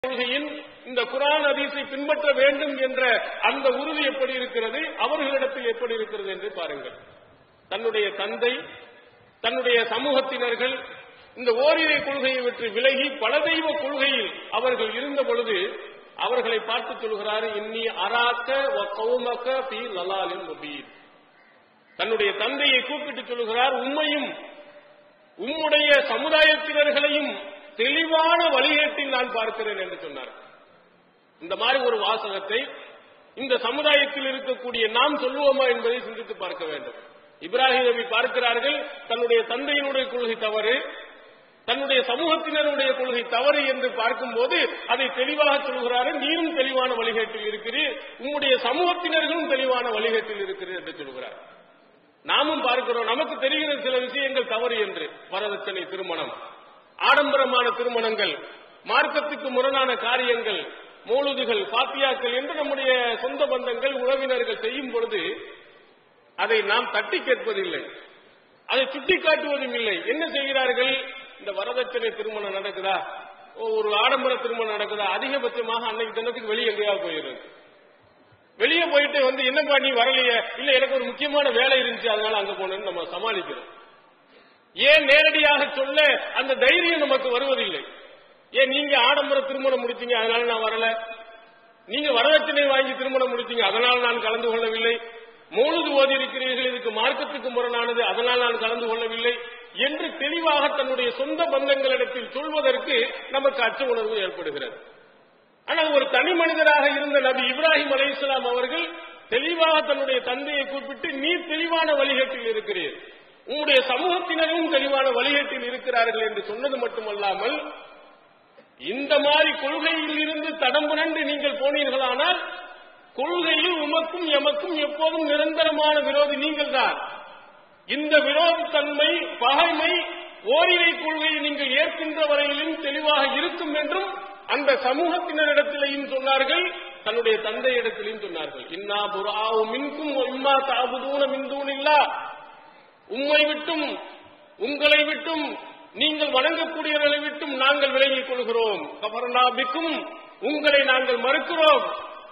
கொள்கையின் இந்த குரான் ஹதீஸை பின்பற்ற வேண்டும் என்ற அந்த உறுதி எப்படி இருக்கிறது அவர்களிடத்தில் எப்படி இருக்கிறது என்று பாருங்கள் தன்னுடைய தந்தை தன்னுடைய சமூகத்தினர்கள் இந்த ஓரிரை கொள்கையை விட்டு விலகி பல தெய்வ கொள்கையில் அவர்கள் இருந்த பொழுது அவர்களை பார்த்து சொல்கிறார் இன்னி அராக்க வ கௌமக பி லலாலின் முபீன் தன்னுடைய தந்தையை கூப்பிட்டு சொல்கிறார் உண்மையும் உம்முடைய சமுதாயத்தினர்களையும் தெளிவான வழிகேட்டில் நான் பார்க்கிறேன் என்று சொன்னார் இந்த மாதிரி ஒரு வாசகத்தை இந்த சமுதாயத்தில் இருக்கக்கூடிய நாம் சொல்லுவோமா என்பதை சிந்தித்து பார்க்க வேண்டும் இப்ராஹிம் நபி பார்க்கிறார்கள் தன்னுடைய தந்தையினுடைய கொள்கை தவறு தன்னுடைய சமூகத்தினருடைய கொள்கை தவறு என்று பார்க்கும்போது அதை தெளிவாக சொல்கிறார்கள் நீரும் தெளிவான வழிகேட்டில் இருக்கிறீர் உம்முடைய சமூகத்தினர்களும் தெளிவான வழிகேட்டில் இருக்கிறீர் என்று சொல்கிறார் நாமும் பார்க்கிறோம் நமக்கு தெரிகிற சில விஷயங்கள் தவறு என்று வரதட்சணை திருமணம் ஆடம்பரமான திருமணங்கள் மார்க்கத்துக்கு முரணான காரியங்கள் மோழுதுகள் பாத்தியாக்கள் என்று நம்முடைய சொந்த பந்தங்கள் உறவினர்கள் செய்யும் பொழுது அதை நாம் தட்டி கேட்பதில்லை அதை சுட்டி காட்டுவதும் இல்லை என்ன செய்கிறார்கள் இந்த வரதட்சணை திருமணம் நடக்குதா ஒரு ஆடம்பர திருமணம் நடக்குதா அதிகபட்சமாக அன்னைக்கு தினத்துக்கு வெளியே எங்கேயாவது போயிடுது வெளியே போயிட்டு வந்து என்னப்பா நீ வரலையே இல்ல எனக்கு ஒரு முக்கியமான வேலை இருந்துச்சு அதனால அங்க போனேன்னு நம்ம சமாளிக்கிறோம் ஏன் நேரடியாக சொல்ல அந்த தைரியம் நமக்கு வருவதில்லை ஏன் நீங்க ஆடம்பர திருமணம் முடிச்சீங்க அதனால நான் வரல நீங்க வரதட்சணை வாங்கி திருமணம் முடிச்சீங்க அதனால் நான் கலந்து கொள்ளவில்லை மூழுது ஓதி இருக்கிறீர்கள் இதுக்கு மார்க்கத்துக்கு முரணானது அதனால் நான் கலந்து கொள்ளவில்லை என்று தெளிவாக தன்னுடைய சொந்த பந்தங்களிடத்தில் சொல்வதற்கு நமக்கு அச்ச உணர்வு ஏற்படுகிறது ஆனால் ஒரு தனி மனிதராக இருந்த நபி இப்ராஹிம் அலை இஸ்லாம் அவர்கள் தெளிவாக தன்னுடைய தந்தையை கூப்பிட்டு நீ தெளிவான வழிகேட்டில் இருக்கிறீர் உங்களுடைய சமூகத்தினரும் தெளிவான வழிகேட்டில் இருக்கிறார்கள் என்று சொன்னது மட்டுமல்லாமல் இந்த மாதிரி கொள்கையில் இருந்து தடம் புரண்டு நீங்கள் போனீர்களானால் கொள்கையில் உமக்கும் எமக்கும் எப்போதும் நிரந்தரமான விரோதி நீங்கள் தான் இந்த விரோதத்தன்மை பகைமை ஓரிரை கொள்கையை நீங்கள் ஏற்கின்ற வரையிலும் தெளிவாக இருக்கும் என்றும் அந்த சமூகத்தினரிடத்திலையும் சொன்னார்கள் தன்னுடைய தந்தையிடத்திலையும் சொன்னார்கள் இன்னா புறாவு மின்கும் இம்மா தாபுதூன மின்தூனில்லா உம்மை விட்டும் உங்களை விட்டும் நீங்கள் வணங்கக்கூடியவர்களை விட்டும் நாங்கள் விலகிக் கொள்கிறோம் கபர்னாபிக்கும் உங்களை நாங்கள் மறுக்கிறோம்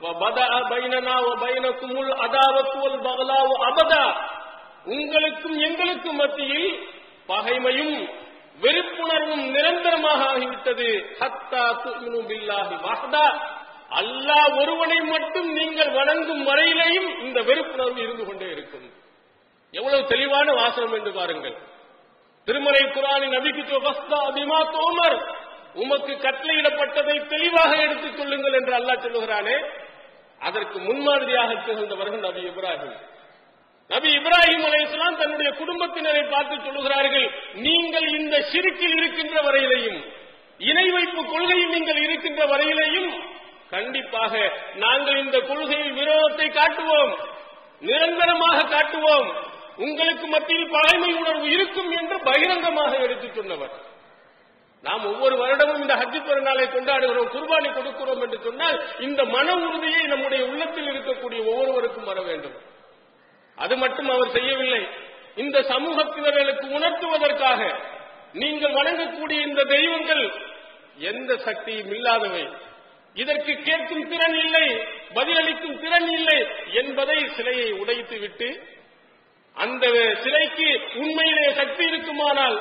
அபதா உங்களுக்கும் எங்களுக்கும் மத்தியில் பகைமையும் வெறுப்புணர்வும் நிரந்தரமாக ஆகிவிட்டது ஹத்தா துமினு பில்லாஹி வஹதா அல்லாஹ் ஒருவனை மட்டும் நீங்கள் வணங்கும் வரையிலேயும் இந்த வெறுப்புணர்வு இருந்து கொண்டே இருக்கும் எவ்வளவு தெளிவான வாசனம் என்று பாருங்கள் திருமலை குரானின் நபிக்கு அபிமா தோமர் உமக்கு கட்டளையிடப்பட்டதை தெளிவாக எடுத்துக் கொள்ளுங்கள் என்று அல்லாஹ் சொல்லுகிறானே அதற்கு முன்மாதிரியாக திகழ்ந்தவர்கள் நபி இப்ராஹிம் நபி இப்ராஹிம் அலையாம் தன்னுடைய குடும்பத்தினரை பார்த்து சொல்லுகிறார்கள் நீங்கள் இந்த சிறுக்கில் இருக்கின்ற வரையிலையும் இணை வைப்பு கொள்கையில் நீங்கள் இருக்கின்ற வரையிலையும் கண்டிப்பாக நாங்கள் இந்த கொள்கையில் விரோதத்தை காட்டுவோம் நிரந்தரமாக காட்டுவோம் உங்களுக்கு மத்தியில் பகைமை உணர்வு இருக்கும் என்று பகிரங்கமாக எடுத்துச் சொன்னவர் நாம் ஒவ்வொரு வருடமும் இந்த ஹஜ்ஜி பெருநாளை கொண்டாடுகிறோம் குர்பானி கொடுக்கிறோம் என்று சொன்னால் இந்த மன உறுதியை நம்முடைய உள்ளத்தில் இருக்கக்கூடிய ஒவ்வொருவருக்கும் வர வேண்டும் அது மட்டும் அவர் செய்யவில்லை இந்த சமூகத்தினர்களுக்கு உணர்த்துவதற்காக நீங்கள் வணங்கக்கூடிய இந்த தெய்வங்கள் எந்த சக்தியும் இல்லாதவை இதற்கு கேட்கும் திறன் இல்லை பதிலளிக்கும் திறன் இல்லை என்பதை சிலையை உடைத்து விட்டு அந்த சிலைக்கு உண்மையிலே சக்தி இருக்குமானால்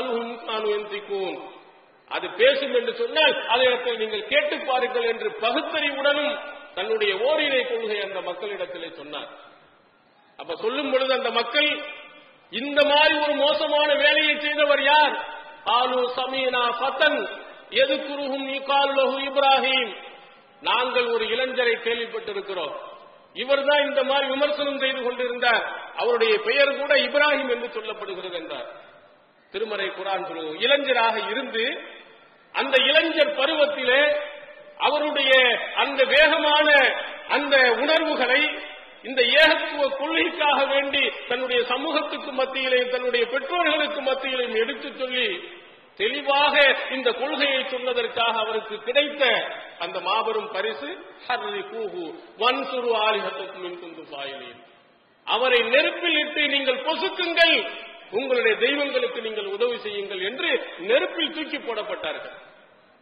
அது பேசும் என்று சொன்னால் அதை நீங்கள் கேட்டு பாருங்கள் என்று பகுத்தறிவுடனும் தன்னுடைய ஓரிரை கொள்கை அந்த மக்களிடத்திலே சொன்னார் அப்ப சொல்லும் பொழுது அந்த மக்கள் இந்த மாதிரி ஒரு மோசமான வேலையை செய்தவர் யார் ஆலு சமீனா ஃபத்தன் எது குருகும் இகாலுலகு இப்ராஹிம் நாங்கள் ஒரு இளைஞரை கேள்விப்பட்டிருக்கிறோம் இவர்தான் இந்த மாதிரி விமர்சனம் செய்து கொண்டிருந்தார் அவருடைய பெயர் கூட இப்ராஹிம் என்று சொல்லப்படுகிறது என்றார் திருமறை குரான் சொல்லுவோம் இளைஞராக இருந்து அந்த இளைஞர் பருவத்திலே அவருடைய அந்த வேகமான அந்த உணர்வுகளை இந்த ஏகத்துவ கொள்கைக்காக வேண்டி தன்னுடைய சமூகத்துக்கு மத்தியிலையும் தன்னுடைய பெற்றோர்களுக்கு மத்தியிலையும் எடுத்துச் சொல்லி தெளிவாக இந்த கொள்கையை சொன்னதற்காக அவருக்கு கிடைத்த அந்த மாபெரும் பரிசு ஹர்ரி கூஹு வன்சுரு ஆலிஹத்துக்கும் குந்து பாயிலேன் அவரை நெருப்பில் இட்டு நீங்கள் பொசுக்குங்கள் உங்களுடைய தெய்வங்களுக்கு நீங்கள் உதவி செய்யுங்கள் என்று நெருப்பில் தூக்கி போடப்பட்டார்கள்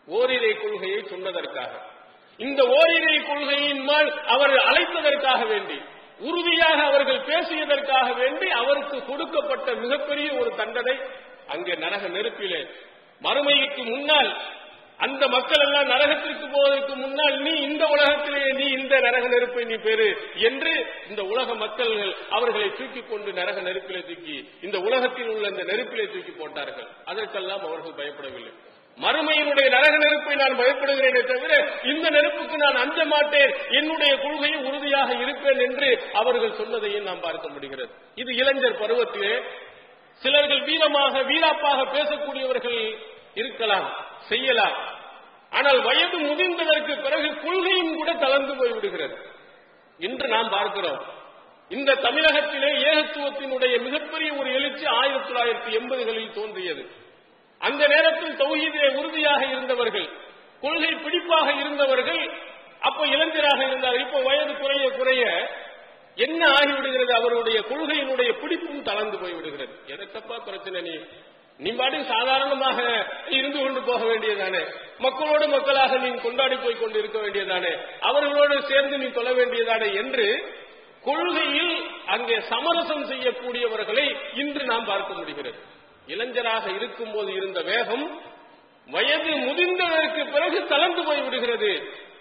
ஓரிரை கொள்கையை சொன்னதற்காக இந்த ஓரிரை கொள்கையின் மேல் அவர் அழைத்ததற்காக வேண்டி உறுதியாக அவர்கள் பேசியதற்காக வேண்டி அவருக்கு கொடுக்கப்பட்ட மிகப்பெரிய ஒரு தண்டனை அங்கே நரக நெருப்பிலே மறுமைக்கு முன்னால் அந்த மக்கள் எல்லாம் நரகத்திற்கு போவதற்கு முன்னால் நீ இந்த உலகத்திலேயே நீ இந்த நரக நெருப்பை நீ பெறு என்று இந்த உலக மக்கள் அவர்களை தூக்கி கொண்டு நரக நெருப்பிலே தூக்கி இந்த உலகத்தில் உள்ள இந்த நெருப்பிலே தூக்கி போட்டார்கள் அதற்கெல்லாம் அவர்கள் பயப்படவில்லை மறுமையினுடைய நரக நெருப்பை நான் பயப்படுகிறேனே தவிர இந்த நெருப்புக்கு நான் அஞ்ச மாட்டேன் என்னுடைய கொள்கை உறுதியாக இருப்பேன் என்று அவர்கள் சொன்னதையும் நாம் பார்க்க முடிகிறது இது இளைஞர் பருவத்திலே சிலர்கள் வீரமாக வீராப்பாக பேசக்கூடியவர்கள் இருக்கலாம் செய்யலாம் ஆனால் வயது முதிர்ந்ததற்கு பிறகு கொள்கையும் கூட தளர்ந்து போய்விடுகிறது இன்று நாம் பார்க்கிறோம் இந்த தமிழகத்திலே ஏகத்துவத்தினுடைய மிகப்பெரிய ஒரு எழுச்சி ஆயிரத்தி தொள்ளாயிரத்தி எண்பதுகளில் தோன்றியது அந்த நேரத்தில் தௌஹீதிலே உறுதியாக இருந்தவர்கள் கொள்கை பிடிப்பாக இருந்தவர்கள் அப்ப இளைஞராக இருந்தார்கள் இப்ப வயது குறைய குறைய என்ன ஆகிவிடுகிறது அவருடைய கொள்கையினுடைய பிடிப்பும் தளர்ந்து போய்விடுகிறது எதற்கப்பா பிரச்சனை நீ நீ பாட்டு சாதாரணமாக இருந்து கொண்டு போக வேண்டியதானே மக்களோடு மக்களாக நீ கொண்டாடி போய் கொண்டு இருக்க வேண்டியதானே அவர்களோடு சேர்ந்து நீ சொல்ல வேண்டியதானே என்று கொள்கையில் அங்கே சமரசம் செய்யக்கூடியவர்களை இன்று நாம் பார்க்க முடிகிறது இளைஞராக இருக்கும்போது இருந்த வேகம் வயது முதிர்ந்ததற்கு பிறகு தளர்ந்து போய் விடுகிறது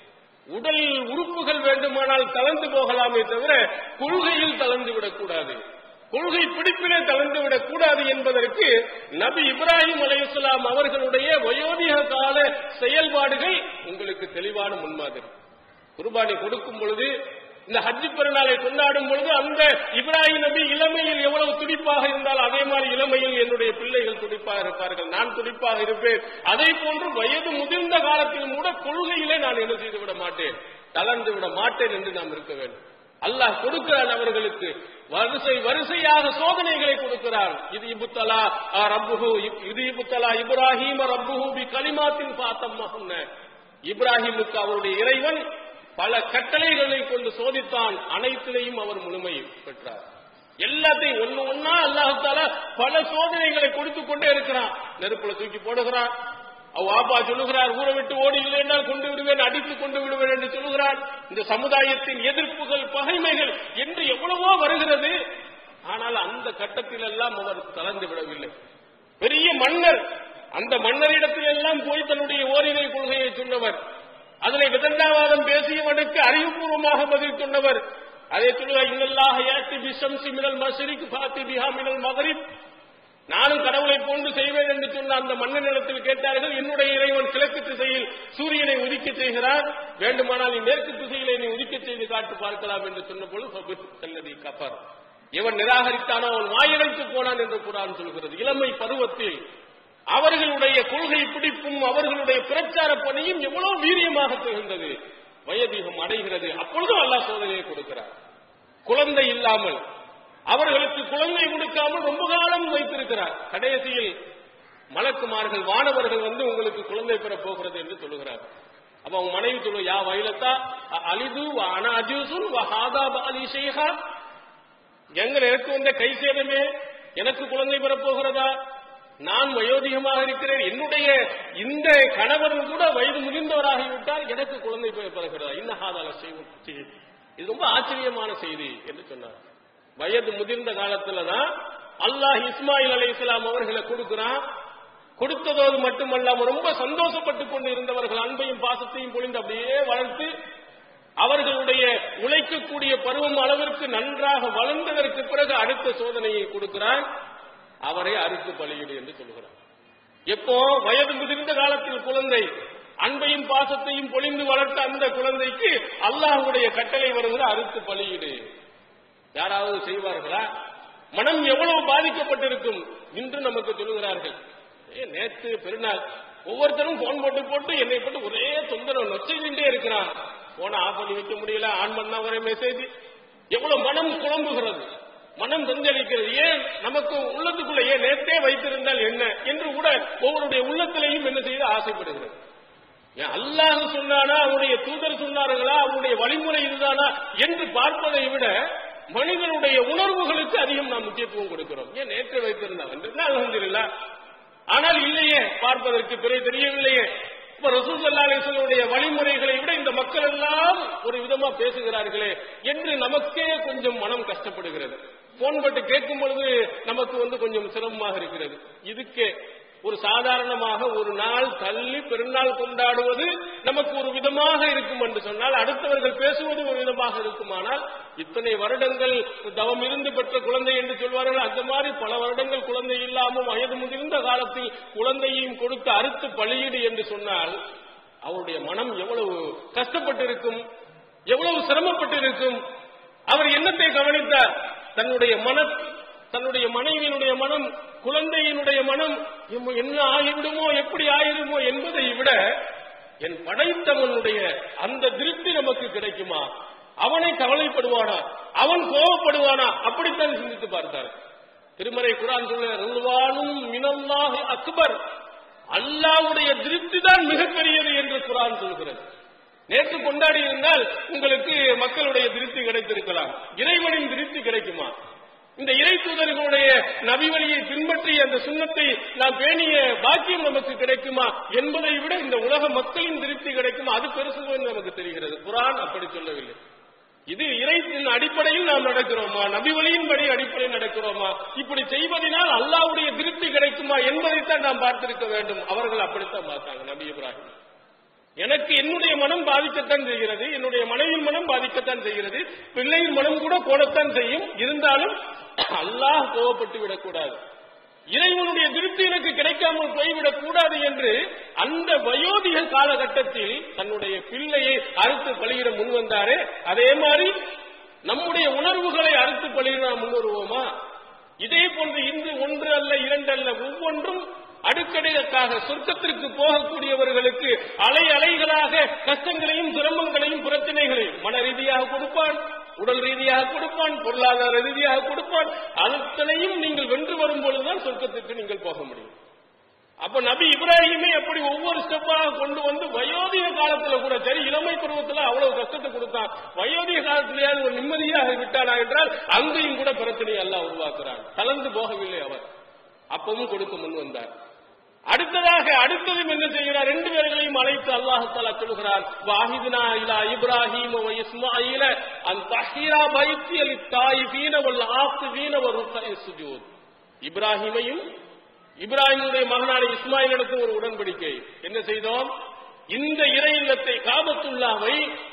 உடல் உறுப்புகள் வேண்டுமானால் தளர்ந்து போகலாமே தவிர கொள்கையில் தளர்ந்து விடக்கூடாது கொள்கை பிடிப்பிலே தளர்ந்து விடக்கூடாது என்பதற்கு நபி இப்ராஹிம் அலைஹிஸ்ஸலாம் அவர்களுடைய வயோதிக கால செயல்பாடுகள் உங்களுக்கு தெளிவான முன்மாதிரி குர்பானி கொடுக்கும் பொழுது இந்த ஹஜ்ஜி பெருநாளை கொண்டாடும் பொழுது அந்த இப்ராஹிம் நபி இளமையில் எவ்வளவு துடிப்பாக இருந்தால் அதே மாதிரி இளமையில் என்னுடைய பிள்ளைகள் துடிப்பாக இருப்பார்கள் நான் துடிப்பாக இருப்பேன் அதே போன்று வயது முதிர்ந்த காலத்தில் கூட கொள்கையிலே நான் என்ன செய்து விட மாட்டேன் தளர்ந்து விட மாட்டேன் என்று நாம் இருக்க வேண்டும் அல்லாஹ் கொடுக்கிறான் அவர்களுக்கு வரிசை வரிசையாக சோதனைகளை கொடுக்கிறான் இது இபுத்தலா ரப்புஹு இது இபுத்தலா இப்ராஹிம ரப்புஹு பி கலிமாத்தின் பாத்தம் இப்ராஹிமுக்கு அவருடைய இறைவன் பல கட்டளைகளை கொண்டு சோதித்தான் அனைத்திலையும் அவர் முழுமை பெற்றார் எல்லாத்தையும் ஒண்ணு ஒன்னா அல்லாஹால பல சோதனைகளை கொடுத்து கொண்டே இருக்கிறான் நெருப்புல தூக்கி போடுகிறான் அவ ஆப்பா சொல்லுகிறார் ஊரை விட்டு ஓடி இல்லைன்றால் கொண்டு விடுவேன் அடித்து கொண்டு விடுவேன் என்று சொல்லுகிறார் இந்த சமுதாயத்தின் எதிர்ப்புகள் பகைமைகள் என்று எவ்வளவோ வருகிறது ஆனால் அந்த கட்டத்தில் எல்லாம் அவர் கலந்து விடவில்லை பெரிய மன்னர் அந்த மன்னரிடத்தில் எல்லாம் போய் தன்னுடைய ஓரிரை கொள்கையை சொன்னவர் அதனை விதண்டாவாதம் பேசியவனுக்கு அறிவுபூர்வமாக பதில் சொன்னவர் அதே சொல்லுவார் இன்னல்லாக ஏத்தி பிஷம்சி மினல் மசரிக்கு பாத்தி பிஹா மினல் மகரிப் நானும் கடவுளை போன்று செய்வேன் என்று சொன்ன அந்த மன்னனிடத்தில் கேட்டார்கள் என்னுடைய இறைவன் கிழக்கு திசையில் சூரியனை உதிக்க செய்கிறார் வேண்டுமானால் நீ மேற்கு திசையிலே நீ உதிக்க செய்து காட்டு பார்க்கலாம் என்று சொன்ன பொழுது செல்லதி கப்பர் இவன் நிராகரித்தானோ அவன் வாயடைத்து போனான் என்று குரான் சொல்கிறது இளமை பருவத்தில் அவர்களுடைய கொள்கை பிடிப்பும் அவர்களுடைய பிரச்சார பணியும் எவ்வளவு வீரியமாக திகழ்ந்தது வயதிகம் அடைகிறது அப்பொழுதும் அல்லாஹ் சோதனையை கொடுக்கிறார் குழந்தை இல்லாமல் அவர்களுக்கு குழந்தை கொடுக்காமல் ரொம்ப காலம் வைத்திருக்கிறார் கடைசியில் மலக்குமார்கள் வானவர்கள் வந்து உங்களுக்கு குழந்தை பெற போகிறது என்று சொல்லுகிறார் அப்ப அவங்க மனைவி சொல்லு யா வயலத்தா அலிது அன அஜூசுன் வஹாதா பாலி ஷேஹா எங்கள் எனக்கு வந்த கை சேதமே எனக்கு குழந்தை பெறப் போகிறதா நான் வயோதிகமாக இருக்கிறேன் என்னுடைய இந்த கணவரும் கூட வயது முதிர்ந்தவராகிவிட்டால் எனக்கு குழந்தை பெறுகிறதா இன்னஹாதால செய்தி இது ரொம்ப ஆச்சரியமான செய்தி என்று சொன்னார் வயது முதிர்ந்த காலத்துல தான் அல்லாஹ் இஸ்மாயில் அலை இஸ்லாம் அவர்களை கொடுக்கிறான் கொடுத்ததோடு மட்டுமல்லாம ரொம்ப சந்தோஷப்பட்டு கொண்டு இருந்தவர்கள் அன்பையும் பாசத்தையும் பொழிந்து அப்படியே வளர்த்து அவர்களுடைய உழைக்கக்கூடிய பருவம் அளவிற்கு நன்றாக வளர்ந்ததற்கு பிறகு அடுத்த சோதனையை கொடுக்கிறான் அவரை அறுத்து பலியிடு என்று சொல்கிறார் எப்போ வயது முதிர்ந்த காலத்தில் குழந்தை அன்பையும் பாசத்தையும் பொழிந்து வளர்த்த அந்த குழந்தைக்கு அல்லாஹுடைய கட்டளை வருகிற அறுத்து பலியிடு யாராவது செய்வார்களா மனம் எவ்வளவு பாதிக்கப்பட்டிருக்கும் இன்று நமக்கு சொல்லுகிறார்கள் ஏ நேற்று பெருநாள் ஒவ்வொருத்தரும் போன் போட்டு போட்டு என்னை போட்டு ஒரே தொந்தரவு நொச்சையிலே இருக்கிறான் போன ஆஃப் பண்ணி வைக்க முடியல ஆன் பண்ணா ஒரே மெசேஜ் எவ்வளவு மனம் குழம்புகிறது மனம் தஞ்சளிக்கிறது ஏன் நமக்கு உள்ளத்துக்குள்ள ஏன் நேற்றே வைத்திருந்தால் என்ன என்று கூட ஒவ்வொருடைய உள்ளத்திலையும் என்ன செய்து ஆசைப்படுகிறது ஏன் அல்லாஹ் சொன்னானா அவனுடைய தூதர் சொன்னார்களா அவனுடைய வழிமுறை இதுதானா என்று பார்ப்பதை விட மனிதனுடைய உணர்வுகளுக்கு அதிகம் நாம் முக்கியத்துவம் கொடுக்கிறோம் ஏன் நேற்று வைத்திருந்தால் என்று அலமதுல்லா ஆனால் இல்லையே பார்ப்பதற்கு பிறை தெரியவில்லையே இப்ப ரசூல் அல்லாஹுடைய வழிமுறைகளை விட இந்த மக்கள் எல்லாம் ஒரு விதமா பேசுகிறார்களே என்று நமக்கே கொஞ்சம் மனம் கஷ்டப்படுகிறது போன் பட்டு கேட்கும் பொழுது நமக்கு வந்து கொஞ்சம் சிரமமாக இருக்கிறது இதுக்கே ஒரு சாதாரணமாக ஒரு நாள் தள்ளி பெருநாள் கொண்டாடுவது நமக்கு ஒரு விதமாக இருக்கும் என்று சொன்னால் அடுத்தவர்கள் பேசுவது ஒரு விதமாக இருக்குமானால் இத்தனை வருடங்கள் தவம் இருந்து பெற்ற குழந்தை என்று சொல்வார்கள் அந்த மாதிரி பல வருடங்கள் குழந்தை இல்லாமல் வயது முதிர்ந்த காலத்தில் குழந்தையையும் கொடுத்து அறுத்து பலியிடு என்று சொன்னால் அவருடைய மனம் எவ்வளவு கஷ்டப்பட்டிருக்கும் எவ்வளவு சிரமப்பட்டிருக்கும் அவர் என்னத்தை கவனித்தார் தன்னுடைய மன தன்னுடைய மனைவியினுடைய மனம் குழந்தையினுடைய மனம் இம்ம என்ன ஆகிவிடுமோ எப்படி ஆகிடுமோ என்பதை விட என் படைத்தவனுடைய அந்த திருப்தி நமக்கு கிடைக்குமா அவனை கவலைப்படுவானா அவன் கோபப்படுவானா அப்படித்தான் சிந்தித்து பார்த்தார் திருமறை குரான் சொல்ல ருவானும் மினல்லாஹி அக்பர் அல்லாவுடைய திருப்தி தான் மிகப்பெரியது என்று குரான் சொல்கிறது நேற்று கொண்டாடி இருந்தால் உங்களுக்கு மக்களுடைய திருப்தி கிடைத்திருக்கலாம் இறைவனின் திருப்தி கிடைக்குமா இந்த இறை தூதர்களுடைய நபி வழியை பின்பற்றி அந்த சுண்ணத்தை நாம் பேணிய பாக்கியம் நமக்கு கிடைக்குமா என்பதை விட இந்த உலக மக்களின் திருப்தி கிடைக்குமா அது பெருசு என்று நமக்கு தெரிகிறது குரான் அப்படி சொல்லவில்லை இது இறைத்தின் அடிப்படையில் நாம் நடக்கிறோமா நபி வழியின் படி அடிப்படையில் நடக்கிறோமா இப்படி செய்வதனால் அல்லாவுடைய திருப்தி கிடைக்குமா என்பதைத்தான் நாம் பார்த்திருக்க வேண்டும் அவர்கள் அப்படித்தான் பார்த்தாங்க நபி இப்ராஹிம் எனக்கு என்னுடைய மனம் பாதிக்கத்தான் செய்கிறது என்னுடைய மனைவியின் மனம் பாதிக்கத்தான் செய்கிறது பிள்ளையின் மனம் கூட கோடத்தான் செய்யும் இருந்தாலும் அல்லாஹ் கோவப்பட்டு விடக்கூடாது இறைவனுடைய திருப்தி எனக்கு கிடைக்காமல் போய்விடக் கூடாது என்று அந்த வயோதிக காலகட்டத்தில் தன்னுடைய பிள்ளையை அறுத்து பலியிட முன் வந்தாரே அதே மாதிரி நம்முடைய உணர்வுகளை அறுத்து பலியிட நாம் முன் வருவோமா இதே போன்று இன்று ஒன்று அல்ல இரண்டு அல்ல ஒவ்வொன்றும் அடுக்கடுக்காக சொர்க்கத்திற்கு போகக்கூடியவர்களுக்கு அலை அலைகளாக கஷ்டங்களையும் சிரமங்களையும் பிரச்சனைகளையும் மன ரீதியாக கொடுப்பான் உடல் ரீதியாக கொடுப்பான் பொருளாதார ரீதியாக கொடுப்பான் அத்தனையும் நீங்கள் வென்று வரும் பொழுதுதான் சொர்க்கத்திற்கு நீங்கள் போக முடியும் அப்ப நபி இப்ராஹிமே அப்படி ஒவ்வொரு ஸ்டெப்பாக கொண்டு வந்து வயோதிக காலத்துல கூட சரி இளமை பருவத்துல அவ்வளவு கஷ்டத்தை கொடுத்தான் வயோதிக காலத்திலேயாவது ஒரு நிம்மதியாக விட்டானா என்றால் அங்கேயும் கூட பிரச்சனையை எல்லாம் உருவாக்குறான் கலந்து போகவில்லை அவர் அப்பவும் கொடுக்க முன் வந்தார் அடுத்ததாக அடுத்ததும் என்ன செய்கிறார் ரெண்டு பேர்களையும் அழைத்து அல்லாஹாலா சொல்கிறார் வாஹிதுனா இலா இப்ராஹிம் வ இஸ்மாயில அன் தஹீரா பைத்தி அலி தாயிபீன வல் ஆசிபீன வ ருக்கஇ சுஜூத் இப்ராஹிமையும் இப்ராஹிமுடைய மகனான இஸ்மாயிலிடத்து ஒரு உடன்படிக்கை என்ன செய்தோம் இந்த இறை இல்லத்தை காபத்துல்லாவை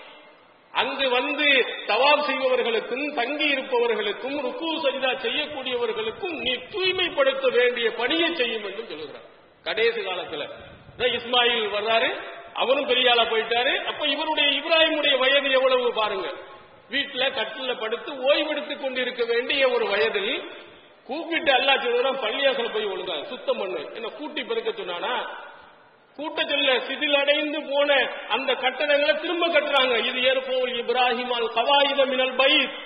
அங்கு வந்து தவாப் செய்பவர்களுக்கும் தங்கி இருப்பவர்களுக்கும் ருக்கு சஜிதா செய்யக்கூடியவர்களுக்கும் நீ தூய்மைப்படுத்த வேண்டிய பணியை செய்யும் என்று சொல்லுகிறார் கடைசி காலத்துல இதான் இஸ்மாயில் வர்றாரு அவரும் பெரிய ஆளா போயிட்டாரு அப்ப இவருடைய இப்ராஹிமுடைய வயது எவ்வளவு பாருங்க வீட்டுல கட்டில படுத்து ஓய்வெடுத்துக் கொண்டிருக்க வேண்டிய ஒரு வயதில் கூப்பிட்டு அல்லா சொல்றான் பள்ளியாசல போய் ஒழுங்கா சுத்தம் பண்ணு என்ன கூட்டி பெருக்க சொன்னானா கூட்ட சொல்ல சிதிலடைந்து போன அந்த கட்டடங்களை திரும்ப கட்டுறாங்க இது ஏற்போல் இப்ராஹிம் அல் கவாயுத மினல் பைத்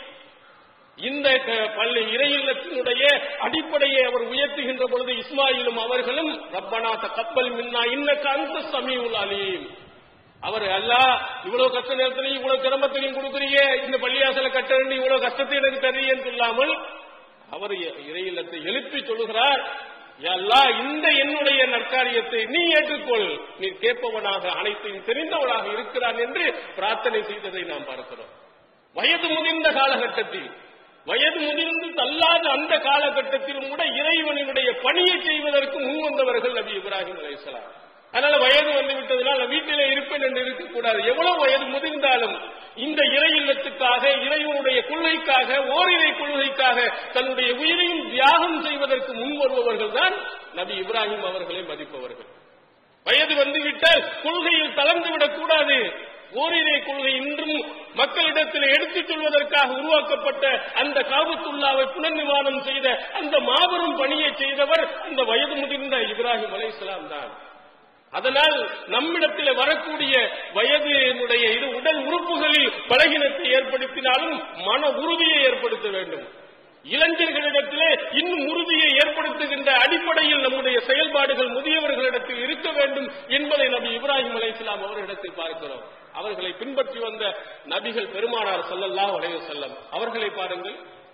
இந்த க- பள்ளி இறையில்லத்தினுடைய அடிப்படையை அவர் உயர்த்துகின்ற பொழுது இஸ்மாயிலும் அவர்களும் ரப்பனா கப்பல் மின்னா இன்னக்க அந்த சமீவுல் அலீம் அவர் அல்லா இவ்வளவு கஷ்ட நேரத்திலையும் இவ்வளவு சிரமத்திலையும் கொடுக்குறீங்க இந்த பள்ளியாசல கட்ட வேண்டி இவ்வளவு கஷ்டத்தை எனக்கு தரீங்கன்னு சொல்லாமல் அவர் இ- இறையில்லத்தை எழுப்பி சொல்லுகிறார் "யா அல்லாஹ் இந்த என்னுடைய நற்காரியத்தை நீ ஏற்றுக்கொள் நீ கேட்பவனாக அனைத்தையும் தெரிந்தவனாக இருக்கிறான் என்று பிரார்த்தனை செய்ததை நாம் பார்க்கிறோம் வயது முதிர்ந்த காலகட்டத்தில் வயது முதிர்ந்து தள்ளாத அந்த காலகட்டத்திலும் கூட இறைவனுடைய பணியை செய்வதற்கு முன் வந்தவர்கள் நபி இப்ராஹிம் அலைஹிஸ்ஸலாம் அதனால வயது வந்து விட்டதனால் வீட்டிலே இருப்பேன் என்று இருக்கக்கூடாது எவ்வளவு வயது முதிர்ந்தாலும் இந்த இறை இல்லத்துக்காக இறைவனுடைய கொள்கைக்காக ஓரிரை கொள்கைக்காக தன்னுடைய உயிரையும் தியாகம் செய்வதற்கு முன் வருபவர்கள் தான் நபி இப்ராஹிம் அவர்களை மதிப்பவர்கள் வயது வந்துவிட்டால் கொள்கையில் தளர்ந்து விடக்கூடாது ஓரிரை கொள்கை இன்றும் மக்களிடத்தில் எடுத்துச் சொல்வதற்காக உருவாக்கப்பட்ட அந்த காபத்துல்லாவை புனர்நிவாரணம் செய்த அந்த மாபெரும் பணியை செய்தவர் அந்த வயது முதிர்ந்த இப்ராஹிம் அலைஹிஸ்ஸலாம் தான் அதனால் நம்மிடத்தில் வரக்கூடிய வயதினுடைய இது உடல் உறுப்புகளில் பலகீனத்தை ஏற்படுத்தினாலும் மன உறுதியை ஏற்படுத்த வேண்டும் இளைஞர்களிடத்திலே இன்னும் உறுதியை ஏற்படுத்துகின்ற அடிப்படையில் நம்முடைய செயல்பாடுகள் முதியவர்களிடத்தில் இருக்க வேண்டும் என்பதை நபி இப்ராஹிம் அலைஹிஸ்ஸலாம் அவர்களிடத்தில் பார்க்கிறோம் அவர்களை பின்பற்றி வந்த நபிகள் பெருமானார் ஸல்லல்லாஹு அலைஹி வஸல்லம் அவர்களை பாருங்கள்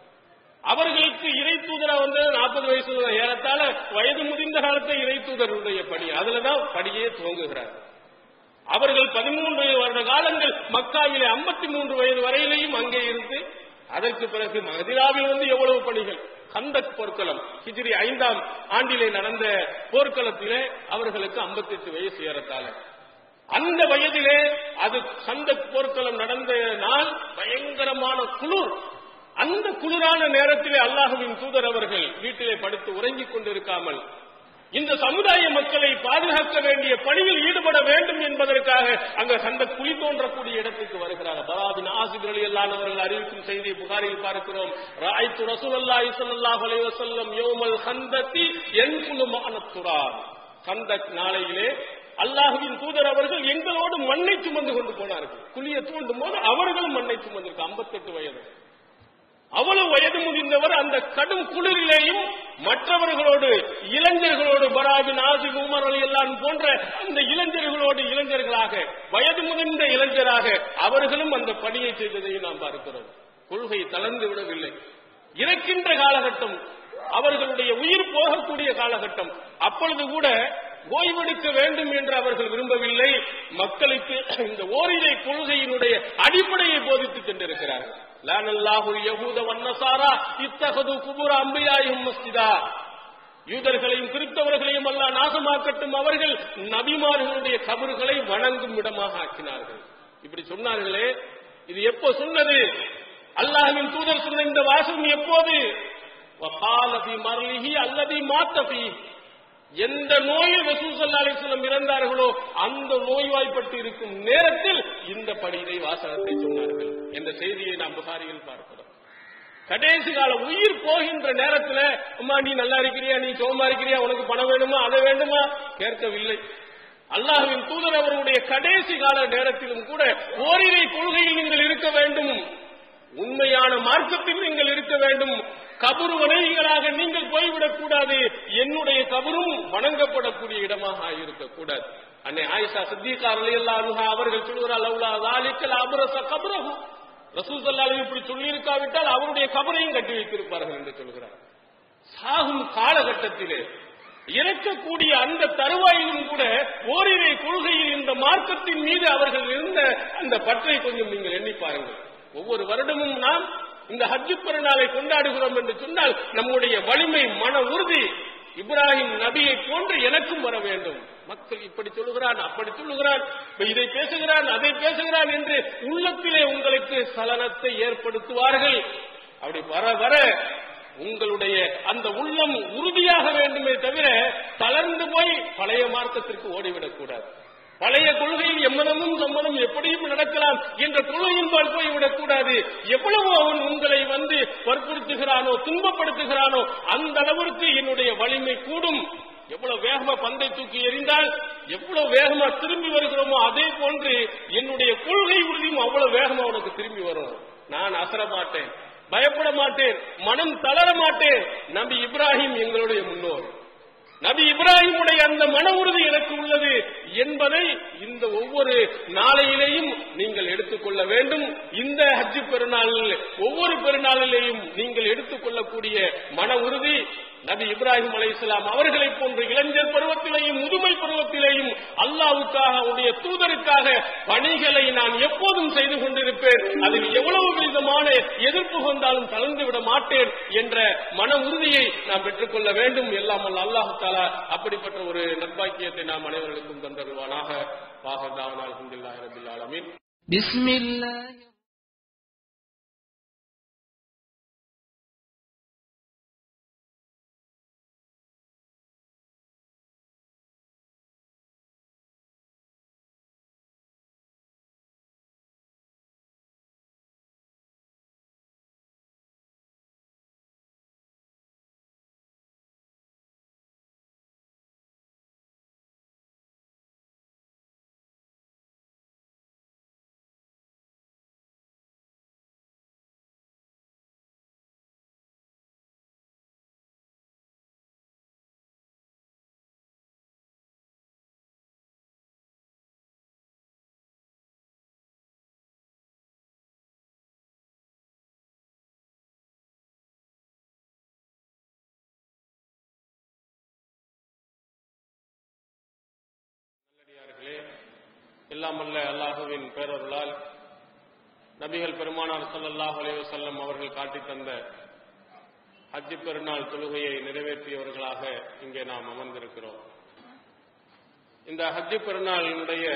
அவர்களுக்கு இறை தூதரா வந்து நாற்பது வயசு ஏறத்தாழ வயது முதிர்ந்த காலத்தை இறை தூதருடைய பணி அதுலதான் படியே துவங்குகிறார் அவர்கள் பதிமூன்று வருட காலங்கள் மக்காவிலே 53 மூன்று வயது வரையிலேயும் அங்கே இருந்து அதற்கு பிறகு மதினாவில் வந்து எவ்வளவு பணிகள் கந்தக் போர்க்களம் ஹிஜ்ரி ஐந்தாம் ஆண்டிலே நடந்த போர்க்களத்திலே அவர்களுக்கு 58 வயசு ஏறத்தாழ அந்த வயதிலே அது சந்தக் போர்க்களம் நடந்த நாள் பயங்கரமான குளிர் அந்த குளிரான நேரத்திலே அல்லாஹுவின் தூதர் அவர்கள் வீட்டிலே படுத்து உறங்கிக் கொண்டிருக்காமல் இந்த சமுதாய மக்களை பாதுகாக்க வேண்டிய பணியில் ஈடுபட வேண்டும் என்பதற்காக அங்க சந்த குழி தோன்றக்கூடிய இடத்துக்கு வருகிறார் பராபின் ஆசிபர் அல்லாதவர்கள் அறிவிக்கும் செய்தியை புகாரில் பார்க்கிறோம் ராய்த்து ரசூலுல்லாஹி ஸல்லல்லாஹு அலைஹி வஸல்லம் யௌமல் ஹந்தத்தி யன்குலு மஅனத்துராப் கந்தக் நாளையிலே அல்லாஹுவின் தூதர் அவர்கள் எங்களோடு மண்ணை சுமந்து கொண்டு போனார்கள் குழியை தூண்டும் போது அவர்களும் மண்ணை சுமந்திருக்கு 58 வயது அவ்வளவு வயது முதிர்ந்தவர் அந்த கடும் குளிரிலேயும் மற்றவர்களோடு இளைஞர்களோடு பராபின் ஆசிப் உமர் அலி எல்லாம் போன்ற அந்த இளைஞர்களோடு இளைஞர்களாக வயது முதிர்ந்த இளைஞராக அவர்களும் அந்த பணியை செய்ததையும் நாம் பார்க்கிறோம் கொள்கை தளர்ந்து விடவில்லை இறக்கின்ற காலகட்டம் அவர்களுடைய உயிர் போகக்கூடிய காலகட்டம் அப்பொழுது கூட ஓய்வெடுக்க வேண்டும் என்று அவர்கள் விரும்பவில்லை மக்களுக்கு இந்த ஓரிரை கொள்கையினுடைய அடிப்படையை போதித்து சென்றிருக்கிறார்கள் லானல்லாஹு யஹூத வன்னசாரா இத்தகது குபுர அம்பியாயும் மஸ்ஜிதா யூதர்களையும் கிறிஸ்தவர்களையும் அல்ல நாசமாக்கட்டும் அவர்கள் நபிமார்களுடைய கபறுகளை வணங்கும் இடமாக ஆக்கினார்கள் இப்படி சொன்னார்களே இது எப்போ சொன்னது அல்லாஹ்வின் தூதர் சொன்ன இந்த வாசகம் எப்போது வகாலபி மர்லிஹி அல்லதி மாத்தபி எந்த நோயில் ரசூசல்லா அலிஸ்லம் இறந்தார்களோ அந்த நோய்வாய்ப்பட்டு இருக்கும் நேரத்தில் இந்த படியினை வாசகத்தை சொன்னார்கள் என்ற செய்தியை நாம் புகாரியில் பார்க்கிறோம் கடைசி கால உயிர் போகின்ற நேரத்துல அம்மா நீ நல்லா இருக்கிறியா நீ சோமா இருக்கிறியா உனக்கு பணம் வேணுமா அதை வேண்டுமா கேட்கவில்லை அல்லாஹ்வின் தூதர் அவருடைய கடைசி கால நேரத்திலும் கூட ஓரிரை கொள்கையில் நீங்கள் இருக்க வேண்டும் உண்மையான மார்க்கத்தில் நீங்கள் இருக்க வேண்டும் கபரு வணங்கிகளாக நீங்கள் போய்விடக் கூடாது என்னுடைய கபரும் வணங்கப்படக்கூடிய இடமாக இருக்கக்கூடாது அன்னை ஆயிஷா சித்திகா ரலியல்லாஹு அவர்கள் சொல்கிறார் அவுலா தாலிக்கல் அபரச கபரஹு ரசூல் ஸல்லல்லாஹு இப்படி சொல்லியிருக்காவிட்டால் அவருடைய கபரையும் கட்டி வைத்திருப்பார்கள் என்று சொல்கிறார் சாகும் காலகட்டத்திலே இறக்கக்கூடிய அந்த தருவாயிலும் கூட ஓரிரை கொள்கையில் இந்த மார்க்கத்தின் மீது அவர்கள் இருந்த அந்த பற்றை கொஞ்சம் நீங்கள் எண்ணி பாருங்கள் ஒவ்வொரு வருடமும் நாம் இந்த ஹஜ்ஜு பெருநாளை கொண்டாடுகிறோம் என்று சொன்னால் நம்முடைய வலிமை மன உறுதி இப்ராஹிம் நபியை போன்று எனக்கும் வர வேண்டும் மக்கள் இப்படி சொல்லுகிறான் அப்படி சொல்லுகிறான் இதை பேசுகிறான் அதை பேசுகிறான் என்று உள்ளத்திலே உங்களுக்கு சலனத்தை ஏற்படுத்துவார்கள் அப்படி வர வர உங்களுடைய அந்த உள்ளம் உறுதியாக வேண்டுமே தவிர தளர்ந்து போய் பழைய மார்க்கத்திற்கு ஓடிவிடக் கூடாது பழைய கொள்கையில் எம்மனமும் சம்மதம் எப்படியும் நடக்கலாம் என்ற கொள்கையின்பால் போய்விடக் கூடாது எவ்வளவு அவன் உங்களை வந்து வற்புறுத்துகிறானோ துன்பப்படுத்துகிறானோ அந்த அளவிற்கு என்னுடைய வலிமை கூடும் எவ்வளவு வேகமா பந்தை தூக்கி எறிந்தால் எவ்வளவு வேகமா திரும்பி வருகிறோமோ அதே போன்று என்னுடைய கொள்கை உறுதியும் அவ்வளவு வேகமா உனக்கு திரும்பி வரும் நான் அசர மாட்டேன் பயப்பட மாட்டேன் மனம் தளர மாட்டேன் நபி இப்ராஹிம் எங்களுடைய முன்னோர் நபி இப்ராஹிமுடைய அந்த மன உறுதி எனக்கு உள்ளது என்பதை இந்த ஒவ்வொரு நாளையிலேயும் நீங்கள் எடுத்துக்கொள்ள வேண்டும் இந்த ஹஜ்ஜு பெருநாளில் ஒவ்வொரு பெருநாளிலேயும் நீங்கள் எடுத்துக்கொள்ளக்கூடிய மன உறுதி நபி இப்ராஹிம் அலைஹிஸ்ஸலாம் அவர்களை போன்ற இளைஞர் பருவத்திலேயும் முதுமை பருவத்திலேயும் அல்லாவுக்காக அவருடைய தூதருக்காக பணிகளை நான் எப்போதும் செய்து கொண்டிருப்பேன் அதில் எவ்வளவு விதமான எதிர்ப்பு வந்தாலும் கலந்து விட மாட்டேன் என்ற மன உறுதியை நாம் பெற்றுக்கொள்ள வேண்டும் எல்லாம் அல்ல அல்லாஹு தாலா அப்படிப்பட்ட ஒரு நற்பாக்கியத்தை நாம் அனைவர்களுக்கும் தந்தருவானாக வாகதாவனால் அல்ஹம்துலில்லாஹி ரபில் ஆலமீன் بسم الله எல்லாமல்ல அல்லாஹுவின் பேரருளால் நபிகள் பெருமானார் ஸல்லல்லாஹு அலைஹி வஸல்லம் அவர்கள் காட்டித் தந்த ஹஜ் பெருநாள் தொழுகையை நிறைவேற்றியவர்களாக இங்கே நாம் அமர்ந்திருக்கிறோம் இந்த ஹஜ் பெருநாளினுடைய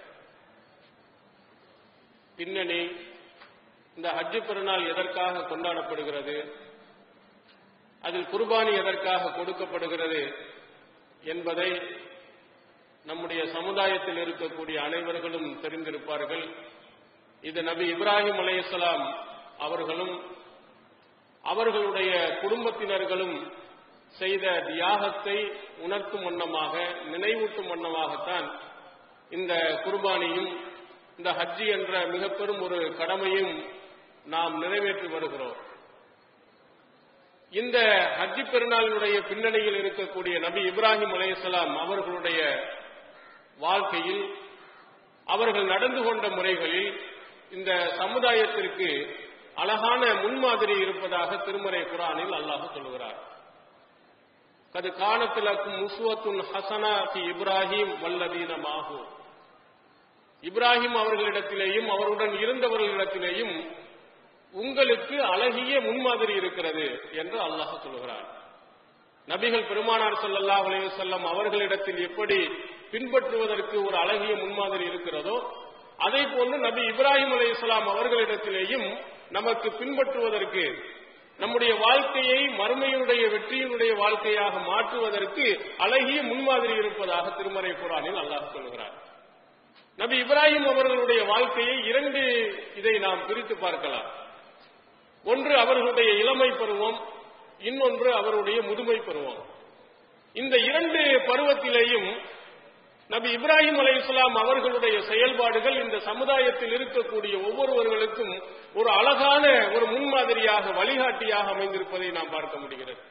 பின்னணி இந்த ஹஜ் பெருநாள் எதற்காக கொண்டாடப்படுகிறது அதில் குர்பானி எதற்காக கொடுக்கப்படுகிறது என்பதை நம்முடைய சமுதாயத்தில் இருக்கக்கூடிய அனைவர்களும் தெரிந்திருப்பார்கள் இது நபி இப்ராஹிம் அலைஹிஸ்ஸலாம் அவர்களும் அவர்களுடைய குடும்பத்தினர்களும் செய்த தியாகத்தை உணர்த்தும் வண்ணமாக நினைவூட்டும் வண்ணமாகத்தான் இந்த குர்பானியும் இந்த ஹஜ்ஜி என்ற மிக பெரும் ஒரு கடமையும் நாம் நிறைவேற்றி வருகிறோம் இந்த ஹஜ்ஜி பெருநாளினுடைய பின்னணியில் இருக்கக்கூடிய நபி இப்ராஹிம் அலைஹிஸ்ஸலாம் அவர்களுடைய வாழ்க்கையில் அவர்கள் நடந்து கொண்ட முறைகளில் இந்த சமுதாயத்திற்கு அழகான முன்மாதிரி இருப்பதாக திருமறை குரானில் அல்லாஹ் சொல்கிறார் கது காணத்திலக்கும் முசுவத்துன் ஹசனா தி இப்ராஹிம் வல்லதீன மாஹூ இப்ராஹிம் அவர்களிடத்திலேயும் அவருடன் இருந்தவர்களிடத்திலேயும் உங்களுக்கு அழகிய முன்மாதிரி இருக்கிறது என்று அல்லாஹ் சொல்கிறார் நபிகள் பெருமானார் ஸல்லல்லாஹு அலைஹி வஸல்லம் அவர்களிடத்தில் எப்படி பின்பற்றுவதற்கு ஒரு அழகிய முன்மாதிரி இருக்கிறதோ அதே போன்று நபி இப்ராஹிம் அலைஹிஸ்ஸலாம் அவர்களிடத்திலேயும் நமக்கு பின்பற்றுவதற்கு நம்முடைய வாழ்க்கையை மறுமையினுடைய வெற்றியினுடைய வாழ்க்கையாக மாற்றுவதற்கு அழகிய முன்மாதிரி இருப்பதாக திருமறை குரானில் அல்லாஹ் சொல்கிறார் நபி இப்ராஹிம் அவர்களுடைய வாழ்க்கையை இரண்டு இதை நாம் பிரித்து பார்க்கலாம் ஒன்று அவர்களுடைய இளமை பருவம் இன்னொன்று அவருடைய முதுமை பருவம் இந்த இரண்டு பருவத்திலேயும் நபி இப்ராஹிம் அலை இஸ்லாம் அவர்களுடைய செயல்பாடுகள் இந்த சமுதாயத்தில் இருக்கக்கூடிய ஒவ்வொருவர்களுக்கும் ஒரு அழகான ஒரு முன்மாதிரியாக வழிகாட்டியாக அமைந்திருப்பதை நாம் பார்க்க முடிகிறது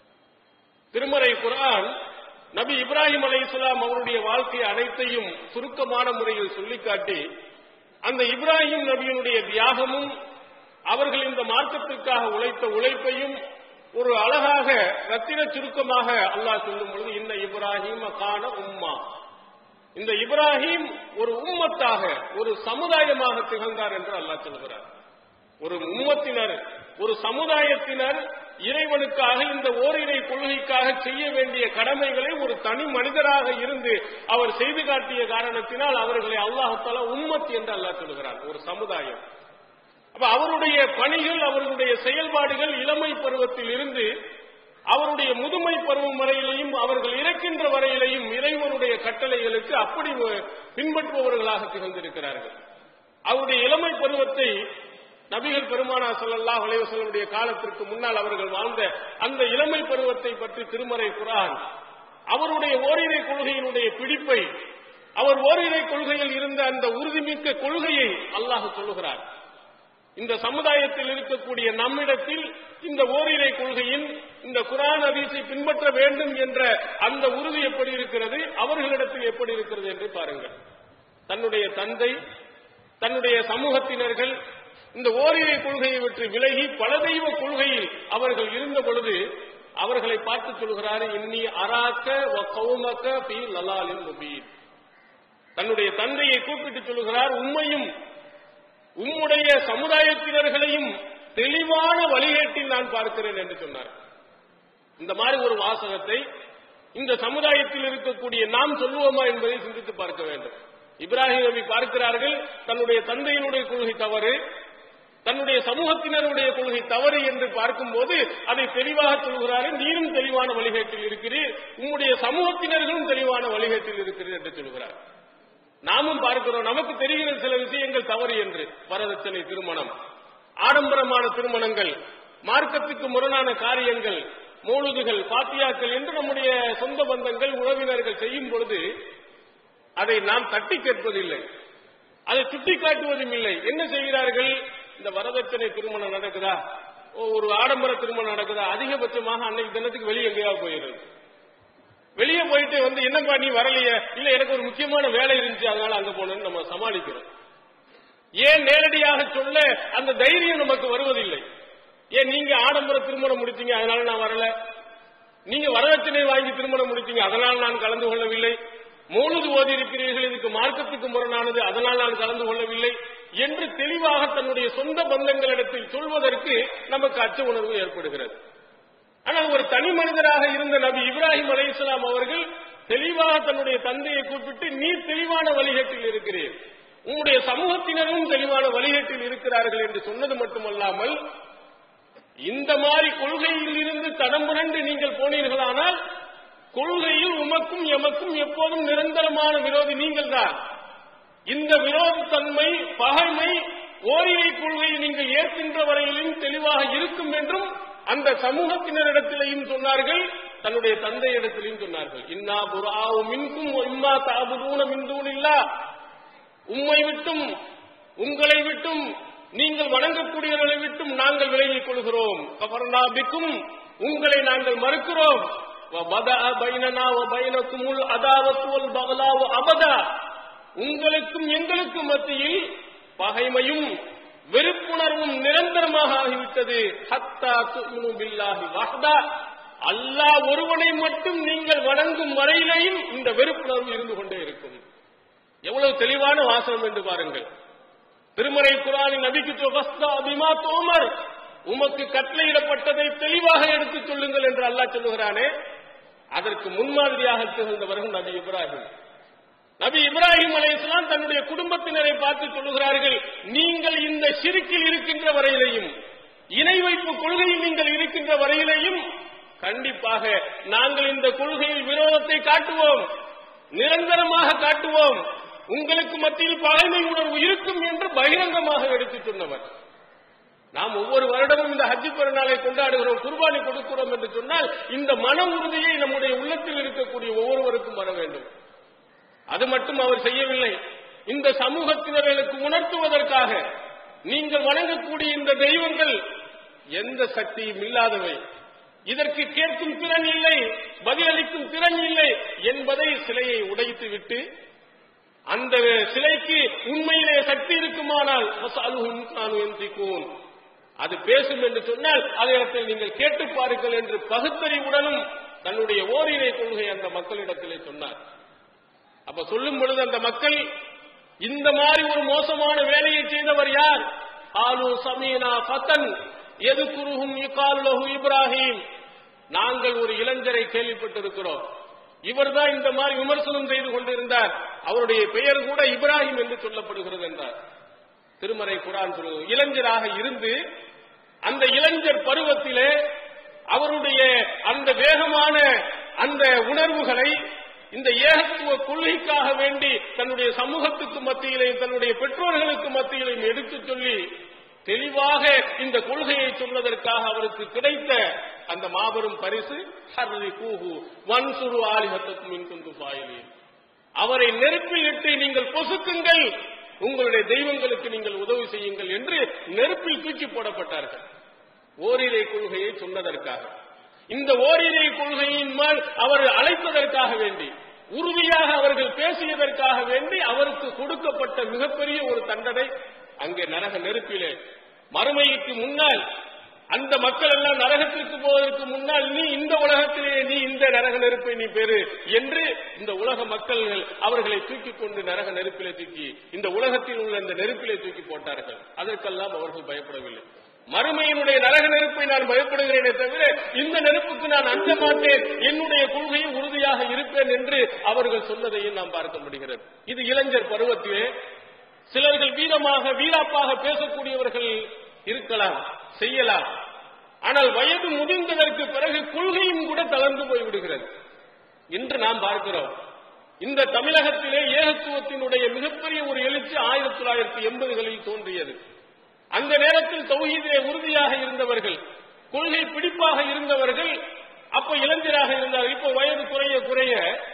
திருமறை குரான் நபி இப்ராஹிம் அலை இஸ்லாம் அவருடைய வாழ்க்கை அனைத்தையும் சுருக்கமான முறையில் சொல்லிக்காட்டி அந்த இப்ராஹிம் நபியினுடைய தியாகமும் அவர்கள் இந்த மார்க்கத்திற்காக உழைத்த உழைப்பையும் ஒரு அழகாக ரத்தின சுருக்கமாக அல்லாஹ் சொல்லும் பொழுது இந்த இப்ராஹிம் காண உம்மா இந்த இப்ராஹிம் ஒரு உம்மத்தாக ஒரு சமுதாயமாக திகழ்ந்தார் என்று அல்லாஹ் சொல்கிறார் ஒரு உம்மத்தினர் ஒரு சமுதாயத்தினர் இறைவனுக்காக இந்த ஓரிரை கொள்கைக்காக செய்ய வேண்டிய கடமைகளை ஒரு தனி மனிதராக இருந்து அவர் செய்து காட்டிய காரணத்தினால் அவர்களை அல்லாஹால உம்மத் என்று அல்லாஹ் சொல்கிறார் ஒரு சமுதாயம் அப்ப அவருடைய பணிகள் அவர்களுடைய செயல்பாடுகள் இளமை பருவத்தில் இருந்து அவருடைய முதுமை பருவம் வரையிலையும் அவர்கள் இறக்கின்ற வரையிலையும் இறைவனுடைய கட்டளைகளுக்கு அப்படி பின்பற்றுபவர்களாக திகழ்ந்திருக்கிறார்கள் அவருடைய இளமை பருவத்தை நபிகள் பெருமானா ஸல்லல்லாஹு அலைஹி வஸல்லமுடைய காலத்திற்கு முன்னால் அவர்கள் வாழ்ந்த அந்த இளமை பருவத்தை பற்றி திருமறை குரான் அவருடைய ஓரிரை கொள்கையினுடைய பிடிப்பை அவர் ஓரிரை கொள்கையில் இருந்த அந்த உறுதிமிக்க கொள்கையை அல்லாஹ் சொல்லுகிறார் இந்த சமுதாயத்தில் இருக்கக்கூடிய நம்மிடத்தில் இந்த ஓரிரை கொள்கையின் இந்த குரான் அதீசை பின்பற்ற வேண்டும் என்ற அந்த உறுதி எப்படி இருக்கிறது அவர்களிடத்தில் எப்படி இருக்கிறது என்று பாருங்கள் தன்னுடைய தந்தை தன்னுடைய சமூகத்தினர்கள் இந்த ஓரிரை கொள்கையை விட்டு விலகி பல தெய்வ கொள்கையில் அவர்கள் இருந்த பொழுது அவர்களை பார்த்து சொல்கிறார் இன்னி அராக்க வ கௌமக்க பி லலாலின் முபீன் தன்னுடைய தந்தையை கூப்பிட்டு சொல்கிறார் உண்மையும் உம்முடைய சமுதாயத்தினர்களையும் தெளிவான வழிகேட்டில் நான் பார்க்கிறேன் என்று சொன்னார் இந்த மாதிரி ஒரு வாசகத்தை இந்த சமுதாயத்தில் இருக்கக்கூடிய நாம் சொல்லுவோமா என்பதை சிந்தித்து பார்க்க வேண்டும் இப்ராஹிம் நபி பார்க்கிறார்கள் தன்னுடைய தந்தையினுடைய கொள்கை தவறு தன்னுடைய சமூகத்தினருடைய கொள்கை தவறு என்று பார்க்கும்போது அதை தெளிவாக சொல்கிறார்கள் நீரும் தெளிவான வழிகேட்டில் இருக்கிறீர் உம்முடைய சமூகத்தினர்களும் தெளிவான வழிகேட்டில் இருக்கிறீர் என்று சொல்கிறார் நாமும் பார்க்கிறோம் நமக்கு தெரிகிற சில விஷயங்கள் தவறு என்று வரதட்சணை திருமணம் ஆடம்பரமான திருமணங்கள் மார்க்கத்துக்கு முரணான காரியங்கள் மூழுதுகள் பாத்தியாக்கள் என்று நம்முடைய சொந்த பந்தங்கள் உறவினர்கள் செய்யும் பொழுது அதை நாம் தட்டி கேட்பதில்லை அதை சுட்டி காட்டுவதும் இல்லை என்ன செய்கிறார்கள் இந்த வரதட்சணை திருமணம் நடக்குதா ஒரு ஆடம்பர திருமணம் நடக்குதா அதிகபட்சமாக அன்னைக்கு தினத்துக்கு வெளியே எங்கேயாவது போயிடுது வெளியே போயிட்டு வந்து என்னப்பா நீ வரலையே இல்ல எனக்கு ஒரு முக்கியமான வேலை இருந்துச்சு அதனால அங்க போனேன்னு நம்ம சமாளிக்கிறோம் ஏன் நேரடியாக சொல்ல அந்த தைரியம் நமக்கு வருவதில்லை ஏன் நீங்க ஆடம்பர திருமணம் முடிச்சீங்க அதனால நான் வரல நீங்க வரதட்சணை வாங்கி திருமணம் முடிச்சீங்க அதனால் நான் கலந்து கொள்ளவில்லை மூழுது ஓதி இருக்கிறீர்கள் இதுக்கு மார்க்கத்துக்கு முரணானது அதனால் நான் கலந்து கொள்ளவில்லை என்று தெளிவாக தன்னுடைய சொந்த பந்தங்களிடத்தில் சொல்வதற்கு நமக்கு அச்ச உணர்வு ஏற்படுகிறது ஆனால் ஒரு தனி மனிதராக இருந்த நபி இப்ராஹிம் அலைஹிஸ்ஸலாம் அவர்கள் தெளிவாக தன்னுடைய தந்தையை கூப்பிட்டு நீ தெளிவான வழிகேட்டில் இருக்கிறீர் உங்களுடைய சமூகத்தினரும் தெளிவான வழிகேட்டில் இருக்கிறார்கள் என்று சொன்னது மட்டுமல்லாமல் இந்த மாதிரி கொள்கையில் இருந்து தடம் புரண்டு நீங்கள் போனீர்களானால் கொள்கையில் உமக்கும் எமக்கும் எப்போதும் நிரந்தரமான விரோதி நீங்கள் தான் இந்த விரோதத்தன்மை பகைமை ஓரிரை கொள்கையை நீங்கள் ஏற்கின்ற வரையிலும் தெளிவாக இருக்கும் என்றும் அந்த சமூகத்தினரிடத்திலையும் சொன்னார்கள் தன்னுடைய தந்தையிடத்திலையும் சொன்னார்கள் இன்னா புறாவு மின்கும் இம்மா தாபுதூன மின்தூனில்லா உம்மை விட்டும் உங்களை விட்டும் நீங்கள் வணங்கக்கூடியவர்களை விட்டும் நாங்கள் விலகிக் கொள்கிறோம் கபர்னாபிக்கும் உங்களை நாங்கள் மறுக்கிறோம் وَبَدَأَ بَيْنَنَا وَبَيْنَكُمُ الْعَدَاوَةُ وَالْبَغْضَاءُ أَبَدًا உங்களுக்கும் எங்களுக்கும் மத்தியில் பகைமையும் வெறுப்புணர்வும் நிரந்தரமாக ஆகிவிட்டது ஹத்தா துமினு பில்லாஹி வஹ்தா அல்லாஹ் ஒருவனை மட்டும் நீங்கள் வணங்கும் வரையிலேயும் இந்த வெறுப்புணர்வு இருந்து கொண்டே இருக்கும் எவ்வளவு தெளிவான வாசனம் என்று பாருங்கள் திருமறை குரானின் நபிக்கு தொகஸ்தா அபிமா தோமர் உமக்கு கட்டளையிடப்பட்டதை தெளிவாக எடுத்துச் சொல்லுங்கள் என்று அல்லாஹ் சொல்லுகிறானே அதற்கு முன்மாதிரியாக திகழ்ந்தவர்கள் நபி இப்ராஹிம் நபி இப்ராஹிம் அலைஹிஸ்ஸலாம் தன்னுடைய குடும்பத்தினரை பார்த்து சொல்லுகிறார்கள் நீங்கள் இந்த சிறுக்கில் இருக்கின்ற வரையிலையும் இணை வைப்பு கொள்கையில் நீங்கள் இருக்கின்ற வரையிலையும் கண்டிப்பாக நாங்கள் இந்த கொள்கையில் விரோதத்தை காட்டுவோம் நிரந்தரமாக காட்டுவோம் உங்களுக்கு மத்தியில் பகைமை உணர்வு இருக்கும் என்று பகிரங்கமாக எடுத்துச் சொன்னவர் நாம் ஒவ்வொரு வருடமும் இந்த ஹஜ்ஜி பெருநாளை கொண்டாடுகிறோம் குர்பானி கொடுக்கிறோம் என்று சொன்னால் இந்த மன உறுதியை நம்முடைய உள்ளத்தில் இருக்கக்கூடிய ஒவ்வொருவருக்கும் வர வேண்டும் அது மட்டும் அவர் செய்யவில்லை இந்த சமூகத்தினர்களுக்கு உணர்த்துவதற்காக நீங்கள் வணங்கக்கூடிய இந்த தெய்வங்கள் எந்த சக்தியும் இல்லாதவை இதற்கு கேட்கும் திறன் இல்லை பதிலளிக்கும் திறன் இல்லை என்பதை சிலையை உடைத்து விட்டு அந்த சிலைக்கு உண்மையிலே சக்தி இருக்குமானால் ஃபஸ்அலுஹும் கானு யன்திகூன். அது பேசும் என்று சொன்னால் அதை நீங்கள் கேட்டு பாருங்கள் என்று பகுத்தறிவுடனும் தன்னுடைய ஓரிரை கொள்கை அந்த மக்களிடத்திலே சொன்னார் அப்ப சொல்லும் பொழுது அந்த மக்கள் இந்த மாதிரி ஒரு மோசமான வேலையை செய்தவர் யார் ஆலு சமீனா ஃபத்தன் எது குருகும் இகாலுலகு இப்ராஹிம் நாங்கள் ஒரு இளைஞரை கேள்விப்பட்டிருக்கிறோம் இவர்தான் இந்த மாதிரி விமர்சனம் செய்து கொண்டிருந்தார் அவருடைய பெயர் கூட இப்ராஹிம் என்று சொல்லப்படுகிறது என்றார் திருமறை குரான் சொல்லுவது இளைஞராக இருந்து அந்த இளைஞர் பருவத்திலே அவருடைய அந்த வேகமான அந்த உணர்வுகளை இந்த ஏகத்துவ கொள்கைக்காக வேண்டி தன்னுடைய சமூகத்துக்கு மத்தியிலையும் தன்னுடைய பெற்றோர்களுக்கு மத்தியிலையும் எடுத்துச் சொல்லி தெளிவாக இந்த கொள்கையை சொன்னதற்காக அவருக்கு கிடைத்த அந்த மாபெரும் பரிசு ஹர்ரி கூஹு வன்சுரு ஆலிஹத்துக்கும் இன்குந்து பாயிலே அவரை நெருப்பில் இட்டு நீங்கள் பொசுக்குங்கள் உங்களுடைய தெய்வங்களுக்கு நீங்கள் உதவி செய்யுங்கள் என்று நெருப்பில் தூக்கி போடப்பட்டார்கள் ஓரிரை கொள்கையை சொன்னதற்காக இந்த ஓரிரை கொள்கையின் மேல் அவர் அழைப்பதற்காக வேண்டி உறுதியாக அவர்கள் பேசியதற்காக வேண்டி அவருக்கு கொடுக்கப்பட்ட மிகப்பெரிய ஒரு தண்டனை அங்கே நரக நெருப்பிலே மறுமைக்கு முன்னால் அந்த மக்கள் எல்லாம் நரகத்திற்கு போவதற்கு முன்னால் நீ இந்த உலகத்திலே நீ இந்த நரக நெருப்பை நீ பெறு என்று இந்த உலக மக்கள் அவர்களை தூக்கி கொண்டு நரக நெருப்பிலே தூக்கி இந்த உலகத்தில் உள்ள இந்த நெருப்பிலே தூக்கி போட்டார்கள் அதற்கெல்லாம் அவர்கள் பயப்படவில்லை மறுமையினுடைய நரக நெருப்பை நான் பயப்படுகிறேனே தவிர இந்த நெருப்புக்கு நான் அஞ்ச மாட்டேன் என்னுடைய கொள்கையும் உறுதியாக இருப்பேன் என்று அவர்கள் சொன்னதையும் நாம் பார்க்க முடிகிறது இது இளைஞர் பருவத்திலே சிலர்கள் வீரமாக வீராப்பாக பேசக்கூடியவர்கள் இருக்கலாம் செய்யலாம் ஆனால் வயது முதிர்ந்ததற்கு பிறகு கொள்கையும் கூட தளர்ந்து போய்விடுகிறது இன்று நாம் பார்க்கிறோம் இந்த தமிழகத்திலே ஏகத்துவத்தினுடைய மிகப்பெரிய ஒரு எழுச்சி ஆயிரத்தி தொள்ளாயிரத்தி எண்பதுகளில் தோன்றியது அந்த நேரத்தில் தௌஹீதிலே உறுதியாக இருந்தவர்கள் கொள்கை பிடிப்பாக இருந்தவர்கள் அப்ப இளைஞராக இருந்தார்கள் இப்போ வயது குறைய குறைய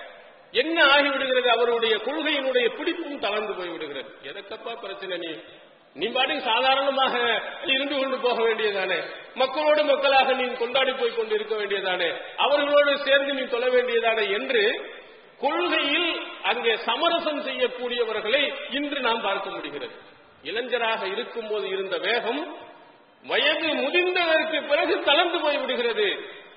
என்ன ஆகிவிடுகிறது அவருடைய கொள்கையினுடைய பிடிப்பும் தளர்ந்து போய்விடுகிறது எதற்கப்பா பிரச்சனை நீ நீ பாட்டுக்கு சாதாரணமாக இருந்து கொண்டு போக வேண்டியதானே மக்களோடு மக்களாக நீ கொண்டாடி போய் கொண்டு இருக்க வேண்டியதானே அவர்களோடு சேர்ந்து நீ தொழ வேண்டியதானே என்று கொள்கையில் அங்கே சமரசம் செய்யக்கூடியவர்களை இன்று நாம் பார்க்க முடிகிறது இளைஞராக இருக்கும்போது இருந்த வேகம் வயது முதிர்ந்ததற்கு பிறகு தளர்ந்து போய் விடுகிறது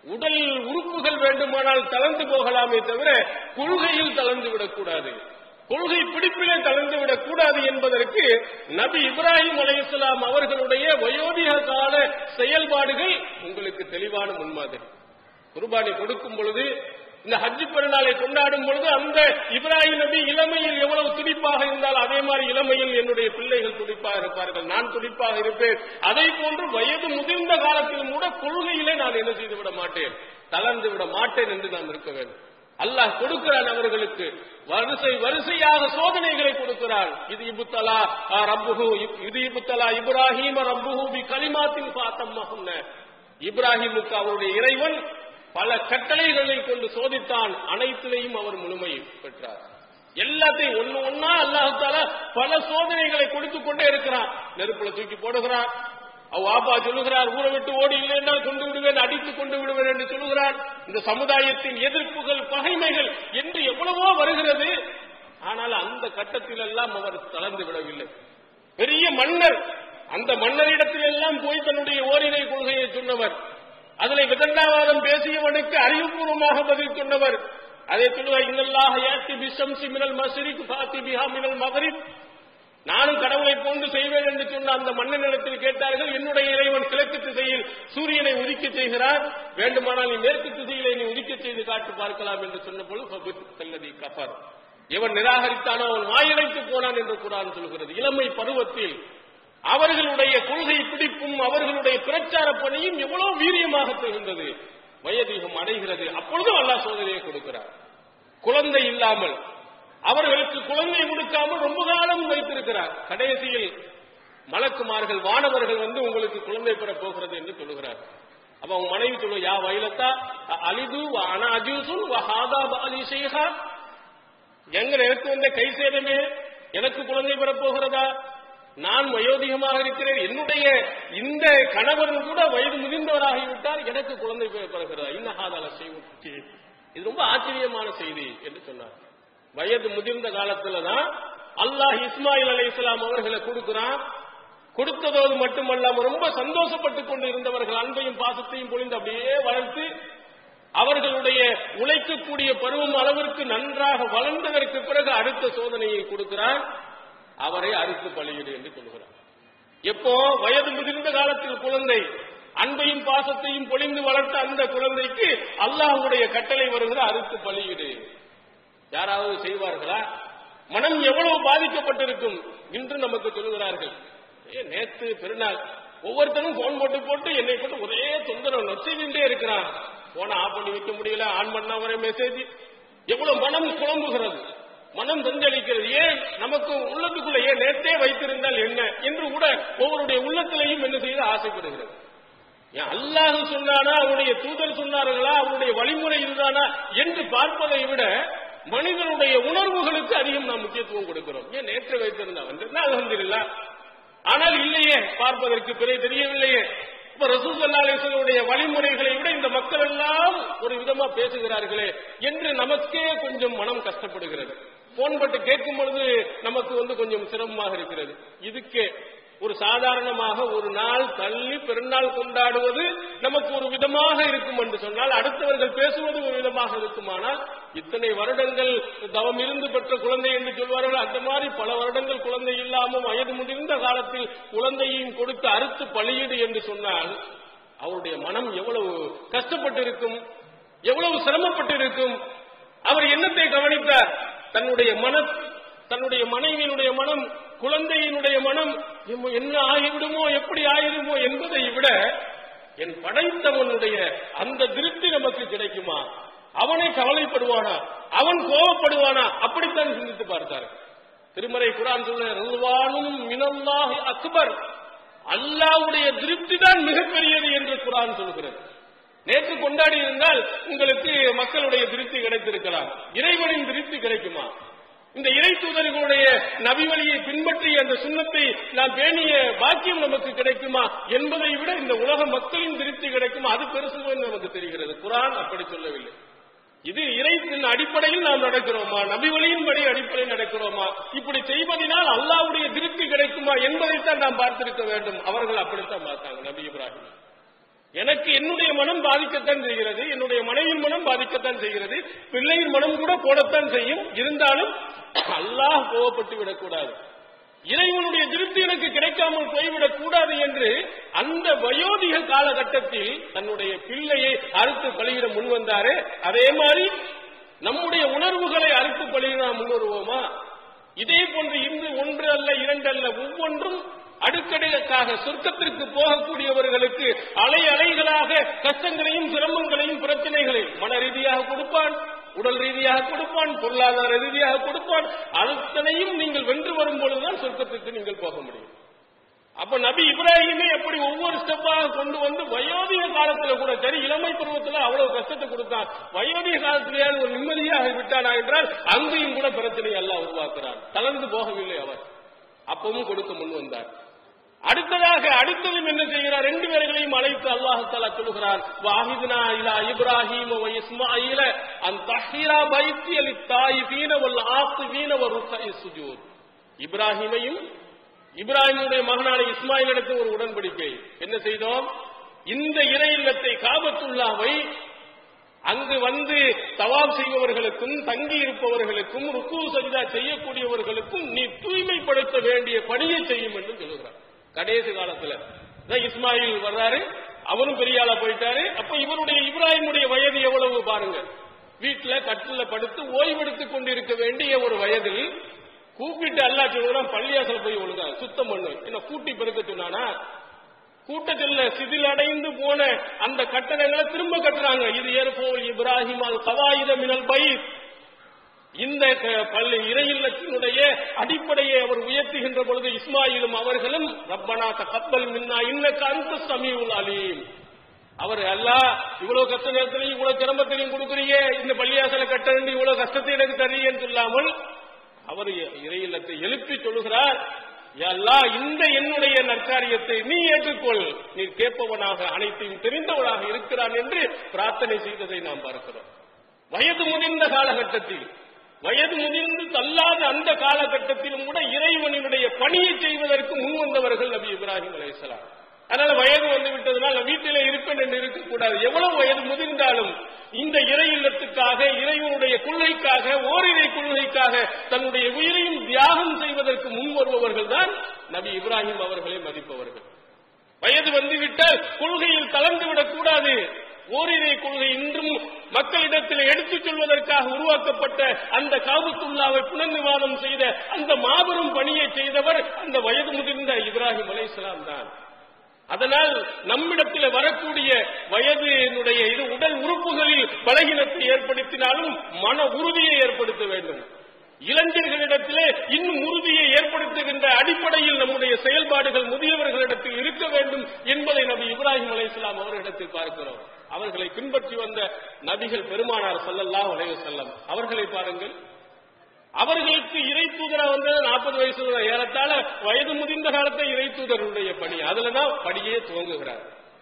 உடல் உறுப்புகள் வேண்டுமானால் தளர்ந்து போகலாமே தவிர கொள்கையில் தளர்ந்து விடக்கூடாது கொள்கை பிடிப்பிலே தளர்ந்து விடக்கூடாது என்பதற்கு நபி இப்ராஹிம் அலைஹிஸ்ஸலாம் அவர்களுடைய வயோதிக கால செயல்பாடுகள் உங்களுக்கு தெளிவான முன்மாதிரி குர்பானி கொடுக்கும் பொழுது இந்த ஹஜ் பெருநாளை கொண்டாடும் பொழுது அந்த இப்ராஹிம் நபி இளமையில் எவ்வளவு துடிப்பாக இருந்தால் அதே மாதிரி இளமையில் என்னுடைய பிள்ளைகள் துடிப்பாக இருப்பார்கள் நான் துடிப்பாக இருப்பேன் அதை போன்று வயது முதிர்ந்த காலத்திலும் கூட கொள்கையிலே நான் என்ன செய்து விட மாட்டேன் தளர்ந்து விட மாட்டேன் என்று நாம் இருக்க வேண்டும் அல்லாஹ் கொடுக்கிறான் அவர்களுக்கு வரிசை வரிசையாக சோதனைகளை கொடுக்கிறான் இது இபுத்தலா ரப்புஹு இது இபுத்தலா இப்ராஹிம ரப்புஹு பி கலிமாத்தின் பாத்தம்மா இப்ராஹிமுக்கு அவருடைய இறைவன் பல கட்டளைகளை கொண்டு சோதித்தான் அனைத்திலையும் அவர் முழுமை பெற்றார் எல்லாத்தையும் ஒண்ணு ஒன்னா அல்லாஹால பல சோதனைகளை கொடுத்து கொண்டே இருக்கிறான் நெருப்புல தூக்கி போடுகிறான் அவ் ஆபா சொல்லுகிறார் ஊரை விட்டு ஓடி இல்லை என்றால் கொண்டு விடுவேன் அடித்து கொண்டு விடுவேன் என்று சொல்லுகிறார் இந்த சமுதாயத்தின் எதிர்ப்புகள் பகைமைகள் என்று எவ்வளவோ வருகிறது ஆனால் அந்த கட்டத்தில் எல்லாம் அவர் தளர்ந்து விடவில்லை பெரிய மன்னர் அந்த மன்னரிடத்தில் எல்லாம் போய் தன்னுடைய ஓரிரை கொள்கையை சொன்னவர் அதில் விதண்டாவாதம் பேசியவனுக்கு அறிவுபூர்வமாக பதில் சொன்னவர் அதை சொல்லுவார் இன்னல்லாக யாத்தி பிஷம்சி மினல் மசிரிக் பாத்தி பிஹா மினல் மகரிப் நானும் கடவுளை போன்று செய்வேன் என்று சொன்ன அந்த மன்னனிடத்தில் கேட்டார்கள் என்னுடைய இறைவன் கிழக்கு திசையில் சூரியனை உதிக்க செய்கிறார் வேண்டுமானால் நீ மேற்கு திசையிலே நீ உதிக்க செய்து காட்டு பார்க்கலாம் என்று சொன்ன பொழுது செல்லதி கஃபர் எவன் நிராகரித்தானோ அவன் வாயடைத்து போனான் என்று குரான் சொல்கிறது இளமை பருவத்தில் அவர்களுடைய கொள்கை பிடிப்பும் அவர்களுடைய பிரச்சார பணியும் எவ்வளவு வீரியமாக திகழ்ந்தது வயதிகம் அடைகிறது அப்பொழுதும் அல்லாஹ் சோதனையை கொடுக்கிறார் குழந்தை இல்லாமல் அவர்களுக்கு குழந்தை கொடுக்காமல் ரொம்ப காலம் வைத்திருக்கிறார் கடைசியில் மலக்குமார்கள் வானவர்கள் வந்து உங்களுக்கு குழந்தை பெற போகிறது என்று சொல்லுகிறார் அப்ப அவங்க மனைவி சொல்லு யா வயலத்தா அலிது அன அஜூசுன் வஹாதா பாலி ஷேஹா எங்க எனக்கு வந்த கை சேதமே எனக்கு குழந்தை பெறப் போகிறதா நான் வயோதிகமாக இருக்கிறேன் என்னுடைய இந்த கணவன் கூட வயது முதிர்ந்தவராகிவிட்டால் எனக்கு குழந்தை பிறக்கிறதா இன்னஹாதால செய்தி இது ரொம்ப ஆச்சரியமான செய்தி என்று சொன்னார் வயது முதிர்ந்த காலத்துல தான் அல்லாஹ் இஸ்மாயில் அலை இஸ்லாம் அவர்களை கொடுக்கிறான் கொடுத்ததோடு மட்டுமல்லாம ரொம்ப சந்தோஷப்பட்டு கொண்டு இருந்தவர்கள் அன்பையும் பாசத்தையும் பொழிந்து அப்படியே வளர்த்து அவர்களுடைய உழைக்கக்கூடிய பருவம் அளவிற்கு நன்றாக வளர்ந்ததற்கு பிறகு அடுத்த சோதனையை கொடுக்கிறார் அவரை அறுத்து பலியிடு என்று சொல்கிறார் எப்போ வயது முதிர்ந்த காலத்தில் குழந்தை அன்பையும் பாசத்தையும் பொழிந்து வளர்த்த அந்த குழந்தைக்கு அல்லாஹுடைய கட்டளை வருகிற அறுத்து பலியிடு யாராவது செய்வார்களா மனம் எவ்வளவு பாதிக்கப்பட்டிருக்கும் இன்று நமக்கு சொல்லுகிறார்கள் ஏ நேத்து பெருநாள் ஒவ்வொருத்தரும் போன் போட்டு போட்டு என்னை போட்டு ஒரே தொந்தரவு நொச்சைகின்றே இருக்கிறான் போன ஆஃப் பண்ணி வைக்க முடியல ஆன் பண்ணா ஒரே மெசேஜ் எவ்வளவு மனம் குழம்புகிறது மனம் தஞ்சளிக்கிறது ஏன் நமக்கு உள்ளத்துக்குள்ள ஏன் நேற்றே வைத்திருந்தால் என்ன என்று கூட ஒவ்வொருடைய உள்ளத்திலையும் என்ன செய்து ஆசைப்படுகிறது ஏன் அல்லாஹ் சொன்னானா அவருடைய தூதர் சொன்னார்களா அவருடைய வழிமுறை இதுதானா என்று பார்ப்பதை விட மனிதனுடைய உணர்வுகளுக்கு அதிகம் நாம் முக்கியத்துவம் கொடுக்கிறோம் ஏன் நேற்று வைத்திருந்தா வந்திருந்தா அலமதுல்லா ஆனால் இல்லையே பார்ப்பதற்கு பிறை தெரியவில்லையே இப்ப ரசூசல்லாசனுடைய வழிமுறைகளை விட இந்த மக்கள் எல்லாம் ஒரு விதமா பேசுகிறார்களே என்று நமக்கே கொஞ்சம் மனம் கஷ்டப்படுகிறது போன் பட்டு கேட்கும் பொழுது நமக்கு வந்து கொஞ்சம் சிரமமாக இருக்கிறது இதுக்கே ஒரு சாதாரணமாக ஒரு நாள் தள்ளி பெருநாள் கொண்டாடுவது நமக்கு ஒரு விதமாக இருக்கும் என்று சொன்னால் அடுத்தவர்கள் பேசுவது ஒரு விதமாக இருக்குமானால் இத்தனை வருடங்கள் தவம் இருந்து பெற்ற குழந்தை என்று சொல்வார்கள் அந்த மாதிரி பல வருடங்கள் குழந்தை இல்லாமல் வயது முதிர்ந்த காலத்தில் குழந்தையையும் கொடுத்து அறுத்து பலியீடு என்று சொன்னால் அவருடைய மனம் எவ்வளவு கஷ்டப்பட்டிருக்கும் எவ்வளவு சிரமப்பட்டிருக்கும் அவர் என்னத்தை கவனித்தார் தன்னுடைய மன தன்னுடைய மனைவியினுடைய மனம் குழந்தையினுடைய மனம் என்ன ஆகிவிடுமோ எப்படி ஆகிடுமோ என்பதை விட என் படைத்தவனுடைய அந்த திருப்தி நமக்கு கிடைக்குமா அவனை கவலைப்படுவானா அவன் கோபப்படுவானா அப்படித்தான் சிந்தித்து பார்த்தார் திருமறை குரான் சொல்ல ருவானும் மினல்லாஹி அக்பர் அல்லாவுடைய திருப்தி தான் மிகப்பெரியது என்று குரான் சொல்கிறது நேற்று கொண்டாடி இருந்தால் உங்களுக்கு மக்களுடைய திருப்தி கிடைத்திருக்கலாம் இறைவனின் திருப்தி கிடைக்குமா இந்த இறை தூதர்களுடைய நபி வழியை பின்பற்றி அந்த சுண்ணத்தை நாம் பேணிய பாக்கியம் நமக்கு கிடைக்குமா என்பதை விட இந்த உலக மக்களின் திருப்தி கிடைக்குமா அது பெருசு நமக்கு தெரிகிறது குரான் அப்படி சொல்லவில்லை இது இறைத்தின் அடிப்படையில் நாம் நடக்கிறோமா நபி வழியின் படி அடிப்படையில் நடக்கிறோமா இப்படி செய்வதனால் அல்லாவுடைய திருப்தி கிடைக்குமா என்பதைத்தான் நாம் பார்த்திருக்க வேண்டும் அவர்கள் அப்படித்தான் பார்த்தாங்க நபி இப்ராஹிம் எனக்கு என்னுடைய மனம் பாதிக்கத்தான் செய்கிறது என்னுடைய மனைவியின் மனம் பாதிக்கத்தான் செய்கிறது பிள்ளையின் மனம் கூட போடத்தான் செய்யும் இருந்தாலும் அல்லாஹ் கோவப்பட்டு விடக்கூடாது இறைவனுடைய திருப்தி எனக்கு கிடைக்காமல் போய்விடக் கூடாது என்று அந்த வயோதிக காலகட்டத்தில் தன்னுடைய பிள்ளையை அறுத்து பலியிட முன் வந்தாரே அதே மாதிரி நம்முடைய உணர்வுகளை அறுத்து பலியிட நாம் முன் வருவோமா இதே போன்று இன்று ஒன்று அல்ல இரண்டு அல்ல ஒவ்வொன்றும் அடுக்கடுக்காக சொர்க்கத்திற்கு போகக்கூடியவர்களுக்கு அலை அலைகளாக கஷ்டங்களையும் சிரமங்களையும் பிரச்சனைகளையும் மன ரீதியாக கொடுப்பான் உடல் ரீதியாக கொடுப்பான் பொருளாதார ரீதியாக கொடுப்பான் அத்தனையும் நீங்கள் வென்று வரும் பொழுதுதான் சொர்க்கத்துக்கு நீங்கள் போக முடியும் அப்ப நபி இப்ராஹிமே அப்படி ஒவ்வொரு ஸ்டெப்பாக கொண்டு வந்து வயோதிக காலத்துல கூட சரி இளமை பருவத்துல அவ்வளவு கஷ்டத்தை கொடுத்தான் வயோதிக காலத்திலேயாவது ஒரு நிம்மதியாக விட்டானா என்றால் அங்கேயும் கூட பிரச்சனை எல்லாம் உருவாக்குறான் தளர்ந்து போகவில்லை அவர் அப்பவும் கொடுக்க முன் வந்தார் அடுத்ததாக அடுத்ததும் என்ன செய்கிறார் ரெண்டு பேர்களையும் அழைத்து அல்லாஹாலா சொல்லுகிறார் வாஹிதுனா இலா இப்ராஹிம் வ இஸ்மாயில அன் தஹீரா பைத்தி அலி தாயிபீன வல் ஆசிபீன வ ருக்கஇ சுஜூத் இப்ராஹிமையும் இப்ராஹிமுடைய மகனான இஸ்மாயிலிடத்து ஒரு உடன்படிக்கை என்ன செய்தோம் இந்த இறை இல்லத்தை காபத்துல்லாவை அங்கு வந்து தவாப் செய்பவர்களுக்கும் தங்கி இருப்பவர்களுக்கும் ருக்கு சஜிதா செய்யக்கூடியவர்களுக்கும் நீ தூய்மைப்படுத்த வேண்டிய பணியை செய்யும் என்று சொல்லுகிறார் கடைசி காலத்துல இதான் இஸ்மாயில் வர்றாரு அவரும் பெரிய ஆளா போயிட்டாரு அப்ப இவருடைய இப்ராஹிமுடைய வயது எவ்வளவு பாருங்க வீட்டுல கட்டில படுத்து ஓய்வெடுத்துக் கொண்டிருக்க வேண்டிய ஒரு வயதில் கூப்பிட்டு அல்லா சொல்லுறான் பள்ளியாசல் போய் ஒழுங்கா சுத்தம் பண்ணு என்ன கூட்டி பெருக்க சொன்னானா கூட்டத்தில் சிதிலடைந்து போன அந்த கட்டடங்களை திரும்ப கட்டுறாங்க இது ஏற்போல் இப்ராஹிம் அல் கவாயுத மினல் பைத் இந்த க- பள்ளி இறையில்லத்தினுடைய அடிப்படையை அவர் உயர்த்துகின்ற பொழுது இஸ்மாயிலும் அவர்களும் ரப்பனா தகப்பல் மின்னா இன்னக்க அந்த சமீவுல் அலீம் அவர் அல்லா இவ்வளவு கஷ்ட நேரத்திலையும் இவ்வளவு சிரமத்திலையும் கொடுக்குறீங்க இந்த பள்ளியாசலை கட்ட வேண்டி இவ்வளவு கஷ்டத்தை எனக்கு தரீங்கன்னு சொல்லாமல் அவர் இறையில்லத்தை எழுப்பி சொல்லுகிறார் "யா அல்லாஹ் இந்த என்னுடைய நற்காரியத்தை நீ ஏற்றுக்கொள் நீ கேட்பவனாக அனைத்தையும் தெரிந்தவனாக இருக்கிறான் என்று பிரார்த்தனை செய்ததை நாம் பார்க்கிறோம் வயது முதிர்ந்த காலகட்டத்தில் வயது முதிர்ந்து தள்ளாத அந்த காலகட்டத்திலும் கூட இறைவனினுடைய பணியை செய்வதற்கு முன் வந்தவர்கள் நபி இப்ராஹிம் அலைஹிஸ்ஸலாம் அதனால வயது வந்து விட்டதனால் நான் வீட்டிலே இருப்பேன் என்று இருக்கக்கூடாது எவ்வளவு வயது முதிர்ந்தாலும் இந்த இறை இல்லத்துக்காக இறைவனுடைய கொள்கைக்காக ஓரிரை கொள்கைக்காக தன்னுடைய உயிரையும் தியாகம் செய்வதற்கு முன் வருபவர்கள் தான் நபி இப்ராஹிம் அவர்களை மதிப்பவர்கள் வயது வந்துவிட்டால் கொள்கையில் கலந்து விடக்கூடாது ஓரிரை கொள்கை இன்றும் மக்களிடத்தில் எடுத்துச் சொல்வதற்காக உருவாக்கப்பட்ட அந்த காபத்துல்லாவை புனர்நிவாதம் செய்த அந்த மாபெரும் பணியை செய்தவர் அந்த வயது முதிர்ந்த இப்ராஹிம் அலைஹிஸ்ஸலாம் தான் அதனால் நம்மிடத்தில் வரக்கூடிய வயதினுடைய இது உடல் உறுப்புகளில் பலகீனத்தை ஏற்படுத்தினாலும் மன உறுதியை ஏற்படுத்த வேண்டும் இளைஞர்களிடத்திலே இன்னும் உறுதியை ஏற்படுத்துகின்ற அடிப்படையில் நம்முடைய செயல்பாடுகள் முதியவர்களிடத்தில் இருக்க வேண்டும் என்பதை நபி இப்ராஹிம் அலைஹிஸ்ஸலாம் அவர்களிடத்தில் பார்க்கிறோம் அவர்களை பின்பற்றி வந்த நபிகள் பெருமானார் ஸல்லல்லாஹு அலைஹி வஸல்லம் அவர்களை பாருங்கள் அவர்களுக்கு இறை தூதரா வந்தது நாற்பது வயசு தான். ஏறத்தாழ வயது முதிர்ந்த காலத்தை இறை தூதருடைய பணி அதுலதான் படியே துவங்குகிறார்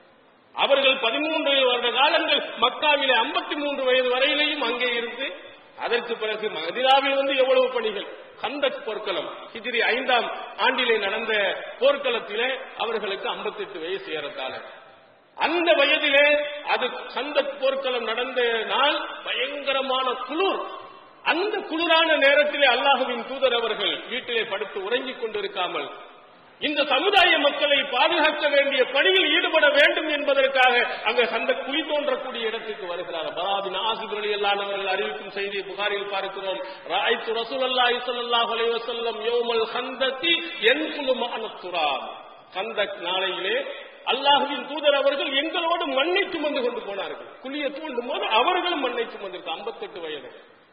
அவர்கள் பதிமூன்று வருட காலங்கள் மக்காவிலே ஐம்பத்தி மூன்று வயது வரையிலேயும் அங்கே இருந்து அதற்கு பிறகு மதினாவில் வந்து எவ்வளவு பணிகள் கந்தக் போர்க்களம் ஹிஜ்ரி ஐந்தாம் ஆண்டிலே நடந்த போர்க்களத்திலே அவர்களுக்கு 58 வயசு ஏறத்தாழ அந்த வயதிலே அது கந்தக் போர்க்களம் நடந்த நாள் பயங்கரமான குளிர் அந்த குளிரான நேரத்திலே அல்லாஹுவின் தூதர் அவர்கள் வீட்டிலே படுத்து உறங்கிக் கொண்டிருக்காமல் இந்த சமுதாய மக்களை பாதுகாக்க வேண்டிய பணியில் ஈடுபட வேண்டும் என்பதற்காக அங்க அந்த குழி தோன்றக்கூடிய இடத்துக்கு வருகிறார் பராபின் ஆசிபுரலி அல்லானவர்கள் அறிவிக்கும் செய்தியை புகாரில் பார்க்கிறோம் ராய்த்து ரசூல் அல்லாஹி ஸல்லல்லாஹு அலைஹி வஸல்லம் யௌமல் ஹந்தகி யன்குலு மஅனத்துராப் கந்தக் நாளையிலே அல்லாஹுவின் தூதர் அவர்கள் எங்களோடு மண்ணை சுமந்து கொண்டு போனார்கள் குழியை தூண்டும் போது அவர்களும் மண்ணை சுமந்திருக்கு 58 வயது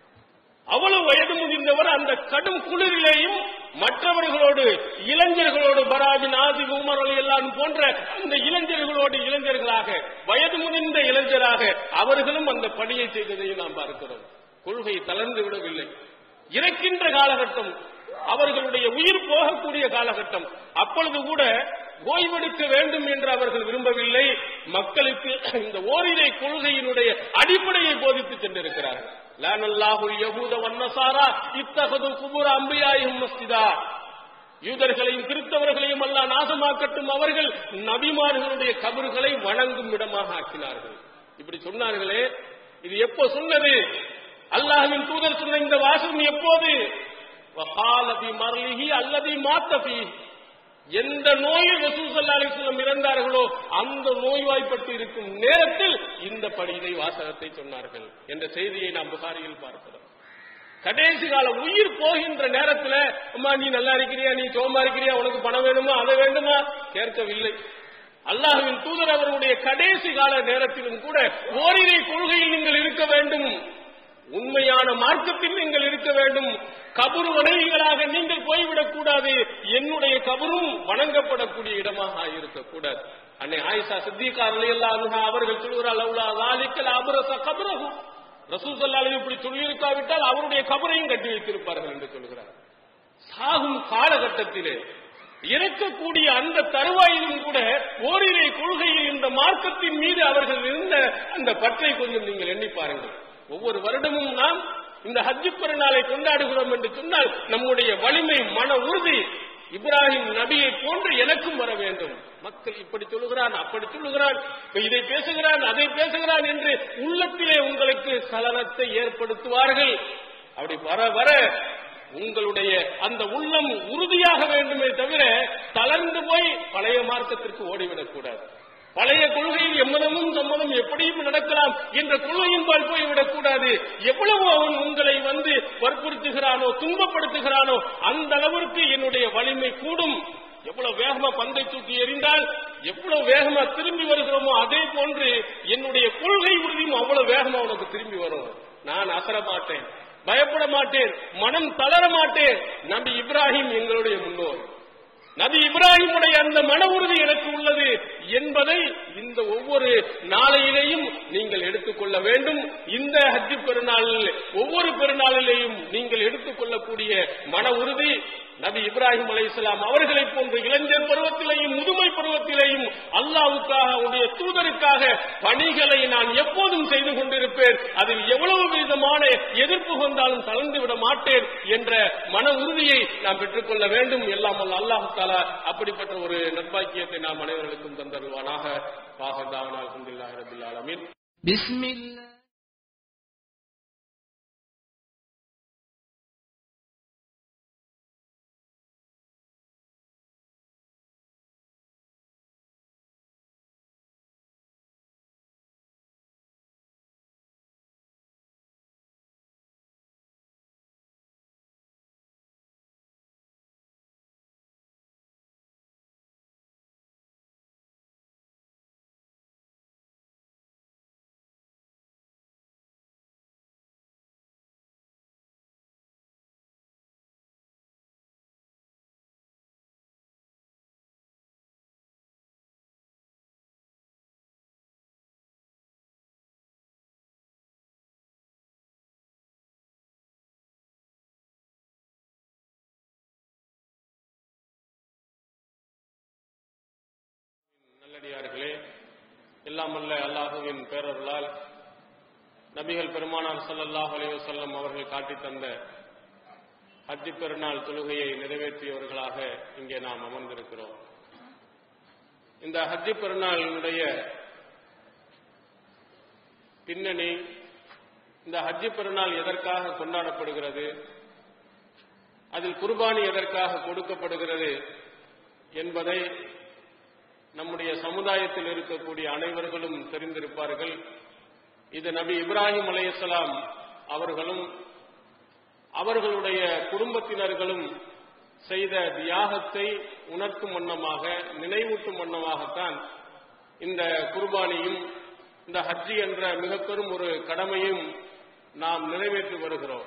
அவ்வளவு வயது முதிர்ந்தவர் அந்த கடும் குளிரிலேயும் மற்றவர்களோடு இளைஞர்களோடு பராஜின் ஆதி உமர் அலி எல்லாம் போன்ற அந்த இளைஞர்களோடு இளைஞர்களாக வயது முதிர்ந்த இளைஞராக அவர்களும் அந்த பணியை செய்ததையும் நாம் பார்க்கிறோம் கொள்கை தளர்ந்து விடவில்லை இறக்கின்ற காலகட்டம் அவர்களுடைய உயிர் போகக்கூடிய காலகட்டம் அப்பொழுது கூட ஓய்வெடுக்க வேண்டும் என்று அவர்கள் விரும்பவில்லை மக்களுக்கு இந்த ஓரிரை கொள்கையினுடைய அடிப்படையை போதித்து சென்றிருக்கிறார்கள் லானல்லாஹுல் யஹூத வன்னசாரா இத்தகது குபுர அம்பியாயும் மஸ்ஜிதா யூதர்களையும் கிறிஸ்தவர்களையும் அல்ல நாசமாக்கட்டும் அவர்கள் நபிமார்களுடைய கபறுகளை வணங்கும் இடமாக ஆக்கினார்கள் இப்படி சொன்னார்களே இது எப்போ சொன்னது அல்லாஹ்வின் தூதர் சொன்ன இந்த வாசகம் எப்போது வகாலபி மர்லிஹி அல்லதி மாத்தபி எந்த நோயில் ரசூசல்லா அலிஸ்லம் இறந்தார்களோ அந்த நோய்வாய்ப்பட்டு இருக்கும் நேரத்தில் இந்த படிதை வாசகத்தை சொன்னார்கள் என்ற செய்தியை நாம் புகாரியில் பார்க்கிறோம் கடைசி கால உயிர் போகின்ற நேரத்துல அம்மா நீ நல்லா இருக்கிறியா நீ சோமா இருக்கிறியா உனக்கு பணம் வேணுமா அதை வேண்டுமா கேட்கவில்லை அல்லாஹ்வின் தூதர் அவருடைய கடைசி கால நேரத்திலும் கூட ஓரிரை கொள்கையில் நீங்கள் இருக்க வேண்டும் உண்மையான மார்க்கத்தில் நீங்கள் இருக்க வேண்டும் கபரு வணங்கிகளாக நீங்கள் போய்விடக் கூடாது என்னுடைய கபரும் வணங்கப்படக்கூடிய இடமாக இருக்கக்கூடாது அன்னை ஆயிஷா சித்திகா ரலியல்லாஹு அவர்கள் சொல்கிறார் அவுலா தாலிக்கல் அபரச கபரஹு ரசூல் ஸல்லல்லாஹு இப்படி சொல்லியிருக்காவிட்டால் அவருடைய கபரையும் கட்டி வைத்திருப்பார்கள் என்று சொல்கிறார் சாகும் காலகட்டத்திலே இறக்கக்கூடிய அந்த தருவாயிலும் கூட ஓரிரை கொள்கையில் இந்த மார்க்கத்தின் மீது அவர்கள் இருந்த அந்த பற்றை கொஞ்சம் நீங்கள் எண்ணி பாருங்கள் ஒவ்வொரு வருடமும் நாம் இந்த ஹஜ்ஜு பெருநாளை கொண்டாடுகிறோம் என்று சொன்னால் நம்முடைய வலிமை மன உறுதி இப்ராஹிம் நபியை போன்று எனக்கும் வர வேண்டும் மக்கள் இப்படி சொல்லுகிறான் அப்படி சொல்லுகிறான் இப்ப இதை பேசுகிறான் அதை பேசுகிறான் என்று உள்ளத்திலே உங்களுக்கு சலனத்தை ஏற்படுத்துவார்கள் அப்படி வர வர உங்களுடைய அந்த உள்ளம் உறுதியாக வேண்டுமே தவிர தளர்ந்து போய் பழைய மார்க்கத்திற்கு ஓடிவிடக் கூடாது பழைய கொள்கையில் எம்மதமும் சம்மதம் எப்படியும் நடக்கலாம் என்ற கொள்கையின்பால் போய்விடக் கூடாது எவ்வளவு அவன் உங்களை வந்து வற்புறுத்துகிறானோ துன்பப்படுத்துகிறானோ அந்த அளவிற்கு என்னுடைய வலிமை கூடும் எவ்வளவு வேகமா பந்தை தூக்கி எறிந்தால் எவ்வளவு வேகமா திரும்பி வருகிறோமோ அதே போன்று என்னுடைய கொள்கை உறுதியும் அவ்வளவு வேகமா உனக்கு திரும்பி வரும் நான் அசர மாட்டேன் பயப்பட மாட்டேன் மனம் தளர மாட்டேன் நபி இப்ராஹிம் எங்களுடைய முன்னோர் நபி இப்ராஹிமுடைய அந்த மன உறுதி எனக்கு உள்ளது என்பதை இந்த ஒவ்வொரு நாளையிலேயும் நீங்கள் எடுத்துக்கொள்ள வேண்டும் இந்த ஹஜ்ஜு பெருநாளில் ஒவ்வொரு பெருநாளிலேயும் நீங்கள் எடுத்துக்கொள்ளக்கூடிய மன உறுதி நபி இப்ராஹிம் அலைஹிஸ்ஸலாம் அவர்களை போன்ற இளைஞர் பருவத்திலேயும் முதுமை பருவத்திலேயும் அல்லாவுக்காக அவருடைய தூதருக்காக பணிகளை நான் எப்போதும் செய்து கொண்டிருப்பேன் அதில் எவ்வளவு விதமான எதிர்ப்பு வந்தாலும் தளர்ந்து விட மாட்டேன் என்ற மன உறுதியை நாம் பெற்றுக்கொள்ள வேண்டும் எல்லாம் அல்ல அல்லாஹு தாலா அப்படிப்பட்ட ஒரு நற்பாக்கியத்தை நாம் அனைவர்களுக்கும் தந்தருவானாக பாகதாவனால் அல்ஹம்துலில்லாஹி ரபில் ஆலமீன் بسم الله நல்லடியார்களே எல்லாம் அல்ல அல்லாஹுவின் பேரருளால் நபிகள் பெருமானார் ஸல்லல்லாஹு அலைஹி வஸல்லம் அவர்கள் காட்டித் தந்த ஹஜ்ஜு பெருநாள் தொழுகையை நிறைவேற்றியவர்களாக இங்கே நாம் அமர்ந்திருக்கிறோம் இந்த ஹஜ்ஜு பெருநாளினுடைய பின்னணி இந்த ஹஜ்ஜு பெருநாள் எதற்காக கொண்டாடப்படுகிறது அதில் குர்பானி எதற்காக கொடுக்கப்படுகிறது என்பதை நம்முடைய சமுதாயத்தில் இருக்கக்கூடிய அனைவர்களும் தெரிந்திருப்பார்கள் இது நபி இப்ராஹிம் அலைஹிஸ்ஸலாம் அவர்களும் அவர்களுடைய குடும்பத்தினர்களும் செய்த தியாகத்தை உணர்த்தும் வண்ணமாக நினைவூட்டும் வண்ணமாகத்தான் இந்த குர்பானியும் இந்த ஹஜ்ஜி என்ற மிக பெரும் ஒரு கடமையும் நாம் நிறைவேற்றி வருகிறோம்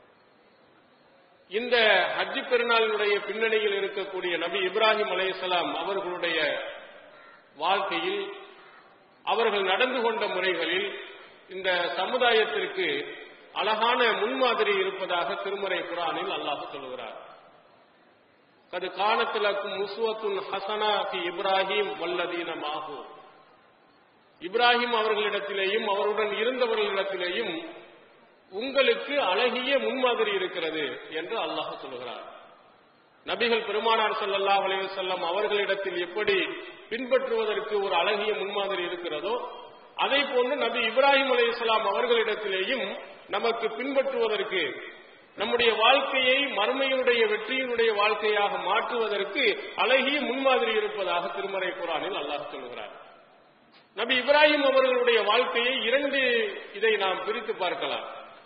இந்த ஹஜ்ஜி பெருநாளினுடைய பின்னணியில் இருக்கக்கூடிய நபி இப்ராஹிம் அலைஹிஸ்ஸலாம் அவர்களுடைய வாழ்க்கையில் அவர்கள் நடந்து கொண்ட முறைகளில் இந்த சமுதாயத்திற்கு அழகான முன்மாதிரி இருப்பதாக திருமறை குரானில் அல்லாஹ் சொல்கிறார் கது காணத்திலக்கும் முசுவத்துன் ஹசனா ஃபி இப்ராஹிம் வல்லதீன மாஹூ இப்ராஹிம் அவர்களிடத்திலேயும் அவருடன் இருந்தவர்களிடத்திலேயும் உங்களுக்கு அழகிய முன்மாதிரி இருக்கிறது என்று அல்லாஹ் சொல்கிறார் நபிகள் பெருமானார் ஸல்லல்லாஹு அலைஹி வஸல்லம் அவர்களிடத்தில் எப்படி பின்பற்றுவதற்கு ஒரு அழகிய முன்மாதிரி இருக்கிறதோ அதே போன்று நபி இப்ராஹிம் அலைஹிஸ்ஸலாம் அவர்களிடத்திலேயும் நமக்கு பின்பற்றுவதற்கு நம்முடைய வாழ்க்கையை மறுமையினுடைய வெற்றியினுடைய வாழ்க்கையாக மாற்றுவதற்கு அழகிய முன்மாதிரி இருப்பதாக திருமறை குரானில் அல்லாஹ் சொல்கிறார் நபி இப்ராஹிம் அவர்களுடைய வாழ்க்கையை இரண்டு இதை நாம் பிரித்து பார்க்கலாம்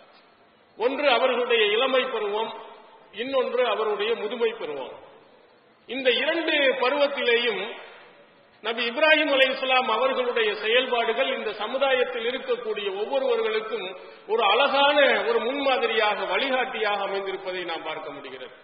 ஒன்று அவர்களுடைய இளமை பருவம் இன்னொன்று அவருடைய முதுமை பருவம் இந்த இரண்டு பருவத்திலேயும் நபி இப்ராஹிம் அலைஹிஸ்ஸலாம் அவர்களுடைய செயல்பாடுகள் இந்த சமுதாயத்தில் இருக்கக்கூடிய ஒவ்வொருவர்களுக்கும் ஒரு அழகான ஒரு முன்மாதிரியாக வழிகாட்டியாக அமைந்திருப்பதை நாம் பார்க்க முடிகிறது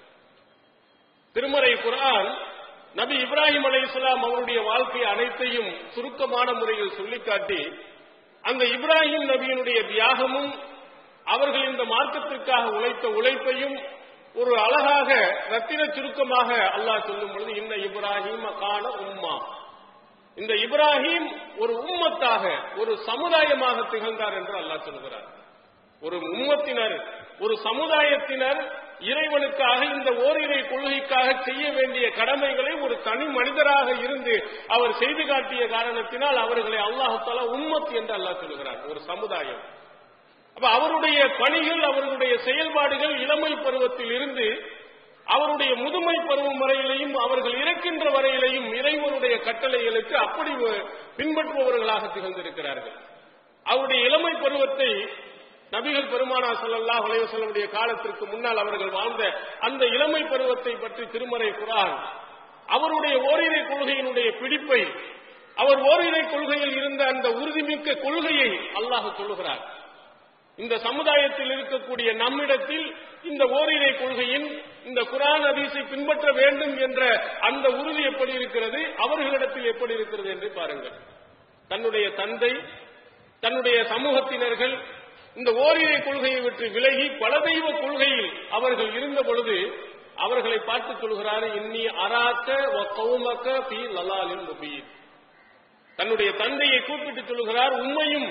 திருமறை குர்ஆன் நபி இப்ராஹிம் அலைஹிஸ்ஸலாம் அவருடைய வாழ்க்கை அனைத்தையும் சுருக்கமான முறையில் சொல்லிக்காட்டி அந்த இப்ராஹிம் நபியினுடைய தியாகமும் அவர்கள் இந்த மார்க்கத்திற்காக உழைத்த உழைப்பையும் ஒரு அழகாக ரத்தின சுருக்கமாக அல்லாஹ் சொல்லும் பொழுது இன்ன இப்ராஹிம் கான உம்மா இந்த இப்ராஹிம் ஒரு உம்மத்தாக ஒரு சமுதாயமாக திகழ்ந்தார் என்று அல்லாஹ் சொல்கிறார் ஒரு உம்மத்தினர் ஒரு சமுதாயத்தினர் இறைவனுக்காக இந்த ஓரிரை கொள்கைக்காக செய்ய வேண்டிய கடமைகளை ஒரு தனி மனிதராக இருந்து அவர் செய்து காட்டிய காரணத்தினால் அவர்களை அல்லாஹால உம்மத் என்று அல்லாஹ் சொல்கிறார் ஒரு சமுதாயம் அப்ப அவருடைய பணிகள் அவர்களுடைய செயல்பாடுகள் இளமை பருவத்தில் இருந்து அவருடைய முதுமை பருவம் வரையிலையும் அவர்கள் இறக்கின்ற வரையிலையும் இறைவனுடைய கட்டளைகளுக்கு அப்படி பின்பற்றுபவர்களாக திகழ்ந்திருக்கிறார்கள் அவருடைய இளமை பருவத்தை நபிகள் பெருமானா ஸல்லல்லாஹு அலைஹி வஸல்லமுடைய காலத்திற்கு முன்னால் அவர்கள் வாழ்ந்த அந்த இளமை பருவத்தை பற்றி திருமறை குரான் அவருடைய ஓரிரை கொள்கையினுடைய பிடிப்பை அவர் ஓரிரை கொள்கையில் இருந்த அந்த உறுதிமிக்க கொள்கையை அல்லாஹ் சொல்லுகிறார் இந்த சமுதாயத்தில் இருக்கக்கூடிய நம்மிடத்தில் இந்த ஓரிரை கொள்கையின் இந்த குரான் ஹதீஸை பின்பற்ற வேண்டும் என்ற அந்த உறுதி எப்படி இருக்கிறது அவர்களிடத்தில் எப்படி இருக்கிறது என்று பாருங்கள் தன்னுடைய தந்தை தன்னுடைய சமூகத்தினர்கள் இந்த ஓரிரை கொள்கையை விட்டு விலகி பல தெய்வ கொள்கையில் அவர்கள் இருந்த பொழுது அவர்களை பார்த்து சொல்கிறார் இன்னி அராக்க வ கௌமக்க பி லலாலின் முபீன் தன்னுடைய தந்தையை கூப்பிட்டு சொல்கிறார் உண்மையும்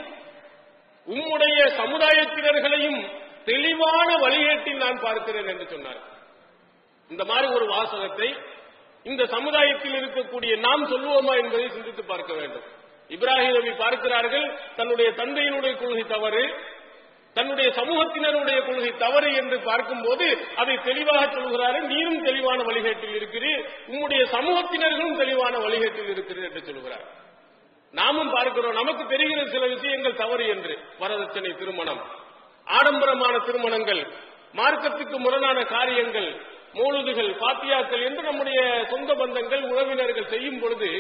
உம்முடைய சமுதாயத்தினர்களையும் தெளிவான வழிகேட்டில் நான் பார்க்கிறேன் என்று சொன்னார் இந்த மாதிரி ஒரு வாசகத்தை இந்த சமுதாயத்தில் இருக்கக்கூடிய நாம் சொல்லுவோமா என்பதை சிந்தித்து பார்க்க வேண்டும் இப்ராஹிம் நபி பார்க்கிறார்கள் தன்னுடைய தந்தையினுடைய கொள்கை தவறு தன்னுடைய சமூகத்தினருடைய கொள்கை தவறு என்று பார்க்கும்போது அதை தெளிவாக சொல்கிறார்கள் நீரும் தெளிவான வழிகேட்டில் இருக்கிறீர் உம்முடைய சமூகத்தினர்களும் தெளிவான வழிகேட்டில் இருக்கிறீர் என்று சொல்கிறார் நாமும் பார்க்கிறோம் நமக்கு தெரிகிற சில விஷயங்கள் தவறு என்று வரதட்சணை திருமணம் ஆடம்பரமான திருமணங்கள் மார்க்கத்துக்கு முரணான காரியங்கள் மூழுதுகள் பாத்தியாக்கள் என்று நம்முடைய சொந்த பந்தங்கள் உறவினர்கள் செய்யும் பொழுது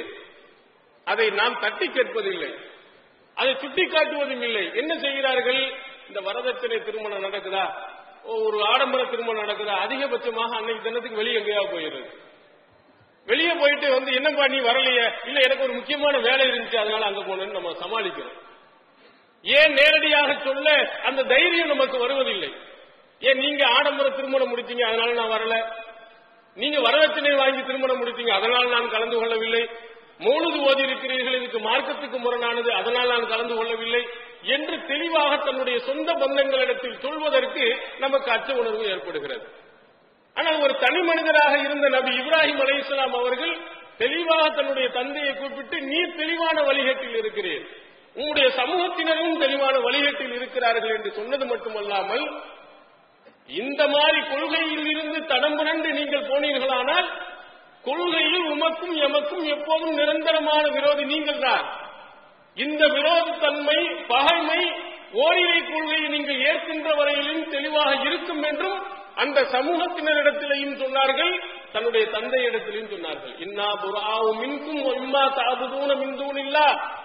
அதை நாம் தட்டி கேட்பதில்லை அதை சுட்டி காட்டுவதும் இல்லை என்ன செய்கிறார்கள் இந்த வரதட்சணை திருமணம் நடக்குதா ஒரு ஆடம்பர திருமணம் நடக்குதா அதிகபட்சமாக அன்னைக்கு தினத்துக்கு வெளியே எங்கேயாவது போயிடுது வெளியே போயிட்டு வந்து என்னப்பா நீ வரலையே இல்ல எனக்கு ஒரு முக்கியமான வேலை இருந்துச்சு அதனால அங்க போனேன்னு நம்ம சமாளிக்கிறோம் ஏன் நேரடியாக சொல்ல அந்த தைரியம் நமக்கு வருவதில்லை ஏன் நீங்க ஆடம்பர திருமணம் முடிச்சீங்க அதனால நான் வரல நீங்க வரதட்சணை வாங்கி திருமணம் முடிச்சீங்க அதனால் நான் கலந்து கொள்ளவில்லை மூணுது ஓதி இருக்கிறீர்கள் இதுக்கு மார்க்கத்துக்கு முரணானது அதனால் நான் கலந்து கொள்ளவில்லை என்று தெளிவாக தன்னுடைய சொந்த பந்தங்களிடத்தில் சொல்வதற்கு நமக்கு அச்ச உணர்வு ஏற்படுகிறது ஆனால் ஒரு தனி மனிதராக இருந்த நபி இப்ராஹிம் அலைஹிஸ்ஸலாம் அவர்கள் தெளிவாக தன்னுடைய தந்தையை கூப்பிட்டு நீ தெளிவான வழிகேட்டில் இருக்கிறீர் உங்களுடைய சமூகத்தினரும் தெளிவான வழிகேட்டில் இருக்கிறார்கள் என்று சொன்னது மட்டுமல்லாமல் இந்த மாதிரி கொள்கையில் இருந்து தடம் புரண்டு நீங்கள் போனீர்களானால் கொள்கையில் உமக்கும் எமக்கும் எப்போதும் நிரந்தரமான விரோதி நீங்கள் தான் இந்த விரோதத்தன்மை பகைமை ஓரிரை கொள்கையை நீங்கள் ஏற்கின்ற வரையிலும் தெளிவாக இருக்கும் என்றும் அந்த சமூகத்தினரிடத்திலையும் சொன்னார்கள் தன்னுடைய தந்தையிடத்திலையும் சொன்னார்கள் இன்னா புறாவு மின்கும் இம்மா தாபுதூன மின்தூனில்லா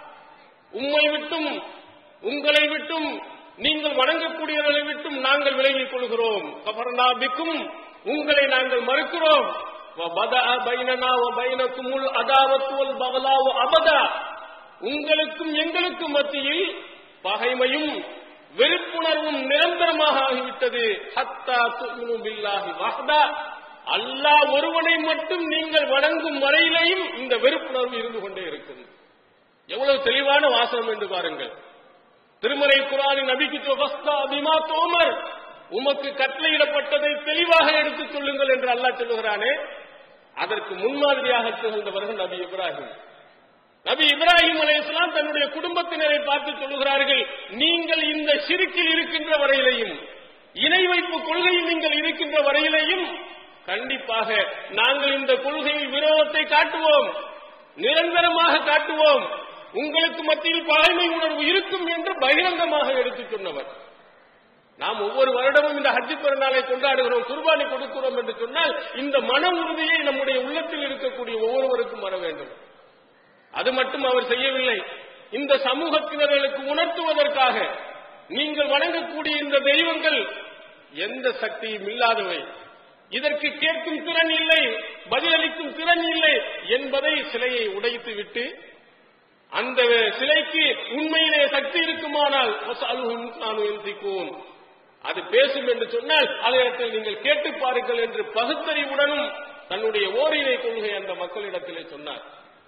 உம்மை விட்டும் உங்களை விட்டும் நீங்கள் வணங்கக்கூடியவர்களை விட்டும் நாங்கள் விலகிக் கொள்கிறோம் கபர்னாபிக்கும் உங்களை நாங்கள் மறுக்கிறோம் وَبَدَأَ بَيْنَنَا وَبَيْنَكُمُ الْعَدَاوَةُ وَالْبَغْضَاءُ أَبَدًا உங்களுக்கும் எங்களுக்கும் மத்தியில் பகைமையும் வெறுப்புணர்வும் நிரந்தரமாக ஆகிவிட்டது ஹத்தா துமினு பில்லாஹி வஹ்தா அல்லாஹ் ஒருவனை மட்டும் நீங்கள் வணங்கும் வரையிலேயும் இந்த வெறுப்புணர்வு இருந்து கொண்டே இருக்கும் எவ்வளவு தெளிவான வாசகம் என்று பாருங்கள் திருமறை குரானின் நபிக்கு வஸ்தா பிமா தோமர் உமக்கு கட்டளையிடப்பட்டதை தெளிவாக எடுத்துச் சொல்லுங்கள் என்று அல்லாஹ் சொல்லுகிறானே அதற்கு முன்மாதிரியாக திகழ்ந்தவர்கள் நபி இப்ராஹிம் நபி இப்ராஹிம் அலைஹிஸ்ஸலாம் தன்னுடைய குடும்பத்தினரை பார்த்து சொல்லுகிறார்கள் நீங்கள் இந்த சிறுக்கில் இருக்கின்ற வரையிலையும் இணை வைப்பு கொள்கையில் நீங்கள் இருக்கின்ற வரையிலையும் கண்டிப்பாக நாங்கள் இந்த கொள்கையில் விரோதத்தை காட்டுவோம் நிரந்தரமாக காட்டுவோம் உங்களுக்கு மத்தியில் பகைமை உணர்வு இருக்கும் என்று பகிரங்கமாக எடுத்துச் சொன்னவர் நாம் ஒவ்வொரு வருடமும் இந்த ஹஜ்ஜி பெருநாளை கொண்டாடுகிறோம் குர்பானி கொடுக்கிறோம் என்று சொன்னால் இந்த மன உறுதியை நம்முடைய உள்ளத்தில் இருக்கக்கூடிய ஒவ்வொருவருக்கும் வர வேண்டும் அது மட்டும் அவர் செய்யவில்லை இந்த சமூகத்தினர்களுக்கு உணர்த்துவதற்காக நீங்கள் வணங்கக்கூடிய இந்த தெய்வங்கள் எந்த சக்தியும் இல்லாதவை இதற்கு கேட்கும் திறன் இல்லை பதிலளிக்கும் திறன் இல்லை என்பதை சிலையை உடைத்து விட்டு அந்த சிலைக்கு உண்மையிலே சக்தி இருக்குமானால் வசாலுஹும் கானு யந்திகூன். அது பேசும் என்று சொன்னால் அதனிடத்தில் நீங்கள் கேட்டு பாருங்கள் என்று பகுத்தறிவுடனும் தன்னுடைய ஓரிரை கொள்கை அந்த மக்களிடத்திலே சொன்னார்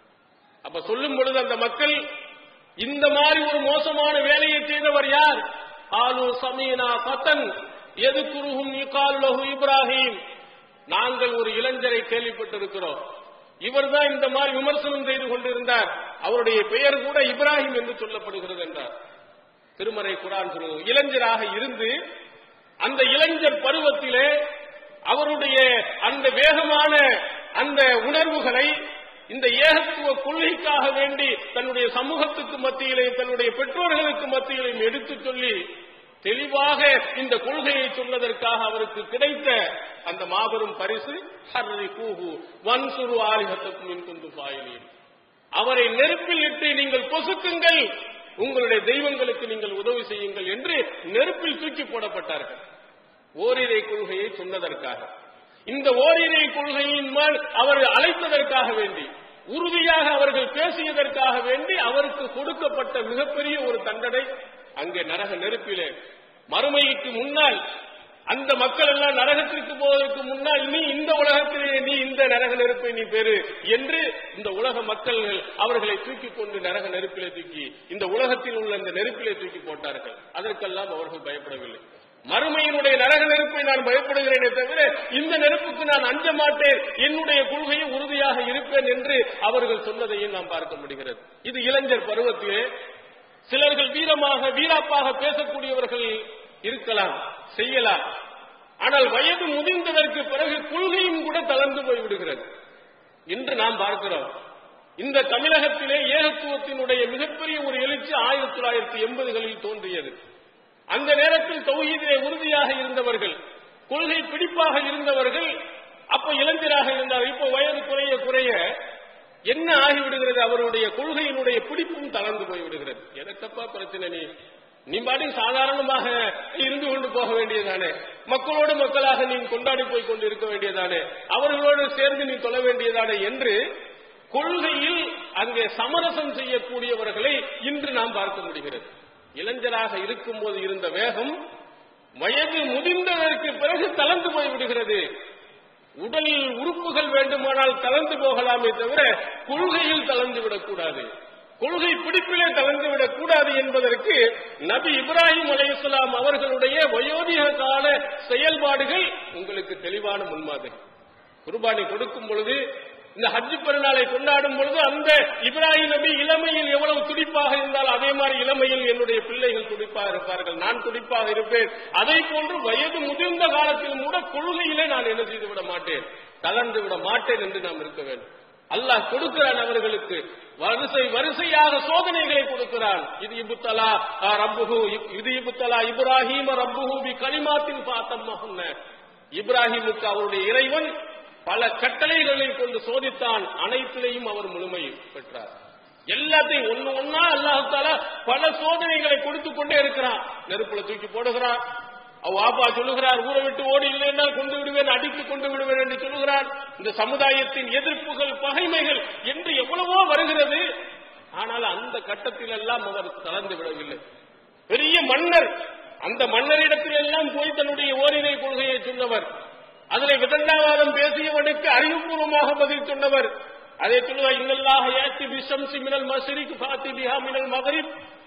அப்ப சொல்லும் பொழுது அந்த மக்கள் இந்த மாதிரி ஒரு மோசமான வேலையை செய்தவர் யார் ஆலு சமீனா பத்தன் எது குருகும் இகாலுலகு இப்ராஹிம் நாங்கள் ஒரு இளைஞரை கேள்விப்பட்டிருக்கிறோம் இவர்தான் இந்த மாதிரி விமர்சனம் செய்து கொண்டிருந்தார் அவருடைய பெயர் கூட இப்ராஹிம் என்று சொல்லப்படுகிறது என்றார் திருமறை குரான் சொல்லுவோம் இளைஞராக இருந்து அந்த இளைஞர் பருவத்திலே அவருடைய அந்த வேகமான அந்த உணர்வுகளை இந்த ஏகத்துவ கொள்கைக்காக வேண்டி தன்னுடைய சமூகத்துக்கு மத்தியிலையும் தன்னுடைய பெற்றோர்களுக்கு மத்தியிலையும் எடுத்துச் சொல்லி தெளிவாக இந்த கொள்கையை சொன்னதற்காக அவருக்கு கிடைத்த அந்த மாபெரும் பரிசு ஹர்ரி கூஹு வன்சுரு ஆலிஹத்துக்கும் இன்குந்து பாயிலீன் அவரை நெருப்பில் இட்டு நீங்கள் பொசுக்குங்கள் உங்களுடைய தெய்வங்களுக்கு நீங்கள் உதவி செய்யுங்கள் என்று நெருப்பில் தூக்கி போடப்பட்டார்கள் ஓரிரை கொள்கையை சொன்னதற்காக இந்த ஓரிரை கொள்கையின் மேல் அவர் அழைத்ததற்காக வேண்டி உறுதியாக அவர்கள் பேசியதற்காக வேண்டி அவருக்கு கொடுக்கப்பட்ட மிகப்பெரிய ஒரு தண்டனை அங்கே நரக நெருப்பிலே மறுமைக்கு முன்னால் அந்த மக்கள் எல்லாம் நரகத்திற்கு போவதற்கு முன்னால் நீ இந்த உலகத்திலே நீ இந்த நரக நெருப்பை நீ பெறு என்று இந்த உலக மக்கள் அவர்களை தூக்கி கொண்டு நரக நெருப்பிலே தூக்கி இந்த உலகத்தில் உள்ள இந்த நெருப்பிலே தூக்கி போட்டார்கள் அதற்கெல்லாம் அவர்கள் பயப்படவில்லை மறுமையினுடைய நரக நெருப்பை நான் பயப்படுகிறேனே தவிர இந்த நெருப்புக்கு நான் அஞ்ச மாட்டேன் என்னுடைய கொள்கையை உறுதியாக இருப்பேன் என்று அவர்கள் சொன்னதையும் நாம் பார்க்க முடிகிறது இது இளைஞர் பருவத்திலே சிலர்கள் வீரமாக வீராப்பாக பேசக்கூடியவர்கள் இருக்கலாம் செய்யலாம் ஆனால் வயது முதிர்ந்ததற்கு பிறகு கொள்கையும் கூட தளர்ந்து போய்விடுகிறது இன்று நாம் பார்க்கிறோம் இந்த தமிழகத்திலே ஏகத்துவத்தினுடைய மிகப்பெரிய ஒரு எழுச்சி ஆயிரத்தி தொள்ளாயிரத்தி எண்பதுகளில் தோன்றியது அந்த நேரத்தில் தௌஹீதிலே உறுதியாக இருந்தவர்கள் கொள்கை பிடிப்பாக இருந்தவர்கள் அப்ப இளைஞராக இருந்தார் இப்போ வயது குறைய குறைய என்ன ஆகிவிடுகிறது அவருடைய கொள்கையினுடைய பிடிப்பும் தளர்ந்து போய்விடுகிறது எனக்கப்பா பிரச்சனை நீ நீ பாட்டி சாதாரணமாக இருந்து கொண்டு போக வேண்டியதானே மக்களோடு மக்களாக நீ கொண்டாடி போய் கொண்டு இருக்க வேண்டியதானே அவர்களோடு சேர்ந்து நீ தொழ வேண்டியதானே என்று கொள்கையில் அங்கே சமரசம் செய்யக்கூடியவர்களை இன்று நாம் பார்க்க முடிகிறது இளைஞராக இருக்கும்போது இருந்த வேகம் வயது முதிர்ந்ததற்கு பிறகு தளர்ந்து போய் விடுகிறது உடல் உறுப்புகள் வேண்டுமானால் தளர்ந்து போகலாமே தவிர கொள்கையில் தளர்ந்து விடக்கூடாது கொள்கை பிடிப்பிலே தளர்ந்து விடக்கூடாது என்பதற்கு நபி இப்ராஹிம் அலைஹிஸ்ஸலாம் அவர்களுடைய வயோதிக கால செயல்பாடுகள் உங்களுக்கு தெளிவான முன்மாதிரி குர்பானி கொடுக்கும் பொழுது இந்த ஹஜ் பெருநாளை கொண்டாடும் பொழுது அந்த இப்ராஹிம் நபி இளமையில் எவ்வளவு துடிப்பாக இருந்தால் அதே மாதிரி இளமையில் என்னுடைய பிள்ளைகள் துடிப்பாக இருப்பார்கள் நான் துடிப்பாக இருப்பேன் அதை போன்று வயது முதிர்ந்த காலத்தில் கூட கொள்கையிலே நான் என்ன செய்து விட மாட்டேன் தளர்ந்து விட மாட்டேன் என்று நாம் இருக்க வேண்டும் அல்லாஹ் கொடுக்கிறான் அவர்களுக்கு வரிசை வரிசையாக சோதனைகளை கொடுக்கிறான் இது இபுத்தலா ரப்புஹு இது இபுத்தலா இப்ராஹிம ரப்புஹு பி கலிமாத்தின் பாத்தம்மஹுன்ன இப்ராஹிமுக்கு அவருடைய இறைவன் பல கட்டளைகளை கொண்டு சோதித்தான் அனைத்திலையும் அவர் முழுமை பெற்றார் எல்லாத்தையும் ஒண்ணு ஒன்னா அல்லாஹால பல சோதனைகளை கொடுத்து கொண்டே இருக்கிறான் நெருப்புல தூக்கி போடுகிறான் அவ ஆப்பா சொல்லுகிறார் ஊரை விட்டு ஓடி இல்லை என்றால் கொண்டு விடுவேன் அடித்து கொண்டு விடுவேன் என்று சொல்லுகிறார் இந்த சமுதாயத்தின் எதிர்ப்புகள் பகைமைகள் என்று எவ்வளவோ வருகிறது ஆனால் அந்த கட்டத்தில் எல்லாம் அவர் தளர்ந்து விடவில்லை பெரிய மன்னர் அந்த மன்னரிடத்தில் எல்லாம் போய் தன்னுடைய ஓரிரை கொள்கையை சொன்னவர் அதில் விதண்டாவாதம் பேசியவனுக்கு அறிவுபூர்வமாக பதில் சொன்னவர் அதை சொல்லுவார் இன்னல்லாக ஏற்றி விஷம்சி மினல் மசிரிக் பாத்தி பிஹா மினல் மகரிப்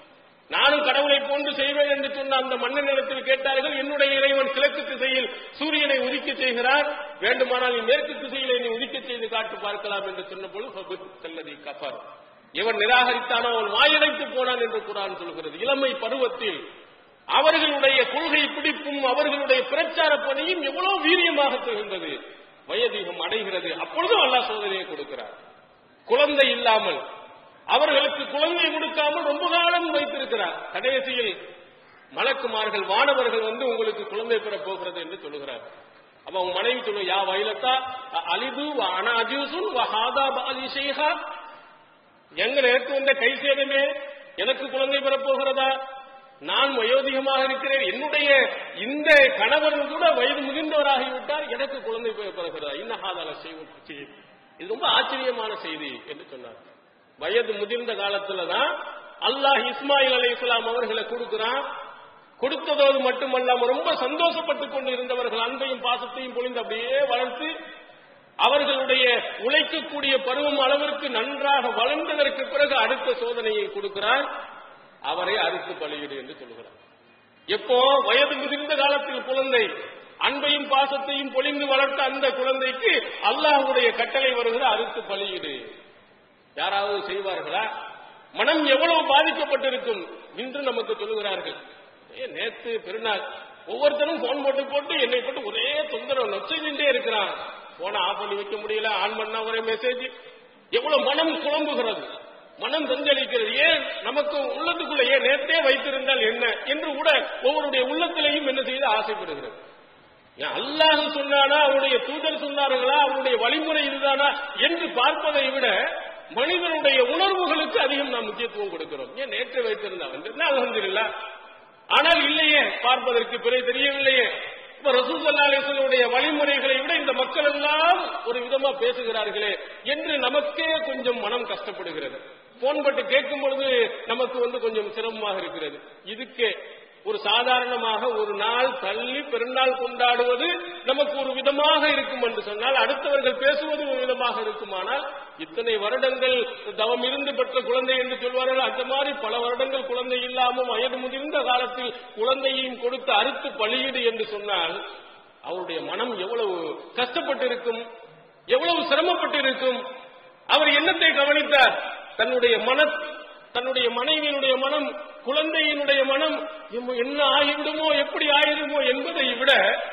நானும் கடவுளை போன்று செய்வேன் என்று சொன்ன அந்த மன்னனிடத்தில் கேட்டார்கள் என்னுடைய இறைவன் கிழக்கு திசையில் சூரியனை உதிக்க செய்கிறார் வேண்டுமானால் நீ மேற்கு திசையில் என்னை உதிக்க செய்து காட்டு பார்க்கலாம் என்று சொன்னபோது செல்லதி கஃபர் இவன் நிராகரித்தானோ அவன் வாயடைத்து போனான் என்று குரான் சொல்கிறது இளமை பருவத்தில் அவர்களுடைய கொள்கை பிடிப்பும் அவர்களுடைய பிரச்சார பணியும் எவ்வளவு வீரியமாக திகழ்ந்தது வயதிகம் அடைகிறது அப்பொழுதும் அல்லாஹ் சோதனையை கொடுக்கிறார் குழந்தை இல்லாமல் அவர்களுக்கு குழந்தை கொடுக்காமல் ரொம்ப காலம் வைத்திருக்கிறார் கடைசியில் மலக்குமார்கள் வானவர்கள் வந்து உங்களுக்கு குழந்தை பெற போகிறது என்று சொல்லுகிறார் அப்ப அவங்க மனைவி சொல்லு யா வயலத்தா அலிது அன அஜூசுன் வஹாதா பாலி ஷேஹா எங்க எனக்கு வந்த கை சேதமே எனக்கு குழந்தை பெறப் போகிறதா நான் வயோதிகமாக இருக்கிறேன் என்னுடைய இந்த கணவன் கூட வயது முதிர்ந்தவராகிவிட்டார் எனக்கு குழந்தை பிறக்கிறதா இன்னஹாதால செய்வது இது ரொம்ப ஆச்சரியமான செய்தி என்று சொன்னார் வயது முதிர்ந்த காலத்துல தான் அல்லாஹ் இஸ்மாயில் அலை இஸ்லாம் அவர்களை கொடுக்கிறான் கொடுத்ததோடு மட்டுமல்லாம ரொம்ப சந்தோஷப்பட்டு கொண்டு இருந்தவர்கள் அன்பையும் பாசத்தையும் பொழிந்து அப்படியே வளர்த்து அவர்களுடைய உழைக்கக்கூடிய பருவம் அளவிற்கு நன்றாக வளர்ந்ததற்கு பிறகு அடுத்த சோதனையை கொடுக்கிறார் அவரை அறுத்து பலியிடு என்று சொல்கிறார் எப்போ வயது முதிர்ந்த காலத்தில் குழந்தை அன்பையும் பாசத்தையும் பொழிந்து வளர்த்த அந்த குழந்தைக்கு அல்லாஹுடைய கட்டளை வருகிற அறுத்து பலியிடு யாராவது செய்வார்களா மனம் எவ்வளவு பாதிக்கப்பட்டிருக்கும் இன்று நமக்கு சொல்லுகிறார்கள் ஏ நேத்து பெருநாள் ஒவ்வொருத்தரும் போன் போட்டு போட்டு என்னை போட்டு ஒரே தொந்தரவு நொச்சிட்டே இருக்கிறான் போனை ஆஃப் பண்ணி வைக்க முடியல ஆன் பண்ணா ஒரே மெசேஜ் எவ்வளவு மனம் குழம்புகிறது மனம் தஞ்சளிக்கிறது ஏன் நமக்கு உள்ளத்துக்குள்ள ஏன் நேர்த்தே வைத்திருந்தால் என்ன என்று கூட ஒவ்வொருடைய உள்ளத்திலையும் என்ன செய்து ஆசைப்படுகிறது ஏன் அல்லாஹ் சொன்னானா அவருடைய தூதர் சொன்னார்களா அவருடைய வழிமுறை இதுதானா என்று பார்ப்பதை விட மனிதனுடைய உணர்வுகளுக்கு அதிகம் நாம் முக்கியத்துவம் கொடுக்கிறோம் ஏன் நேற்று வைத்திருந்தா அலமதுல்லா ஆனால் இல்லையே பார்ப்பதற்கு பிறை தெரியவில்லையே இப்ப ரசூசல்லாசனுடைய வழிமுறைகளை விட இந்த மக்கள் எல்லாம் ஒரு விதமா பேசுகிறார்களே என்று நமக்கே கொஞ்சம் மனம் கஷ்டப்படுகிறது போன் பட்டு கேட்கும் பொழுது நமக்கு வந்து கொஞ்சம் சிரமமாக இருக்கிறது இதுக்கே ஒரு சாதாரணமாக ஒரு நாள் தள்ளி பெருநாள் கொண்டாடுவது நமக்கு ஒரு விதமாக இருக்கும் என்று சொன்னால் அடுத்தவர்கள் பேசுவது ஒரு விதமாக இருக்குமானால் இத்தனை வருடங்கள் தவம் இருந்து பெற்ற குழந்தை என்று சொல்வார்கள் அந்த மாதிரி பல வருடங்கள் குழந்தை இல்லாமல் வயது முதிர்ந்த காலத்தில் குழந்தையையும் கொடுத்து அறுத்து பலியிடு என்று சொன்னால் அவருடைய மனம் எவ்வளவு கஷ்டப்பட்டிருக்கும் எவ்வளவு சிரமப்பட்டிருக்கும் அவர் என்னத்தை கவனித்தார் தன்னுடைய மன தன்னுடைய மனைவியினுடைய மனம் குழந்தையினுடைய மனம் என்ன ஆகிவிடுமோ எப்படி ஆகிடுமோ என்பதை விட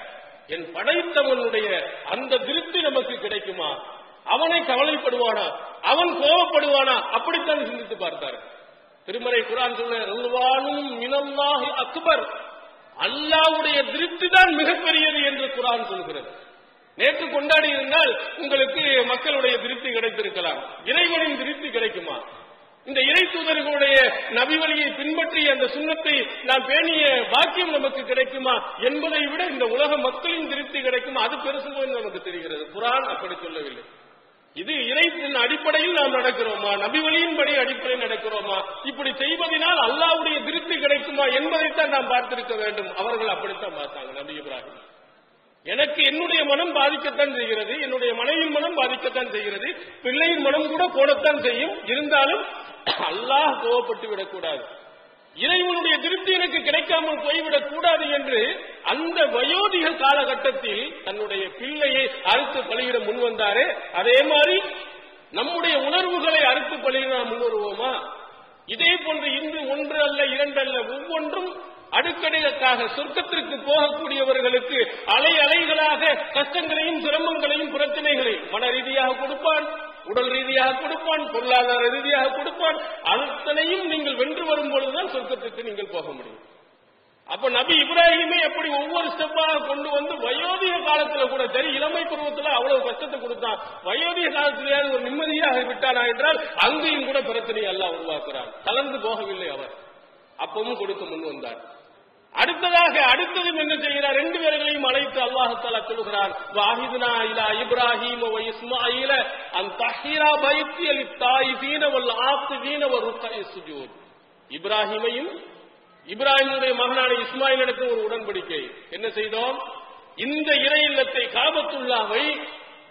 என் படைத்தவனுடைய அந்த திருப்தி நமக்கு கிடைக்குமா அவனை கவலைப்படுவானா அவன் கோபப்படுவானா அப்படித்தான் சிந்தித்து பார்த்தார் திருமறை குரான் சொல்ல ருவானும் மினல்லாஹி அக்பர் அல்லாவுடைய திருப்தி தான் மிகப்பெரியது என்று குரான் சொல்கிறது நேற்று கொண்டாடி இருந்தால் உங்களுக்கு மக்களுடைய திருப்தி கிடைத்திருக்கலாம் இறைவனின் திருப்தி கிடைக்குமா இந்த இறை தூதர்களுடைய நபிவழியை பின்பற்றி அந்த சுண்ணத்தை நாம் பேணிய பாக்கியம் நமக்கு கிடைக்குமா என்பதை விட இந்த உலக மக்களின் திருப்தி கிடைக்குமா அது பெருசு நமக்கு தெரிகிறது குரான் அப்படி சொல்லவில்லை இது இறைத்தின் அடிப்படையில் நாம் நடக்கிறோமா நபிவழியின் படி அடிப்படையில் நடக்கிறோமா இப்படி செய்வதனால் அல்லாவுடைய திருப்தி கிடைக்குமா என்பதைத்தான் நாம் பார்த்திருக்க வேண்டும் அவர்கள் அப்படித்தான் பார்த்தாங்க நபி இப்ராஹிம் எனக்கு என்னுடைய மனம் பாதிக்கத்தான் செய்கிறது என்னுடைய மனைவியின் மனம் பாதிக்கத்தான் செய்கிறது பிள்ளையின் மனம் கூட போடத்தான் செய்யும் இருந்தாலும் அல்லாஹ் கோவப்பட்டு விடக்கூடாது இறைவனுடைய திருப்தி எனக்கு கிடைக்காமல் போய்விடக் கூடாது என்று அந்த வயோதிக காலகட்டத்தில் தன்னுடைய பிள்ளையை அறுத்து பலியிட முன் வந்தாரே அதே மாதிரி நம்முடைய உணர்வுகளை அறுத்து பலியிட நாம் முன் வருவோமா இதே போன்று இன்று ஒன்று அல்ல இரண்டு அல்ல ஒவ்வொன்றும் அடுக்கடிக்காக சொர்க்கத்திற்கு போகக்கூடியவர்களுக்கு அலை அலைகளாக கஷ்டங்களையும் சிரமங்களையும் பிரச்சனைகளையும் மன ரீதியாக கொடுப்பான் உடல் ரீதியாக கொடுப்பான் பொருளாதார ரீதியாக கொடுப்பான் அத்தனையும் நீங்கள் வென்று வரும் பொழுதுதான் சொர்க்கத்துக்கு நீங்கள் போக முடியும் அப்ப நபி இப்ராஹிமே எப்படி ஒவ்வொரு ஸ்டெப்பாக கொண்டு வந்து வயோதிக காலத்துல கூட சரி இளமை பருவத்துல அவ்வளவு கஷ்டத்தை கொடுத்தான் வயோதிக காலத்திலேயாவது ஒரு நிம்மதியாக விட்டானா என்றால் அங்கேயும் கூட பிரச்சனையை எல்லாம் உருவாக்குறார் கலந்து போகவில்லை அவர் அப்பவும் கொடுக்க முன் வந்தார் அடுத்ததாக அடுத்ததும் என்ன செய்கிறார் ரெண்டு பேர்களையும் அழைத்து அல்லாஹால சொல்கிறார் வாஹிதுனா இலா இப்ராஹிம் வ இஸ்மாயில அன் தஹீரா பைத்தி அலி தாயிபீன வல் ஆத்திபீன வ ருக்கை சுஜூத் இப்ராஹிமையும் இப்ராஹிமுடைய மகனான இஸ்மாயிலிடத்து ஒரு உடன்படிக்கை என்ன செய்தோம் இந்த இறை இல்லத்தை காபத்துல்லாவை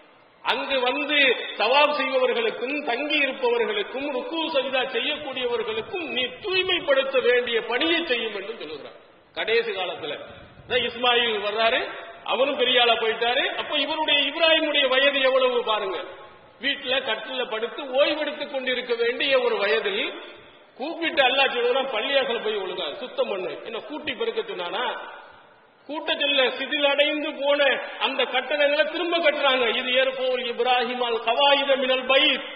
அங்கு வந்து சவாப் செய்பவர்களுக்கும் தங்கி இருப்பவர்களுக்கும் ருக்கு சஜிதா செய்யக்கூடியவர்களுக்கும் நீ தூய்மைப்படுத்த வேண்டிய பணியை செய்யும் என்று சொல்லுகிறார் கடைசி காலத்துல இதான் இஸ்மாயில் வர்றாரு அவரும் பெரிய ஆளா போயிட்டாரு அப்ப இவருடைய இப்ராஹிமுடைய வயது எவ்வளவு பாருங்க வீட்டுல கட்டில படுத்து ஓய்வெடுத்துக் கொண்டிருக்க வேண்டிய ஒரு வயதில் கூப்பிட்டு அல்லா சொல்லுறான் பள்ளியாசல போய் ஒழுங்கா சுத்தம் பண்ணு என்ன கூட்டி பெருக்க சொன்னானா கூட்டத்தில் சிதிலடைந்து போன அந்த கட்டடங்களை திரும்ப கட்டுறாங்க இது ஏற்போல் இப்ராஹிம் அல் கவாயுத மினல் பைத்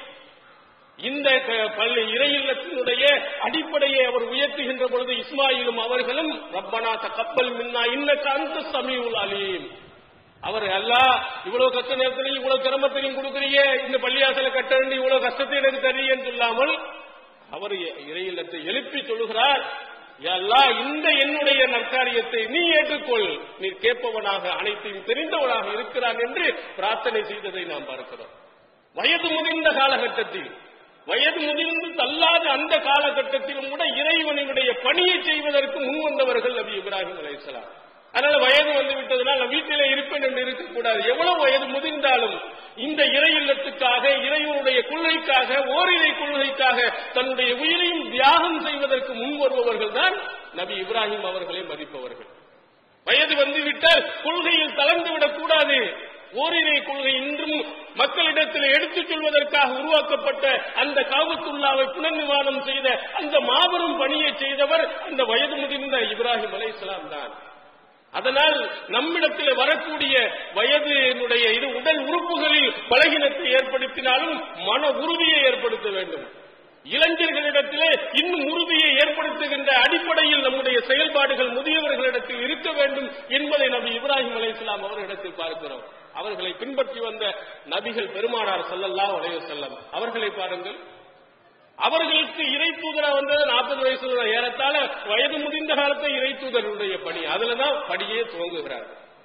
இந்த க- பள்ளி இறையில்லத்தினுடைய அடிப்படையை அவர் உயர்த்துகின்ற பொழுது இஸ்மாயிலும் அவர்களும் ரப்பனா தகப்பல் மின்னா இன்னக்க அந்த சமீவுல் அலீம் அவர் அல்லா இவ்வளவு கஷ்ட நேரத்திலையும் இவ்வளவு சிரமத்திலையும் கொடுக்குறீங்க இந்த பள்ளியாசல கட்ட வேண்டிய இவ்வளவு கஷ்டத்தை எனக்கு தரீங்கன்னு சொல்லாமல் அவர் இறையில்லத்தை எழுப்பி சொல்லுகிறார் "யா அல்லாஹ் இந்த என்னுடைய நற்காரியத்தை நீ ஏற்றுக்கொள் நீ கேட்பவனாக அனைத்தையும் தெரிந்தவனாக இருக்கிறான் என்று பிரார்த்தனை செய்ததை நாம் பார்க்கிறோம் வயது முதிர்ந்த காலகட்டத்தில் வயது முதிர்ந்து தள்ளாத அந்த காலகட்டத்திலும் கூட இறைவனுடைய பணியை செய்வதற்கு முன் வந்தவர்கள் நபி இப்ராஹிம் அலைஹிஸ்ஸலாம் அதனால வயது வந்து விட்டதனால் நான் வீட்டிலே இருப்பேன் என்று இருக்கக்கூடாது எவ்வளவு வயது முதிர்ந்தாலும் இந்த இறை இல்லத்துக்காக இறைவனுடைய கொள்கைக்காக ஓரிரை கொள்கைக்காக தன்னுடைய உயிரையும் தியாகம் செய்வதற்கு முன் வருபவர்கள் தான் நபி இப்ராஹிம் அவர்களை மதிப்பவர்கள் வயது வந்துவிட்டால் கொள்கையில் தளர்ந்து விடக்கூடாது ஓரிரை கொள்கை இன்றும் மக்களிடத்தில் எடுத்துச் சொல்வதற்காக உருவாக்கப்பட்ட அந்த காவத்துல்லாவை புனர்நிவாரணம் செய்த அந்த மாபெரும் பணியை செய்தவர் அந்த வயது முதிர்ந்த இப்ராஹிம் அலைஹிஸ்ஸலாம் தான் அதனால் நம்மிடத்தில் வரக்கூடிய வயதினுடைய இது உடல் உறுப்புகளில் பலகீனத்தை ஏற்படுத்தினாலும் மன உறுதியை ஏற்படுத்த வேண்டும் இளைஞர்களிடத்திலே இன்னும் உறுதியை ஏற்படுத்துகின்ற அடிப்படையில் நம்முடைய செயல்பாடுகள் முதியவர்களிடத்தில் இருக்க வேண்டும் என்பதை நபி இப்ராஹிம் அலைஹிஸ்ஸலாம் அவர்களிடத்தில் பார்க்கிறோம் அவர்களை பின்பற்றி வந்த நபிகள் பெருமானார் ஸல்லல்லாஹு அலைஹி வஸல்லம் அவர்களை பாருங்கள் அவர்களுக்கு இறை தூதரா வந்தது நாற்பது வயசுல ஏறத்தாழ வயது முதிர்ந்த காலத்தை இறை தூதருடைய பணி அதுலதான் படியே துவங்குகிறார்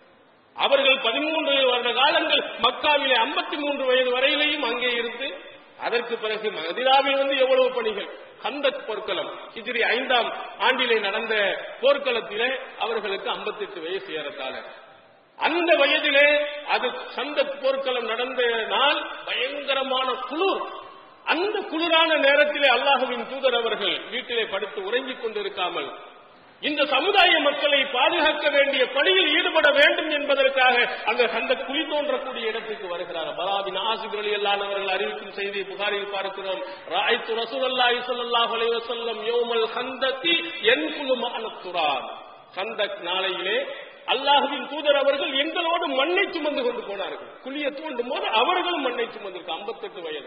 அவர்கள் பதிமூன்று வருட காலங்கள் மக்காவிலே 53 மூன்று வயது வரையிலேயும் அங்கே இருந்து அதற்கு பிறகு மதினாவில் வந்து எவ்வளவு பணிகள் கந்தக் போர்க்களம் ஹிஜ்ரி ஐந்தாம் ஆண்டிலே நடந்த போர்க்களத்திலே அவர்களுக்கு 58 வயசு ஏறத்தாழ அந்த வயதிலே அது சந்தக் போர்க்களம் நடந்த நாள் பயங்கரமான குளிர் அந்த குளிரான நேரத்திலே அல்லாஹுவின் தூதர் அவர்கள் வீட்டிலே படுத்து உறங்கிக் கொண்டிருக்காமல் இந்த சமுதாய மக்களை பாதுகாக்க வேண்டிய பணியில் ஈடுபட வேண்டும் என்பதற்காக அங்க அந்த குழி தோன்றக்கூடிய இடத்துக்கு வருகிறார் பலாபின் ஆசிபர் அல்லான் அவர்கள் அறிவிக்கும் செய்தி புகாரில் பார்க்கிறோம் ராய்த்து ரசூலுல்லாஹி ஸல்லல்லாஹு அலைஹி வஸல்லம் யௌமல் ஹந்தகி யன்குலு மஅனத்துரான் ஹந்தக் நாளையிலே அல்லாஹுவின் தூதர் அவர்கள் எங்களோடு மண்ணை சுமந்து கொண்டு போனார்கள் குழியை தோண்டும் போது அவர்களும் மண்ணை சுமந்திருக்கு 58 வயது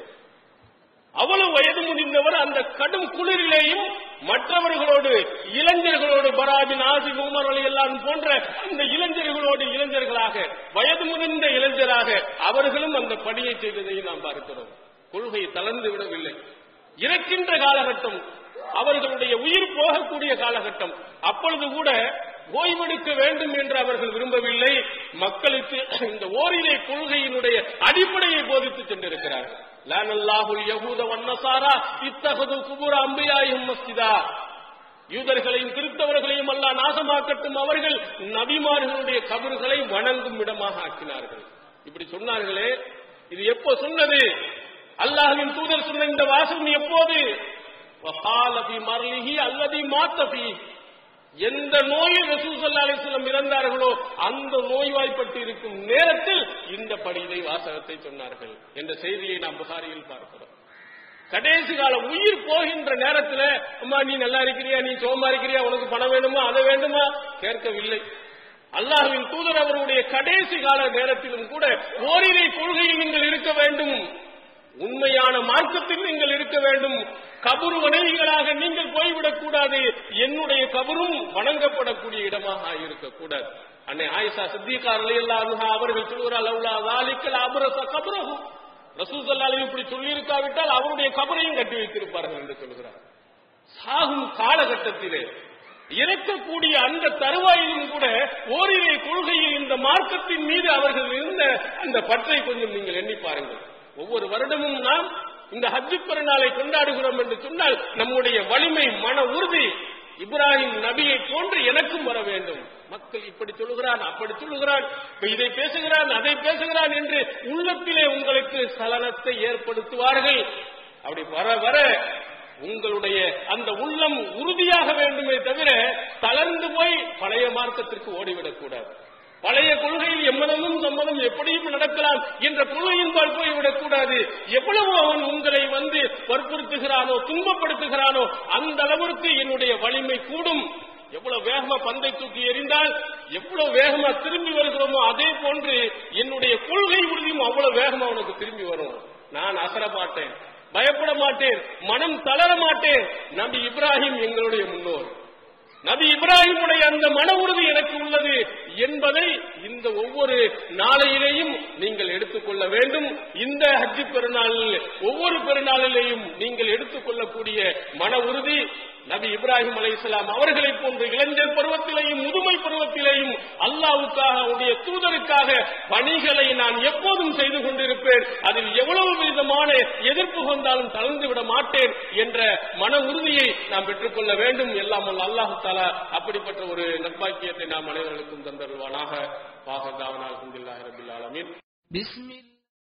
அவ்வளவு வயது முதிர்ந்தவர் அந்த கடும் குளிரிலேயும் மற்றவர்களோடு இளைஞர்களோடு பராபின் ஆசி உமர் அலி எல்லாம் போன்ற அந்த இளைஞர்களோடு இளைஞர்களாக வயது முதிர்ந்த இளைஞராக அவர்களும் அந்த பணியை செய்ததை நாம் பார்க்கிறோம் கொள்கை தளர்ந்து விடவில்லை இறக்கின்ற காலகட்டம் அவர்களுடைய உயிர் போகக்கூடிய காலகட்டம் அப்பொழுது கூட ஓய்வெடுக்க வேண்டும் என்று அவர்கள் விரும்பவில்லை மக்களுக்கு இந்த ஓரிரை கொள்கையினுடைய அடிப்படையை போதித்து சென்றிருக்கிறார்கள் லான் அல்லாஹுல் யஹூத வன்னசாரா இத்தகது குபுர அம்பியாயும் மஸ்ஜிதா யூதர்களையும் கிறிஸ்தவர்களையும் அல்லா நாசமாக்கட்டும் அவர்கள் நபிமார்களுடைய கபறுகளை வணங்கும் இடமாக ஆக்கினார்கள் இப்படி சொன்னார்களே இது எப்போ சொன்னது அல்லாஹ்வின் தூதர் சொன்ன இந்த வாசகம் எப்போது வஹாலபி மர்லிஹி அல்லதி மாத்தபி எந்த நோயில் ரசூசல்லா அலிஸ்லம் இறந்தார்களோ அந்த நோய்வாய்ப்பட்டு இருக்கும் நேரத்தில் இந்த படிதை வாசகத்தை சொன்னார்கள் என்ற செய்தியை நாம் புகாரியில் பார்க்கிறோம் கடைசி காலம் உயிர் போகின்ற நேரத்துல அம்மா நீ நல்லா இருக்கிறியா நீ சோமா இருக்கிறியா உனக்கு பணம் வேணுமா அதை வேண்டுமா கேட்கவில்லை அல்லாஹ்வின் தூதர் அவருடைய கடைசி கால நேரத்திலும் கூட ஓரிரை கொள்கையில் நீங்கள் இருக்க வேண்டும் உண்மையான மார்க்கத்தில் நீங்கள் இருக்க வேண்டும் கபரு வணங்கிகளாக நீங்கள் போய்விடக் கூடாது என்னுடைய கபரும் வணங்கப்படக்கூடிய இடமாக இருக்கக்கூடாது அன்னை ஆயிஷா சித்திகா அலையல்லாஹு அவர்கள் சொல்கிறார் அவுலா வாலிக்கல் அபரச கபரஹு ரசூசல்லாலும் இப்படி சொல்லியிருக்காவிட்டால் அவருடைய கபரையும் கட்டி வைத்திருப்பார்கள் என்று சொல்கிறார் சாகும் காலகட்டத்திலே இறக்கக்கூடிய அந்த தருவாயிலும் கூட ஓரிரை கொள்கையில் இந்த மார்க்கத்தின் மீது அவர்கள் இருந்த அந்த பற்றை கொஞ்சம் நீங்கள் எண்ணி பாருங்கள் ஒவ்வொரு வருடமும் நாம் இந்த ஹஜ்ஜு பெருநாளை கொண்டாடுகிறோம் என்று சொன்னால் நம்முடைய வலிமை மன உறுதி இப்ராஹிம் நபியை போன்று எனக்கும் வர வேண்டும் மக்கள் இப்படி சொல்லுகிறான் அப்படி சொல்லுகிறான் இப்ப இதை பேசுகிறான் அதை பேசுகிறான் என்று உள்ளத்திலே உங்களுக்கு சலனத்தை ஏற்படுத்துவார்கள் அப்படி வர வர உங்களுடைய அந்த உள்ளம் உறுதியாக வேண்டுமே தவிர தளர்ந்து போய் பழைய மார்க்கத்திற்கு ஓடிவிடக் கூடாது பழைய கொள்கையில் எம்மனமும் சம்மதம் எப்படியும் நடக்கலாம் என்ற கொள்கையின்பால் போய்விடக் கூடாது எவ்வளவு அவன் உங்களை வந்து வற்புறுத்துகிறானோ துன்பப்படுத்துகிறானோ அந்த அளவிற்கு என்னுடைய வலிமை கூடும் எவ்வளவு வேகமா பந்தை தூக்கி எறிந்தால் எவ்வளவு வேகமா திரும்பி வருகிறோமோ அதே போன்று என்னுடைய கொள்கை உறுதியும் அவ்வளவு வேகமா உனக்கு திரும்பி வரும் நான் அசர மாட்டேன் பயப்பட மாட்டேன் மனம் தளர மாட்டேன் நபி இப்ராஹிம் எங்களுடைய முன்னோர் நபி இப்ராஹிமுடைய அந்த மன உறுதி எனக்கு உள்ளது என்பதை இந்த ஒவ்வொரு நாளையிலேயும் நீங்கள் எடுத்துக்கொள்ள வேண்டும் இந்த ஹஜ்ஜி பெருநாளில் ஒவ்வொரு பெருநாளிலேயும் நீங்கள் எடுத்துக்கொள்ளக்கூடிய மன உறுதி நபி இப்ராஹிம் அலைஹிஸ்ஸலாம் அவர்களை போன்ற இளைஞர் பருவத்திலேயும் முதுமை பருவத்திலேயும் அல்லாவுக்காக அவருடைய தூதருக்காக பணிகளை நான் எப்போதும் செய்து கொண்டிருப்பேன் அதில் எவ்வளவு விதமான எதிர்ப்பு வந்தாலும் தளர்ந்து விட மாட்டேன் என்ற மன உறுதியை நாம் பெற்றுக்கொள்ள வேண்டும் எல்லாம் வல்ல அல்லாஹு தாலா அப்படிப்பட்ட ஒரு நற்பாக்கியத்தை நாம் அனைவர்களுக்கும் தந்தருவானாக பாகதாவனால் அல்ஹம்துலில்லாஹி ரபில் ஆலமீன் بسم الله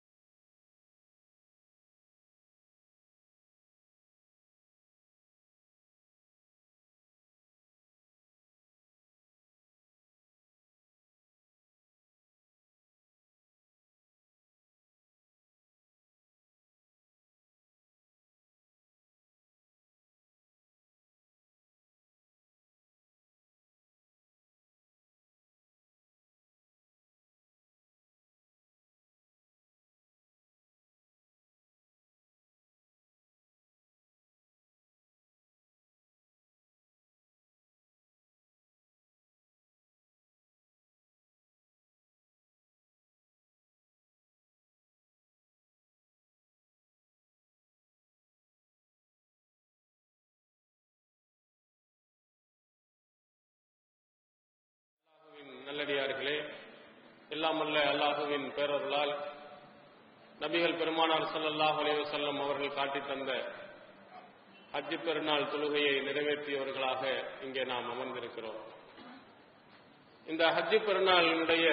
அல்லாஹுவின் நல்லடியார்களே எல்லாம் அல்ல அல்லாஹுவின் பேரருளால் நபிகள் பெருமானார் ஸல்லல்லாஹு அலைஹி வஸல்லம் அவர்கள் காட்டித் தந்த ஹஜ்ஜி பெருநாள் தொழுகையை நிறைவேற்றியவர்களாக இங்கே நாம் அமர்ந்திருக்கிறோம் இந்த ஹஜ்ஜி பெருநாளினுடைய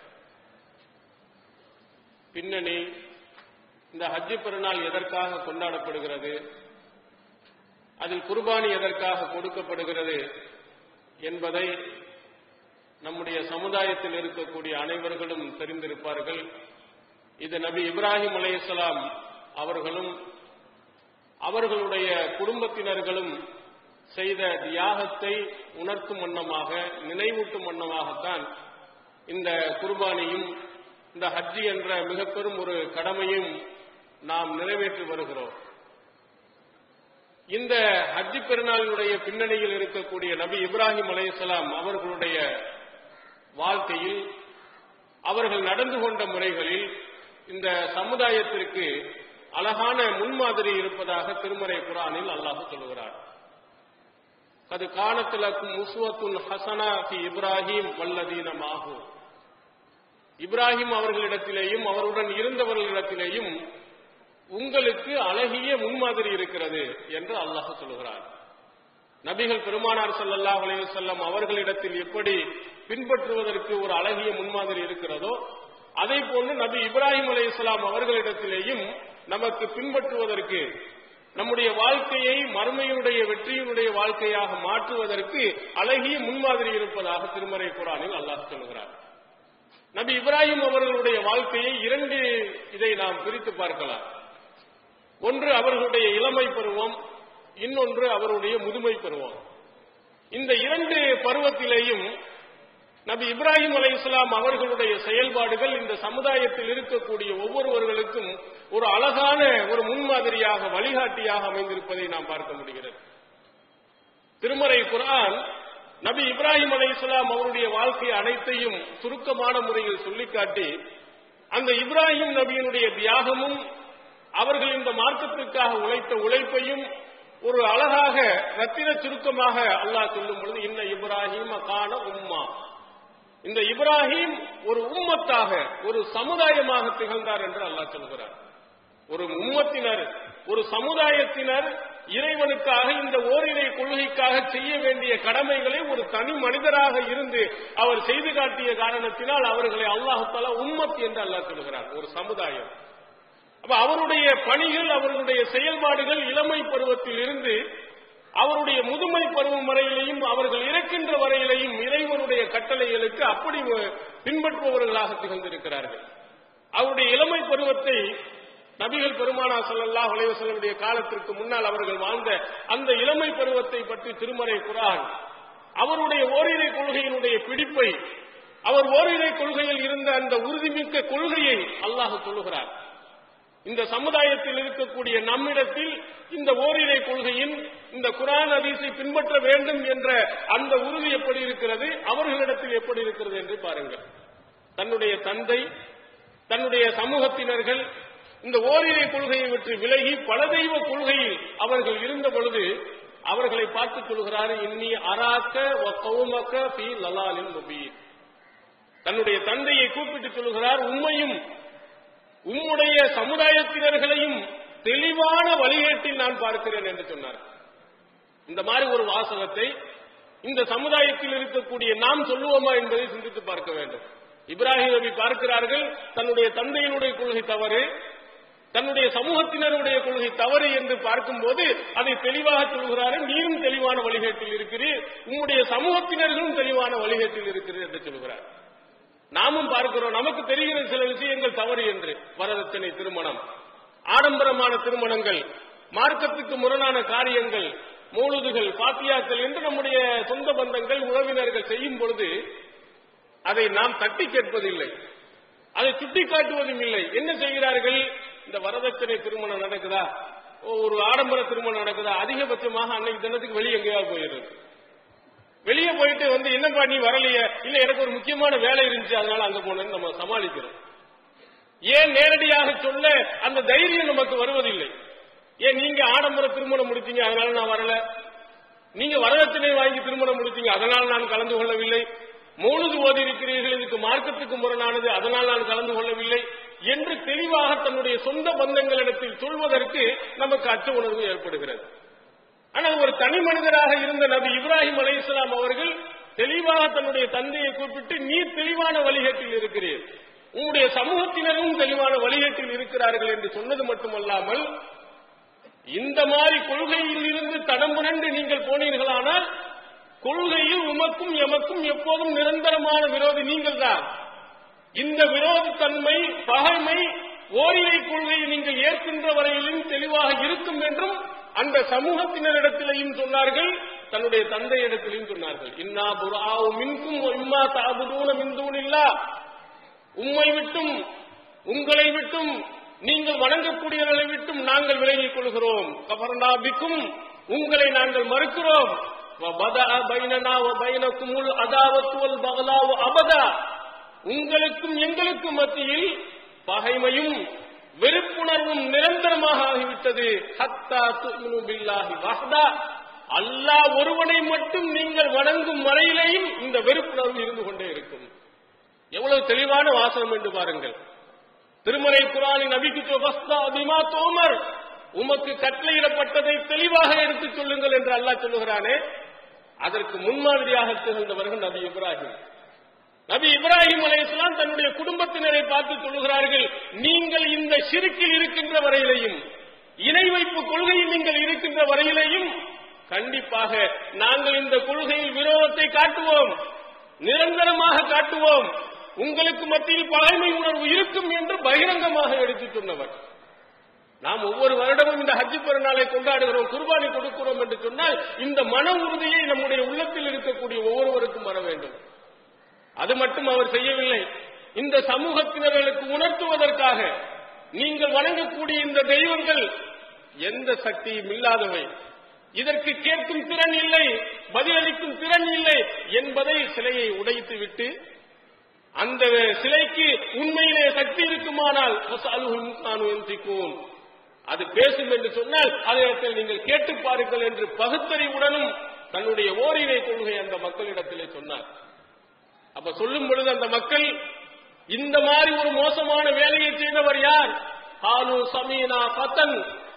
பின்னணி இந்த ஹஜ்ஜி பெருநாள் எதற்காக கொண்டாடப்படுகிறது அதில் குர்பானி எதற்காக கொடுக்கப்படுகிறது என்பதை நம்முடைய சமுதாயத்தில் இருக்கக்கூடிய அனைவர்களும் தெரிந்திருப்பார்கள் இது நபி இப்ராஹிம் அலைஹிஸ்ஸலாம் அவர்களும் அவர்களுடைய குடும்பத்தினர்களும் செய்த தியாகத்தை உணர்த்தும் வண்ணமாக நினைவூட்டும் வண்ணமாகத்தான் இந்த குர்பானியும் இந்த ஹஜ்ஜி என்ற மிக பெரும் ஒரு கடமையும் நாம் நிறைவேற்றி வருகிறோம் இந்த ஹஜ்ஜி பெருநாளினுடைய பின்னணியில் இருக்கக்கூடிய நபி இப்ராஹிம் அலைஹிஸ்ஸலாம் அவர்களுடைய வாழ்க்கையில் அவர்கள் நடந்து கொண்ட முறைகளில் இந்த சமுதாயத்திற்கு அழகான முன்மாதிரி இருப்பதாக திருமறை குரானில் அல்லாஹ் சொல்லுகிறார் அது காணத்திலக்கும் முசுவத்துன் ஹசனா ஃபி இப்ராஹிம் வல்லதீனமாகும் இப்ராஹிம் அவர்களிடத்திலேயும் அவருடன் இருந்தவர்களிடத்திலேயும் உங்களுக்கு அழகிய முன்மாதிரி இருக்கிறது என்று அல்லாஹ் சொல்லுகிறார் நபிகள் பெருமானார் ஸல்லல்லாஹு அலைஹி வஸல்லம் அவர்களிடத்தில் எப்படி பின்பற்றுவதற்கு ஒரு அழகிய முன்மாதிரி இருக்கிறதோ அதே போன்று நபி இப்ராஹிம் அலைஹிஸ்ஸலாம் அவர்களிடத்திலேயும் நமக்கு பின்பற்றுவதற்கு நம்முடைய வாழ்க்கையை மறுமையினுடைய வெற்றியினுடைய வாழ்க்கையாக மாற்றுவதற்கு அழகிய முன்மாதிரி இருப்பதாக திருமறை குரானில் அல்லாஹ் சொல்கிறார் நபி இப்ராஹிம் அவர்களுடைய வாழ்க்கையை இரண்டு இதை நாம் பிரித்து பார்க்கலாம் ஒன்று அவர்களுடைய இளமை பருவம் இன்னொன்று அவருடைய முதுமை பருவம் இந்த இரண்டு பருவத்திலேயும் நபி இப்ராஹிம் அலை இஸ்லாம் அவர்களுடைய செயல்பாடுகள் இந்த சமுதாயத்தில் இருக்கக்கூடிய ஒவ்வொருவர்களுக்கும் ஒரு அழகான ஒரு முன்மாதிரியாக வழிகாட்டியாக அமைந்திருப்பதை நாம் பார்க்க முடிகிறது திருமறை குர்ஆன் நபி இப்ராஹிம் அலை இஸ்லாம் அவருடைய வாழ்க்கை அனைத்தையும் சுருக்கமான முறையில் சொல்லிக்காட்டி அந்த இப்ராஹிம் நபியினுடைய தியாகமும் அவர்கள் இந்த மார்க்கத்திற்காக உழைத்த உழைப்பையும் ஒரு அழகாக ரத்தின சுருக்கமாக அல்லாஹ் சொல்லும் பொழுது இன்ன இப்ராஹிம் காண உம்மா இந்த இப்ராஹிம் ஒரு உம்மத்தாக ஒரு சமுதாயமாக திகழ்ந்தார் என்று அல்லாஹ் சொல்கிறார் ஒரு உம்மத்தினர் ஒரு சமுதாயத்தினர் இறைவனுக்காக இந்த ஓரிரை கொள்கைக்காக செய்ய வேண்டிய கடமைகளை ஒரு தனி மனிதராக இருந்து அவர் செய்து காட்டிய காரணத்தினால் அவர்களை அல்லாஹால உம்மத் என்று அல்லாஹ் சொல்கிறார் ஒரு சமுதாயம் அப்ப அவருடைய பணிகள் அவர்களுடைய செயல்பாடுகள் இளமை பருவத்தில் இருந்து அவருடைய முதுமை பருவம் வரையிலையும் அவர்கள் இறக்கின்ற வரையிலையும் இறைவனுடைய கட்டளைகளுக்கு அப்படி பின்பற்றுபவர்களாக திகழ்ந்திருக்கிறார்கள் அவருடைய இளமை பருவத்தை நபிகள் பெருமானா ஸல்லல்லாஹு அலைஹி வஸல்லமுடைய காலத்திற்கு முன்னால் அவர்கள் வாழ்ந்த அந்த இளமை பருவத்தை பற்றி திருமறை குரான் அவருடைய ஓரிரை கொள்கையினுடைய பிடிப்பை அவர் ஓரிரை கொள்கையில் இருந்த அந்த உறுதிமிக்க கொள்கையை அல்லாஹ் சொல்லுகிறார் இந்த சமுதாயத்தில் இருக்கக்கூடிய நம்மிடத்தில் இந்த ஓரிரை கொள்கையின் இந்த குரான் ஹதீஸை பின்பற்ற வேண்டும் என்ற அந்த உறுதி எப்படி இருக்கிறது அவர்களிடத்தில் எப்படி இருக்கிறது என்று பாருங்கள் தன்னுடைய தந்தை தன்னுடைய சமூகத்தினர்கள் இந்த ஓரிரை கொள்கையை விட்டு விலகி பல தெய்வ கொள்கையில் அவர்கள் இருந்த பொழுது அவர்களை பார்த்து சொல்கிறார் இன்னி அராக்க வ கௌமக்க ஃபீ லலாலின் முபீன் தன்னுடைய தந்தையை கூப்பிட்டு சொல்கிறார் உண்மையும் உம்முடைய சமுதாயத்தினர்களையும் தெளிவான வழிகேட்டில் நான் பார்க்கிறேன் என்று சொன்னார் இந்த மாதிரி ஒரு வாசகத்தை இந்த சமுதாயத்தில் இருக்கக்கூடிய நாம் சொல்லுவோமா என்பதை சிந்தித்து பார்க்க வேண்டும் இப்ராஹிம் நபி பார்க்கிறார்கள் தன்னுடைய தந்தையினுடைய கொள்கை தவறு தன்னுடைய சமூகத்தினருடைய கொள்கை தவறு என்று பார்க்கும்போது அதை தெளிவாக சொல்கிறார்கள் நீரும் தெளிவான வழிகேட்டில் இருக்கிறீர் உம்முடைய சமூகத்தினர்களும் தெளிவான வழிகேட்டில் இருக்கிறீர் என்று சொல்கிறார் நாமும் பார்க்கிறோம் நமக்கு தெரிகிற சில விஷயங்கள் தவறு என்று வரதட்சணை திருமணம் ஆடம்பரமான திருமணங்கள் மார்க்கத்துக்கு முரணான காரியங்கள் மூழுதுகள் பாத்தியாக்கள் என்று நம்முடைய சொந்த பந்தங்கள் உறவினர்கள் செய்யும் பொழுது அதை நாம் தட்டி கேட்பதில்லை அதை சுட்டி காட்டுவதும் இல்லை என்ன செய்கிறார்கள் இந்த வரதட்சணை திருமணம் நடக்குதா ஓ, ஒரு ஆடம்பர திருமணம் நடக்குதா அதிகபட்சமாக அன்னைக்கு தினத்துக்கு வெளியே எங்கேயாவது போயிடுது வெளியே போயிட்டு வந்து என்னப்பா நீ வரலையே இல்ல எனக்கு ஒரு முக்கியமான வேலை இருந்துச்சு அதனால அங்க போனேன்னு நம்ம சமாளிக்கிறோம் ஏன் நேரடியாக சொல்ல அந்த தைரியம் நமக்கு வருவதில்லை ஏன் நீங்க ஆடம்பர திருமணம் முடித்தீங்க அதனால நான் வரல நீங்க வரதட்சணை வாங்கி திருமணம் முடித்தீங்க அதனால் நான் கலந்து கொள்ளவில்லை மூணுது ஓதி இருக்கிறீர்கள் இதுக்கு மார்க்கத்துக்கு முரணானது அதனால் நான் கலந்து கொள்ளவில்லை என்று தெளிவாக தன்னுடைய சொந்த பந்தங்களிடத்தில் சொல்வதற்கு நமக்கு அச்ச உணர்வு ஏற்படுகிறது ஆனால் ஒரு தனி மனிதராக இருந்த நபி இப்ராஹிம் அலைஹிஸ்ஸலாம் அவர்கள் தெளிவாக தன்னுடைய தந்தையை கூப்பிட்டு நீ தெளிவான வழிகேட்டில் இருக்கிறீர் உங்களுடைய சமூகத்தினரும் தெளிவான வழிகேட்டில் இருக்கிறார்கள் என்று சொன்னது மட்டுமல்லாமல் இந்த மாதிரி கொள்கையில் இருந்து தடம் புரண்டு நீங்கள் போனீர்களானால் கொள்கையில் உமக்கும் எமக்கும் எப்போதும் நிரந்தரமான விரோதி நீங்கள் தான் இந்த விரோதத்தன்மை பகைமை ஓரிரை கொள்கையை நீங்கள் ஏற்கின்ற வரையிலும் தெளிவாக இருக்கும் என்றும் அந்த சமூகத்தினரிடத்திலையும் சொன்னார்கள் தன்னுடைய தந்தையிடத்திலையும் சொன்னார்கள் இன்னா புறாவு மின்கும் இம்மா தாபுதூன மின்தூனில்லா உம்மை விட்டும் உங்களை விட்டும் நீங்கள் வணங்கக்கூடியவர்களை விட்டும் நாங்கள் விலகிக் கொள்கிறோம் கபர்னாபிக்கும் உங்களை நாங்கள் மறுக்கிறோம் وَبَدَأَ بَيْنَنَا وَبَيْنَكُمُ الْعَدَاوَةُ وَالْبَغْضَاءُ أَبَدًا உங்களுக்கும் எங்களுக்கும் மத்தியில் பகைமையும் வெறுப்புணர்வும் நிரந்தரமாக ஆகிவிட்டது ஹத்தா துமினு பில்லாஹி வஹ்தா அல்லாஹ் ஒருவனை மட்டும் நீங்கள் வணங்கும் வரையிலேயும் இந்த வெறுப்புணர்வு இருந்து கொண்டே இருக்கும் எவ்வளவு தெளிவான வாசனம் என்று பாருங்கள் திருமறை குரானின் நபிக்கு வஸ்தா அதிமா தோமர் உமக்கு கட்டளையிடப்பட்டதை தெளிவாக எடுத்துச் சொல்லுங்கள் என்று அல்லாஹ் சொல்லுகிறானே அதற்கு முன்மாதிரியாக திகழ்ந்தவர்கள் நபி இப்ராஹிம் நபி இப்ராஹிம் அலைஹிஸ்ஸலாம் தன்னுடைய குடும்பத்தினரை பார்த்து சொல்லுகிறார்கள் நீங்கள் இந்த சிறுக்கில் இருக்கின்ற வரையிலையும் இணை வைப்பு கொள்கையில் நீங்கள் இருக்கின்ற வரையிலையும் கண்டிப்பாக நாங்கள் இந்த கொள்கையில் விரோதத்தை காட்டுவோம் நிரந்தரமாக காட்டுவோம் உங்களுக்கு மத்தியில் பகைமை உணர்வு இருக்கும் என்று பகிரங்கமாக எடுத்துச் சொன்னவர் நாம் ஒவ்வொரு வருடமும் இந்த ஹஜ் பெருநாளை கொண்டாடுகிறோம் குர்பானி கொடுக்கிறோம் என்று சொன்னால் இந்த மன உறுதியை நம்முடைய உள்ளத்தில் இருக்கக்கூடிய ஒவ்வொருவருக்கும் வர வேண்டும் அது மட்டும் அவர் செய்யவில்லை இந்த சமூகத்தினர்களுக்கு உணர்த்துவதற்காக நீங்கள் வணங்கக்கூடிய இந்த தெய்வங்கள் எந்த சக்தியும் இல்லாதவை இதற்கு கேட்கும் திறன் இல்லை பதிலளிக்கும் திறன் இல்லை என்பதை சிலையை உடைத்து விட்டு அந்த சிலைக்கு உண்மையிலே சக்தி இருக்குமானால் ஃபஸ்அலுஹும் கானூ யன்திகூன். அது பேசும் என்று சொன்னால் அதனிடத்தில் நீங்கள் கேட்டு பாருங்கள் என்று பகுத்தறிவுடனும் தன்னுடைய ஓரிரை கொள்கை அந்த மக்களிடத்திலே சொன்னார் அப்ப சொல்லும் பொழுது அந்த மக்கள் இந்த மாதிரி ஒரு மோசமான வேலையை செய்தவர் யார் ஹாலு சமீனா பத்தன்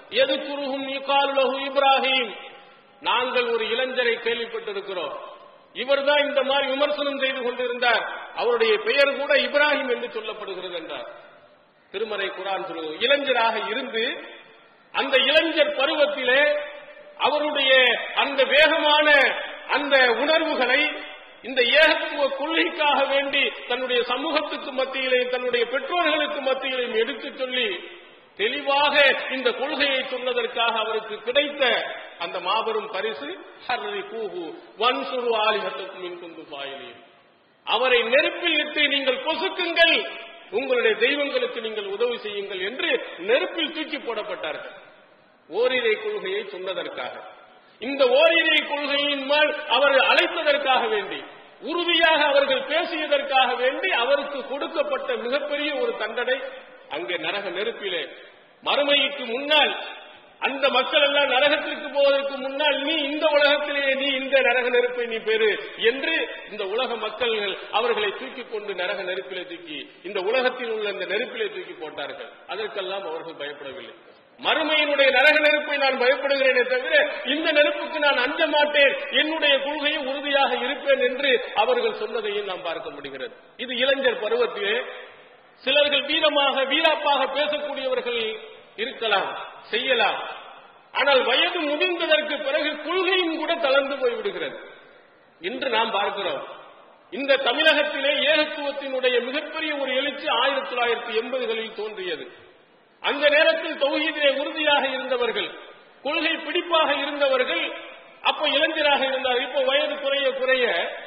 எது குருகும் யுகாலுலகு இப்ராஹிம் நாங்கள் ஒரு இளைஞரை கேள்விப்பட்டிருக்கிறோம் இவர்தான் இந்த மாதிரி விமர்சனம் செய்து கொண்டிருந்தார் அவருடைய பெயர் கூட இப்ராஹிம் என்று சொல்லப்படுகிறது என்றார் திருமறை குரான் சொல்லுவது இளைஞராக இருந்து அந்த இளைஞர் பருவத்திலே அவருடைய அந்த வேகமான அந்த உணர்வுகளை இந்த ஏகத்துவ கொள்கைக்காக வேண்டி தன்னுடைய சமூகத்துக்கு மத்தியிலையும் தன்னுடைய பெற்றோர்களுக்கு மத்தியிலையும் எடுத்துச் சொல்லி தெளிவாக இந்த கொள்கையை சொன்னதற்காக அவருக்கு கிடைத்த அந்த மாபெரும் பரிசு ஹர்ரி கூஹு வன்சுரு ஆலிஹத்துக்கும் இன்குந்து பாயிலீர் அவரை நெருப்பில் இட்டு நீங்கள் பொசுக்குங்கள் உங்களுடைய தெய்வங்களுக்கு நீங்கள் உதவி செய்யுங்கள் என்று நெருப்பில் தூக்கி போடப்பட்டார்கள் ஓரிரை கொள்கையை சொன்னதற்காக இந்த ஓரிரை கொள்கையின் மேல் அவர் அழைத்ததற்காக வேண்டி உறுதியாக அவர்கள் பேசியதற்காக வேண்டி அவருக்கு கொடுக்கப்பட்ட மிகப்பெரிய ஒரு தண்டனை அங்கே நரக நெருப்பிலே மறுமைக்கு முன்னால் அந்த மக்கள் எல்லாம் நரகத்திற்கு போவதற்கு முன்னால் நீ இந்த உலகத்திலேயே நீ இந்த நரக நெருப்பை நீ பெறு என்று இந்த உலக மக்கள் அவர்களை தூக்கி கொண்டு நரக நெருப்பிலே தூக்கி இந்த உலகத்தில் உள்ள இந்த நெருப்பிலே தூக்கி போட்டார்கள் அதற்கெல்லாம் அவர்கள் பயப்படவில்லை மறுமையினுடைய நரக நெருப்பை நான் பயப்படுகிறேனே தவிர இந்த நெருப்புக்கு நான் அஞ்ச மாட்டேன் என்னுடைய கொள்கையை உறுதியாக இருப்பேன் என்று அவர்கள் சொன்னதையும் நாம் பார்க்க முடிகிறது இது இளைஞர் பருவத்திலே சிலர்கள் வீரமாக வீராப்பாக பேசக்கூடியவர்கள் இருக்கலாம் செய்யலாம் ஆனால் வயது முதிர்ந்ததற்கு பிறகு கொள்கையும் கூட தளர்ந்து போய்விடுகிறது இன்று நாம் பார்க்கிறோம் இந்த தமிழகத்திலே ஏகத்துவத்தினுடைய மிகப்பெரிய ஒரு எழுச்சி ஆயிரத்தி தொள்ளாயிரத்தி எண்பதுகளில் தோன்றியது அந்த நேரத்தில் தொகுதியிலே உறுதியாக இருந்தவர்கள் கொள்கை பிடிப்பாக இருந்தவர்கள் அப்ப இளைஞராக இருந்தார் இப்ப வயது குறைய குறைய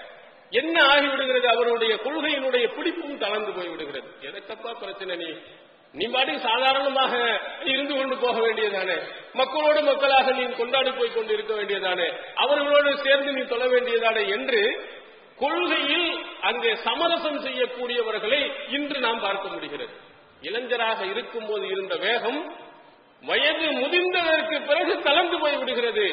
என்ன ஆகிவிடுகிறது அவருடைய கொள்கையினுடைய பிடிப்பும் தளர்ந்து போய்விடுகிறது எதற்கப்பா பிரச்சனை நீ நீ பாட்டி சாதாரணமாக இருந்து கொண்டு போக வேண்டியதானே மக்களோடு மக்களாக நீ கொண்டாடி போய் கொண்டு இருக்க வேண்டியதானே அவர்களோடு சேர்ந்து நீ தொழ வேண்டியதானே என்று கொள்கையில் அங்கே சமரசம் செய்யக்கூடியவர்களை இன்று நாம் பார்க்க முடிகிறது இளைஞராக இருக்கும் போது இருந்த வேகம் வயது முதிர்ந்ததற்கு பிறகு தளர்ந்து போய் விடுகிறது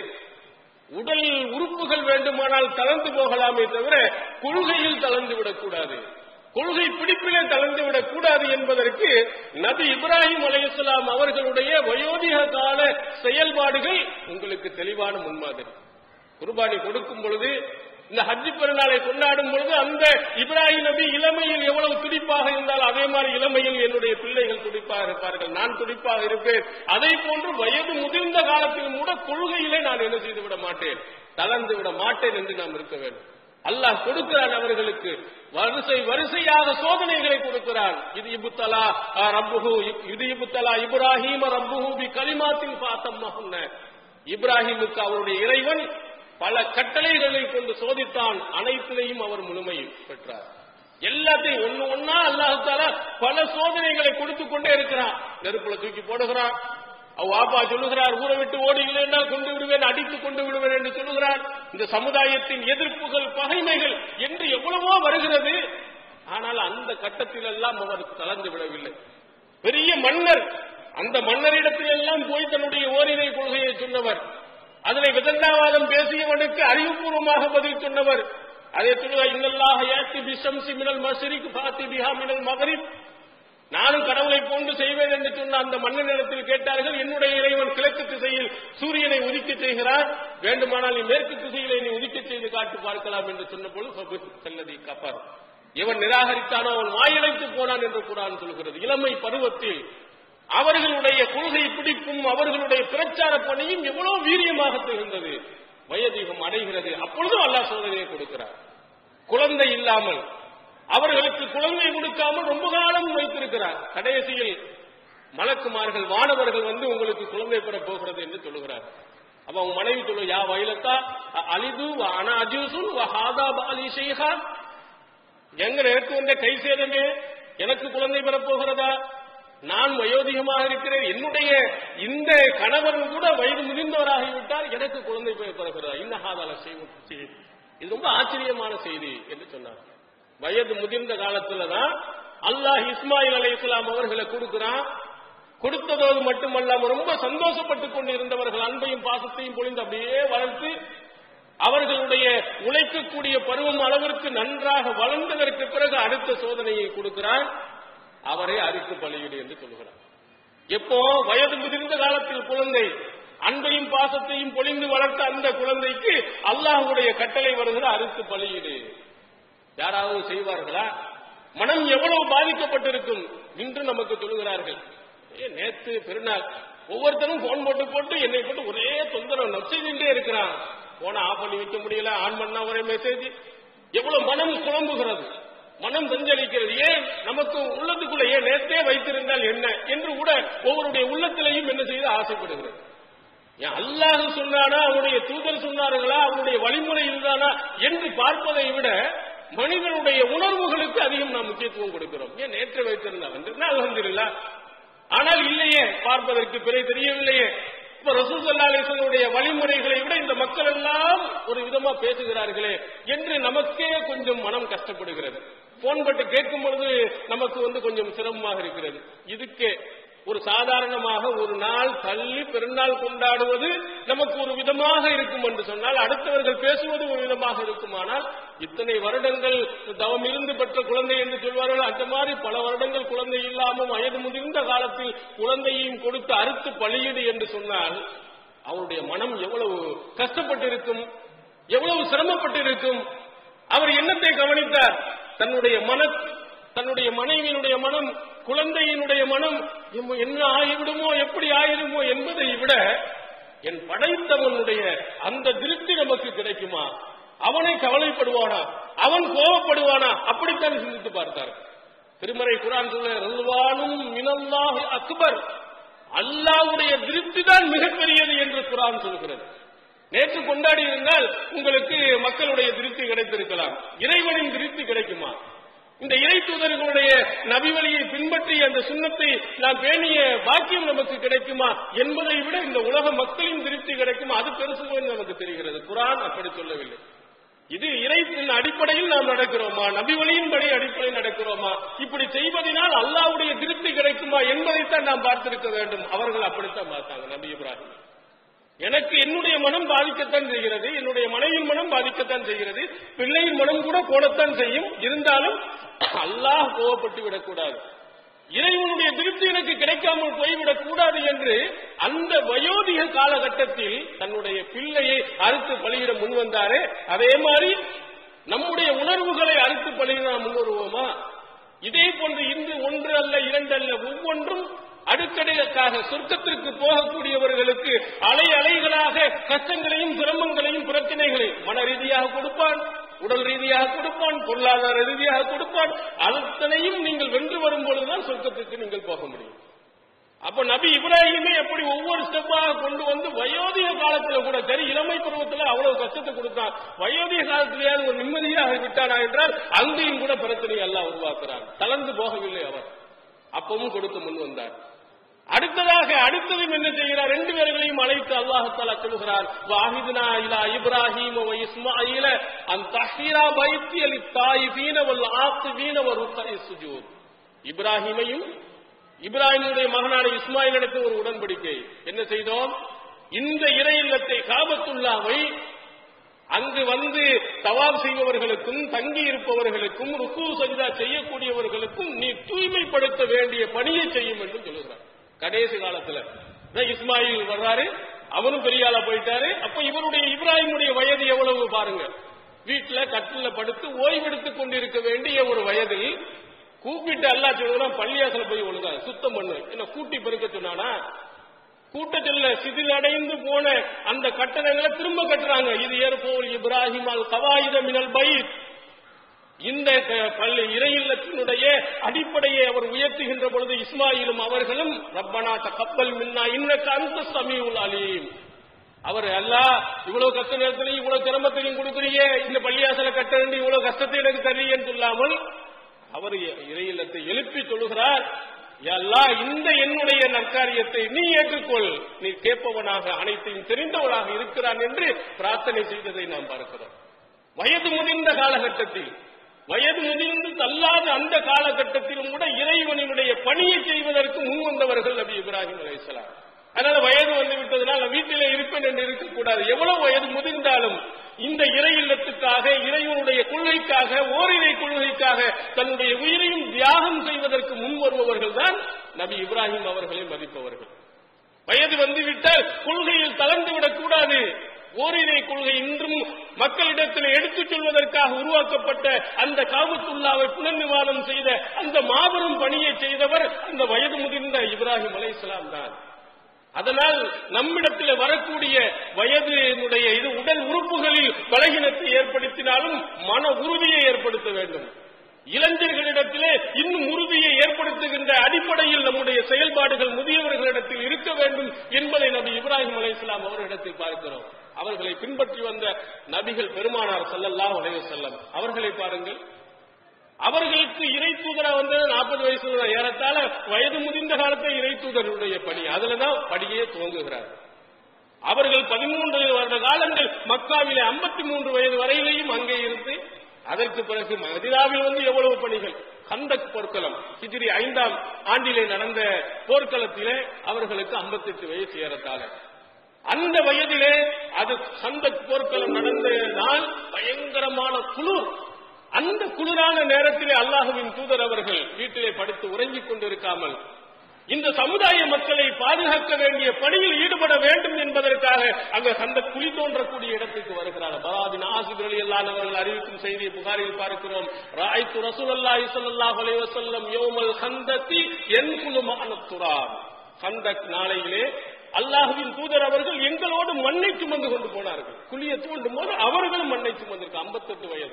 உடல் உறுப்புகள் வேண்டுமானால் தளர்ந்து போகலாமே தவிர கொள்கையில் தளர்ந்து விடக்கூடாது கொள்கை பிடிப்பிலே தளர்ந்து விடக்கூடாது என்பதற்கு நபி இப்ராஹிம் அலையாம் அவர்களுடைய வயோதிக கால செயல்பாடுகள் உங்களுக்கு தெளிவான முன்மாதிரி குர்பானி கொடுக்கும் பொழுது இந்த ஹஜ்ஜி பெருநாளை கொண்டாடும் பொழுது அந்த இப்ராஹிம் நபி இளமையில் எவ்வளவு துடிப்பாக இருந்தால் அதே மாதிரி இளமையில் என்னுடைய பிள்ளைகள் துடிப்பாக இருப்பார்கள் நான் துடிப்பாக இருப்பேன் அதை போன்று வயது முதிர்ந்த காலத்திலும் கூட கொள்கையிலே நான் என்ன செய்து விட மாட்டேன் தளர்ந்து விட மாட்டேன் என்று நாம் இருக்க வேண்டும் அல்லாஹ் கொடுக்கிறான் அவர்களுக்கு வரிசை வரிசையாக சோதனைகளை கொடுக்கிறான் இது இபுத்தலா ரப்புஹு இது இபுத்தலா இப்ராஹிம ரப்புஹு பி கலிமாத்தின் பாத்தம் இப்ராஹிமுக்கு அவருடைய இறைவன் பல கட்டளைகளை கொண்டு சோதித்தான் அனைத்திலையும் அவர் முழுமை பெற்றார் எல்லாத்தையும் ஒண்ணு ஒன்னா அல்லாஹால பல சோதனைகளை கொடுத்து கொண்டே இருக்கிறான் நெருப்புல தூக்கி போடுகிறான் அவ ஆப்பா சொல்லுகிறார் ஊரை விட்டு ஓடி இல்லைன்னா கொண்டு விடுவேன் அடித்து கொண்டு விடுவேன் என்று சொல்லுகிறார் இந்த சமுதாயத்தின் எதிர்ப்புகள் பகைமைகள் என்று எவ்வளவோ வருகிறது ஆனால் அந்த கட்டத்தில் எல்லாம் அவர் கலந்து விடவில்லை பெரிய மன்னர் அந்த மன்னரிடத்தில் எல்லாம் போய் தன்னுடைய ஓரிரை கொள்கையை சொன்னவர் அதனை விதண்டாவாதம் பேசியவனுக்கு அறிவுபூர்வமாக பதில் சொன்னவர் அதே சொல்லுவா இன்னல்லாக யாத்தி பிஷம்சி மினல் மசரிக்கு பாத்தி பிஹா மினல் மகரிப் நானும் கடவுளை போன்று செய்வேன் என்று சொன்ன அந்த மன்னனிடத்தில் கேட்டார்கள் என்னுடைய இறைவன் கிழக்கு திசையில் சூரியனை உதிக்க செய்கிறார் வேண்டுமானால் நீ மேற்கு திசையிலே நீ உதிக்க செய்து காட்டு பார்க்கலாம் என்று சொன்ன பொழுது செல்லதி கப்பார் எவன் நிராகரித்தானோ அவன் வாயடைத்து போனான் என்று குரான் சொல்கிறது இளமை பருவத்தில் அவர்களுடைய கொள்கை பிடிப்பும் அவர்களுடைய பிரச்சார பணியும் எவ்வளவு வீரியமாக திகழ்ந்தது வயதிகம் அடைகிறது அப்பொழுதும் அல்லாஹ் சோதனையை கொடுக்கிறார் குழந்தை இல்லாமல் அவர்களுக்கு குழந்தை கொடுக்காமல் ரொம்ப காலம் வைத்திருக்கிறார் கடைசியில் மலக்குமார்கள் மாணவர்கள் வந்து உங்களுக்கு குழந்தை பெற போகிறது என்று சொல்லுகிறார் அப்ப அவங்க மனைவி சொல்லு யா வயலத்தா அலிது அன அஜூசுன் ஹாதா பாலி ஷேஹா எங்க எனக்கு வந்த கை சேதமே எனக்கு குழந்தை பெறப்போகிறதா நான் வயோதிகமாக இருக்கிறேன் என்னுடைய இந்த கணவன் கூட வயது முதிர்ந்தவராகிவிட்டால் எனக்கு குழந்தை பிறக்கிறதா இன்னஹாதால செய்தி இது ரொம்ப ஆச்சரியமான செய்தி என்று சொன்னார் வயது முதிர்ந்த காலத்துல தான் அல்லாஹ் இஸ்மாயில் அலை இஸ்லாம் அவர்களை கொடுக்கிறான் கொடுத்ததோடு மட்டுமல்லாம ரொம்ப சந்தோஷப்பட்டு கொண்டு இருந்தவர்கள் அன்பையும் பாசத்தையும் பொழிந்து அப்படியே வளர்த்து அவர்களுடைய உழைக்கக்கூடிய பருவம் அளவிற்கு நன்றாக வளர்ந்ததற்கு பிறகு அடுத்த சோதனையை கொடுக்கிறார் அவரை அறுத்து பலியிடு என்று சொல்கிறார் எப்போ வயது முதிர்ந்த காலத்தில் குழந்தை அன்பையும் பாசத்தையும் பொழிந்து வளர்த்த அந்த குழந்தைக்கு அல்லாஹ்வுடைய கட்டளை வருகிற அறுத்து பலியிடு யாராவது செய்வார்களா மனம் எவ்வளவு பாதிக்கப்பட்டிருக்கும் இன்று நமக்கு சொல்லுகிறார்கள் ஏ நேத்து பெருநாள் ஒவ்வொருத்தரும் போன் போட்டு போட்டு என்னை போட்டு ஒரே தொந்தரவு நச்செய்தின்றே இருக்கிறான் போனை ஆஃப் பண்ணி வைக்க முடியல ஆன் பண்ணா ஒரே மெசேஜ் எவ்வளவு மனம் குழம்புகிறது மனம் சஞ்சலிக்கிறது ஏன் நமக்கு உள்ளத்துக்குள்ள ஏன் நேத்தே வைத்திருந்தால் என்ன என்று கூட ஒவ்வொருடைய உள்ளத்திலையும் என்ன செய்து ஆசைப்படுகிறது ஏன் அல்லாஹ் சொன்னானா அவனுடைய தூதர் சொன்னார்களா அவனுடைய வழிமுறை இதுதானா என்று பார்ப்பதை விட மனிதனுடைய உணர்வுகளுக்கு அதிகம் நாம் முக்கியத்துவம் கொடுக்கிறோம் ஏன் நேற்று வைத்திருந்தா வந்திருந்தா அலமதுல்லா ஆனால் இல்லையே பார்ப்பதற்கு பிறை தெரியவில்லையே இப்ப ரசூசல்லாசனுடைய வழிமுறைகளை விட இந்த மக்கள் எல்லாம் ஒரு விதமா பேசுகிறார்களே என்று நமக்கே கொஞ்சம் மனம் கஷ்டப்படுகிறது போன் பட்டு கேட்கும் பொழுது நமக்கு வந்து கொஞ்சம் சிரமமாக இருக்கிறது இதுக்கே ஒரு சாதாரணமாக ஒரு நாள் தள்ளி பெருநாள் கொண்டாடுவது நமக்கு ஒரு விதமாக இருக்கும் என்று சொன்னால் அடுத்தவர்கள் பேசுவது ஒரு விதமாக இருக்குமானால் இத்தனை வருடங்கள் தவம் இருந்து பெற்ற குழந்தை என்று சொல்வார்கள் அந்த மாதிரி பல வருடங்கள் குழந்தை இல்லாமல் வயது முதிர்ந்த காலத்தில் குழந்தையையும் கொடுத்து அறுத்து பலியிடு என்று சொன்னால் அவருடைய மனம் எவ்வளவு கஷ்டப்பட்டிருக்கும் எவ்வளவு சிரமப்பட்டிருக்கும் அவர் என்னத்தை கவனித்தார் தன்னுடைய மன தன்னுடைய மனைவியினுடைய மனம் குழந்தையினுடைய மனம் எம்ம- என்ன ஆகிவிடுமோ எப்படி ஆகிடுமோ என்பதை விட என் படைத்தவனுடைய அந்த திருப்தி நமக்கு கிடைக்குமா அவனை கவலைப்படுவானா அவன் கோபப்படுவானா அப்படித்தான் சிந்தித்து பார்த்தார் திருமறை குரான் சொல்ல ரல்வானும் மினல்லாஹி அக்பர் அல்லாஹ்வுடைய திருப்தி தான் மிகப்பெரியது என்று குரான் சொல்கிறது நேற்று கொண்டாடி இருந்தால் உங்களுக்கு மக்களுடைய திருப்தி கிடைத்திருக்கலாம் இறைவனின் திருப்தி கிடைக்குமா இந்த இறை தூதர்களுடைய நபிவழியை பின்பற்றி அந்த சுண்ணத்தை நாம் பேணிய பாக்கியம் நமக்கு கிடைக்குமா என்பதை விட இந்த உலக மக்களின் திருப்தி கிடைக்குமா அது பெருசு என்று நமக்கு தெரிகிறது குரான் அப்படி சொல்லவில்லை இது இறைத்தின் அடிப்படையில் நாம் நடக்கிறோமா நபி வழியின் படி அடிப்படையில் நடக்கிறோமா இப்படி செய்வதனால் அல்லாஹ்வுடைய திருப்தி கிடைக்குமா என்பதைத்தான் நாம் பார்த்திருக்க வேண்டும் அவர்கள் அப்படித்தான் பார்த்தாங்க நபி இப்ராஹிம் எனக்கு என்னுடைய மனம் பாதிக்கத்தான் செய்கிறது என்னுடைய மனைவியின் மனம் பாதிக்கத்தான் செய்கிறது பிள்ளையின் மனம் கூட போடத்தான் செய்யும் இருந்தாலும் அல்லாஹ் கோவப்பட்டு விடக்கூடாது இறைவனுடைய திருப்தி எனக்கு கிடைக்காமல் போய்விடக் கூடாது என்று அந்த வயோதிக காலகட்டத்தில் தன்னுடைய பிள்ளையை அறுத்து பலியிட முன் வந்தாரே அதே மாதிரி நம்முடைய உணர்வுகளை அறுத்து பலியிட நாம் முன் வருவோமா இதே போன்று இன்று ஒன்று அல்ல இரண்டு அல்ல ஒவ்வொன்றும் அடுக்கடுக்காக சொர்க்கத்திற்கு போகக்கூடியவர்களுக்கு அலை அலைகளாக கஷ்டங்களையும் சிரமங்களையும் பிரச்சனைகளையும் மன ரீதியாக கொடுப்பான் உடல் ரீதியாக கொடுப்பான் பொருளாதார ரீதியாக கொடுப்பான் அத்தனையும் நீங்கள் வென்று வரும் பொழுதுதான் சொர்க்கத்துக்கு நீங்கள் போக முடியும் அப்ப நபி இப்ராஹிமே எப்படி ஒவ்வொரு ஸ்டெப்பாக கொண்டு வந்து வயோதிக காலத்துல கூட சரி இளமை பருவத்துல அவ்வளவு கஷ்டத்தை கொடுத்தான் வயோதிக காலத்திலேயாவது ஒரு நிம்மதியாக விட்டானா என்றால் அங்கேயும் கூட பிரச்சனை எல்லாம் உருவாக்குறார் கலந்து போகவில்லை அவர் அப்பவும் கொடுத்து முன் வந்தார் அடுத்ததாக அடுத்ததும் என்ன செய்கிறார் ரெண்டு பேர்களையும் அழைத்து அல்லாஹாலா சொல்கிறார் வாஹிதுனா இலா இப்ராஹிம் வ இஸ்மாயில அன் தஹீரா பைத்தி அலி தாயிபீன வல் ஆத்திபீன வ ருக்கை சுஜூத் இப்ராஹிமையும் இப்ராஹிமுடைய மகனான இஸ்மாயிலிடத்து ஒரு உடன்படிக்கை என்ன செய்தோம் இந்த இறை இல்லத்தை காபத்துல்லாவை அங்கு வந்து தவாப் செய்பவர்களுக்கும் தங்கி இருப்பவர்களுக்கும் ருக்கு சஜிதா செய்யக்கூடியவர்களுக்கும் நீ தூய்மைப்படுத்த வேண்டிய பணியை செய்யும் என்று சொல்லுகிறார் கடைசி காலத்துல இதான் இஸ்மாயில் வர்றாரு அவரும் பெரிய ஆளா போயிட்டாரு அப்ப இவருடைய இப்ராஹிமுடைய வயது எவ்வளவு பாருங்க வீட்டுல கட்டில படுத்து ஓய்வெடுத்துக் கொண்டிருக்க வேண்டிய ஒரு வயதில் கூப்பிட்டு அல்லா சொல்லுறான் பள்ளியாசல போய் ஒழுங்கா சுத்தம் பண்ணு என்ன கூட்டி பெருக்க சொன்னானா கூட்டத்தில் சிதிலடைந்து போன அந்த கட்டடங்களை திரும்ப கட்டுறாங்க இது ஏற்போல் இப்ராஹிம் அல் கவாயித மினல் பைத் இந்த க- பள்ளி இறையில்லத்தினுடைய அடிப்படையை அவர் உயர்த்துகின்ற பொழுது இஸ்மாயிலும் அவர்களும் ரப்பனா தகப்பல் மின்னா இன்னக்க அந்த சமீவுல் அலீம் அவர் அல்லாஹ் இவ்வளவு கஷ்ட நேரத்திலையும் இவ்வளவு சிரமத்தையும் கொடுக்குறீங்க இந்த பள்ளியாசல கட்ட வேண்டி இவ்வளவு கஷ்டத்தை எனக்கு தரீங்கன்னு சொல்லாமல் அவர் இறையில்லத்தை எழுப்பி சொல்லுகிறார் "யா அல்லாஹ் இந்த என்னுடைய நற்காரியத்தை நீ ஏற்றுக்கொள் நீ கேட்பவனாக அனைத்தையும் தெரிந்தவனாக இருக்கிறான் என்று பிரார்த்தனை செய்ததை நாம் பார்க்கிறோம் வயது முதிர்ந்த காலகட்டத்தில் வயது முதிர்ந்து தள்ளாத அந்த காலகட்டத்திலும் கூட இறைவனினுடைய பணியை செய்வதற்கு முன் வந்தவர்கள் நபி இப்ராஹிம் அலைஹிஸ்ஸலாம் அதனால வயது வந்து விட்டதனால் வீட்டிலே இருப்பேன் என்று இருக்கக்கூடாது எவ்வளவு வயது முதிர்ந்தாலும் இந்த இறை இல்லத்துக்காக இறைவனுடைய கொள்கைக்காக ஓரிரை கொள்கைக்காக தன்னுடைய உயிரையும் தியாகம் செய்வதற்கு முன் வருபவர்கள் தான் நபி இப்ராஹிம் அவர்களை மதிப்பவர்கள் வயது வந்துவிட்டால் கொள்கையில் தளர்ந்து விடக்கூடாது ஓரிரை கொள்கை இன்றும் மக்களிடத்தில் எடுத்துச் சொல்வதற்காக உருவாக்கப்பட்ட அந்த காபத்துல்லாவை புனர்நிவாரணம் செய்த அந்த மாபெரும் பணியை செய்தவர் அந்த வயது முதிர்ந்த இப்ராஹிம் அலைஹிஸ்ஸலாம் தான் அதனால் நம்மிடத்தில் வரக்கூடிய வயதினுடைய இது உடல் உறுப்புகளில் பலகீனத்தை ஏற்படுத்தினாலும் மன உறுதியை ஏற்படுத்த வேண்டும் இளைஞர்களிடத்திலே இன்னும் உறுதியை ஏற்படுத்துகின்ற அடிப்படையில் நம்முடைய செயல்பாடுகள் முதியவர்களிடத்தில் இருக்க வேண்டும் என்பதை நபி இப்ராஹிம் அலைஹிஸ்ஸலாம் அவர்களிடத்தில் பார்க்கிறோம் அவர்களை பின்பற்றி வந்த நபிகள் பெருமானார் ஸல்லல்லாஹு அலைஹி வஸல்லம் அவர்களை பாருங்கள் அவர்களுக்கு இறை தூதரா வந்தது நாற்பது வயசு தான். ஏறத்தாழ வயது முதிர்ந்த காலத்தை இறை தூதருடைய பணி அதுலதான் படியே துவங்குகிறார் அவர்கள் பதிமூன்று வருட காலங்கள் மக்காவிலே 53 மூன்று வயது வரையிலேயும் அங்கே இருந்து அதற்கு பிறகு மதினாவில் வந்து எவ்வளவு பணிகள் கந்தக் போர்க்களம் ஹிஜ்ரி ஐந்தாம் ஆண்டிலே நடந்த போர்க்களத்திலே அவர்களுக்கு 58 வயசு ஏறத்தாழ அந்த வயதிலே அது சந்தக் போர்க்களம் நடந்த நாள் பயங்கரமான குளிர் அந்த குளிரான நேரத்திலே அல்லாஹுவின் தூதர் அவர்கள் வீட்டிலே படுத்து உறங்கிக் கொண்டிருக்காமல் இந்த சமுதாய மக்களை பாதுகாக்க வேண்டிய பணியில் ஈடுபட வேண்டும் என்பதற்காக அங்க அந்த குழி தோன்றக்கூடிய இடத்துக்கு வருகிறார் பராதின் ஆசிபர் எல்லாம் அவர்கள் அறிவிக்கும் செய்தியை புகாரில் பார்க்கிறோம் ராய்த்து ரசூலுல்லாஹி ஸல்லல்லாஹு அலைஹி வஸல்லம் யௌமல் ஹந்தத்தி என்குலு மஅனத்துரான் ஹந்தக் நாளையிலே அல்லாஹுவின் தூதர் அவர்கள் எங்களோடு மண்ணை சுமந்து கொண்டு போனார்கள் குழியை தோண்டும் போது அவர்களும் மண்ணை சுமந்திருக்கு 58 வயது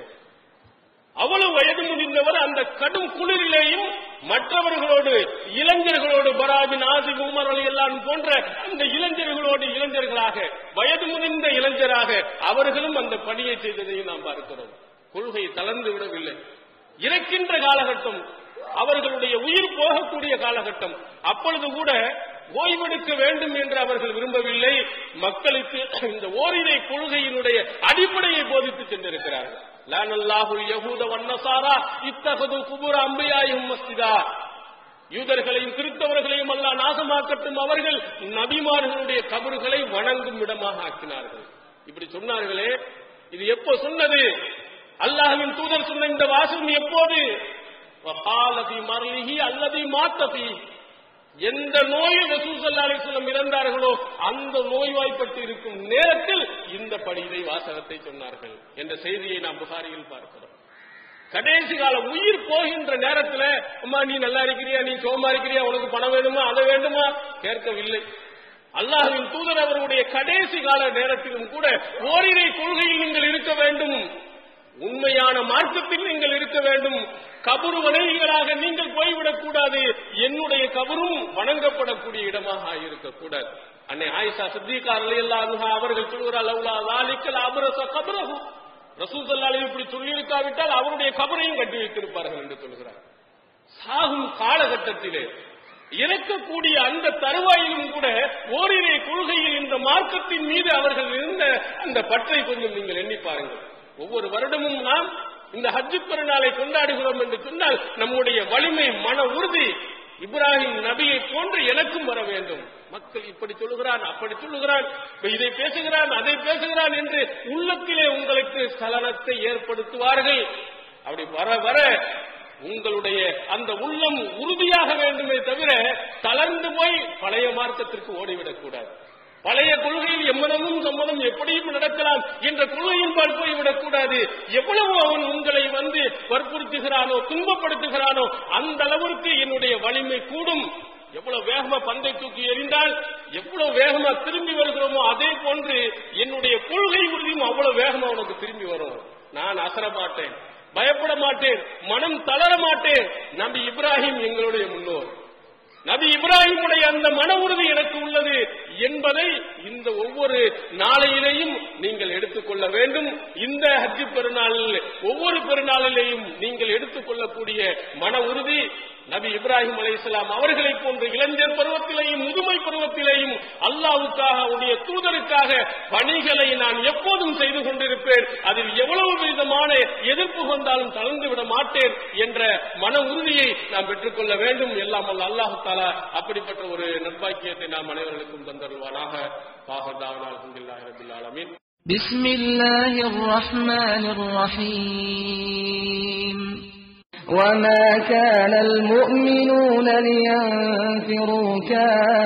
அவ்வளவு வயது முதிர்ந்தவர் அந்த கடும் குளிரிலேயும் மற்றவர்களோடு இளைஞர்களோடு பராபின் ஆசி உமர் அலி எல்லாம் போன்ற அந்த இளைஞர்களோடு இளைஞர்களாக வயது முதிர்ந்த இளைஞராக அவர்களும் அந்த பணியை செய்ததையும் நாம் பார்க்கிறோம் கொள்கை தளர்ந்து விடவில்லை இறக்கின்ற காலகட்டம் அவர்களுடைய உயிர் போகக்கூடிய காலகட்டம் அப்பொழுது கூட ஓய்வெடுக்க வேண்டும் என்று அவர்கள் விரும்பவில்லை மக்களுக்கு இந்த ஓரிரை கொள்கையினுடைய அடிப்படையை போதித்து சென்றிருக்கிறார்கள் லானல்லாஹு யஹூத வன்னசாரா இத்தகது குபுர அம்பியாயும் மஸ்திதா யூதர்களையும் கிறிஸ்தவர்களையும் அல்லா நாசமாக்கட்டும் அவர்கள் நபிமார்களுடைய கபறுகளை வணங்கும் இடமாக ஆக்கினார்கள் இப்படி சொன்னார்களே இது எப்போ சொன்னது அல்லாஹ்வின் தூதர் சொன்ன இந்த வாசகம் எப்போது வகாலதி மரலிஹி அல்லதி மாத்தபி எந்த நோயில் ரசூசல்லா அலிஸ்லம் இறந்தார்களோ அந்த நோய்வாய்ப்பட்டு இருக்கும் நேரத்தில் இந்த படிதை வாசகத்தை சொன்னார்கள் என்ற செய்தியை நாம் புகாரியில் பார்க்கிறோம் கடைசி கால உயிர் போகின்ற நேரத்துல அம்மா நீ நல்லா இருக்கிறியா நீ சோமா இருக்கிறியா உனக்கு பணம் வேணுமா அதை வேண்டுமா கேட்கவில்லை அல்லாஹ்வின் தூதர் அவருடைய கடைசி கால நேரத்திலும் கூட ஓரிரை கொள்கையில் நீங்கள் இருக்க வேண்டும் உண்மையான மார்க்கத்தில் நீங்கள் இருக்க வேண்டும் கபரு வணங்கிகளாக நீங்கள் போய்விடக் கூடாது என்னுடைய கபரும் வணங்கப்படக்கூடிய இடமாக இருக்கக்கூடாது அன்னை ஆயிஷா சித்திகா அலையல்லாஹு அவர்கள் சொல்கிறார் அவுலா லாலிக்கல் அபரச கபரஹு ரசூசல்லாலே இப்படி சொல்லியிருக்காவிட்டால் அவருடைய கபரையும் கட்டி வைத்திருப்பார்கள் என்று சொல்கிறார் சாகும் காலகட்டத்திலே இறக்கக்கூடிய அந்த தருவாயிலும் கூட ஓரிரை கொள்கையில் இந்த மார்க்கத்தின் மீது அவர்கள் இருந்த அந்த பற்றை கொஞ்சம் நீங்கள் எண்ணி பாருங்கள் ஒவ்வொரு வருடமும் நாம் இந்த ஹஜ்ஜு பெருநாளை கொண்டாடுகிறோம் என்று சொன்னால் நம்முடைய வலிமை மன உறுதி இப்ராஹிம் நபியை போன்று எனக்கும் வர வேண்டும் மக்கள் இப்படி சொல்லுகிறான் அப்படி சொல்லுகிறான் இதை பேசுகிறான் அதை பேசுகிறான் என்று உள்ளத்திலே உங்களுக்கு சலனத்தை ஏற்படுத்துவார்கள் அப்படி வர வர உங்களுடைய அந்த உள்ளம் உறுதியாக வேண்டுமே தவிர தளர்ந்து போய் பழைய மார்க்கத்திற்கு ஓடிவிடக் கூடாது பழைய கொள்கையில் எம்மனமும் சம்மதம் எப்படியும் நடக்கலாம் என்ற கொள்கையின் பால் போய்விடக் கூடாது எவ்வளவு அவன் உங்களை வந்து வற்புறுத்துகிறானோ துன்பப்படுத்துகிறானோ அந்த அளவிற்கு என்னுடைய வலிமை கூடும் எவ்வளவு வேகமா பந்தை தூக்கி எறிந்தால் எவ்வளவு வேகமா திரும்பி வருகிறோமோ அதே போன்று என்னுடைய கொள்கை உறுதியும் அவ்வளவு வேகமா உனக்கு திரும்பி வரும் நான் அசர மாட்டேன் பயப்பட மாட்டேன் மனம் தளர மாட்டேன் நபி இப்ராஹிம் எங்களுடைய முன்னோர் நபி இப்ராஹிமுடைய அந்த மன உறுதி எனக்கு உள்ளது என்பதை இந்த ஒவ்வொரு நாளையிலேயும் நீங்கள் எடுத்துக்கொள்ள வேண்டும் இந்த ஹஜ்ஜு பெருநாளில் ஒவ்வொரு பெருநாளிலேயும் நீங்கள் எடுத்துக்கொள்ளக்கூடிய மன உறுதி நபி இப்ராஹிம் அலைஹிஸ்ஸலாம் அவர்களை போன்ற இளைஞர் பருவத்திலேயும் முதுமை பருவத்திலேயும் அல்லாவுக்காக அவருடைய தூதருக்காக பணிகளை நான் எப்போதும் செய்து கொண்டிருப்பேன் அதில் எவ்வளவு விதமான எதிர்ப்பு வந்தாலும் தளர்ந்து விட மாட்டேன் என்ற மன உறுதியை நாம் பெற்றுக்கொள்ள வேண்டும் எல்லாம் அல்ல அல்லாஹு தாலா அப்படிப்பட்ட ஒரு நற்பாக்கியத்தை நாம் அனைவர்களுக்கும் தந்தருவானாக பாகதாவனால் அல்ஹம்துலில்லாஹி ரபில் ஆலமீன் بسم الله الرحمن الرحيم وما كان المؤمنون لينفروا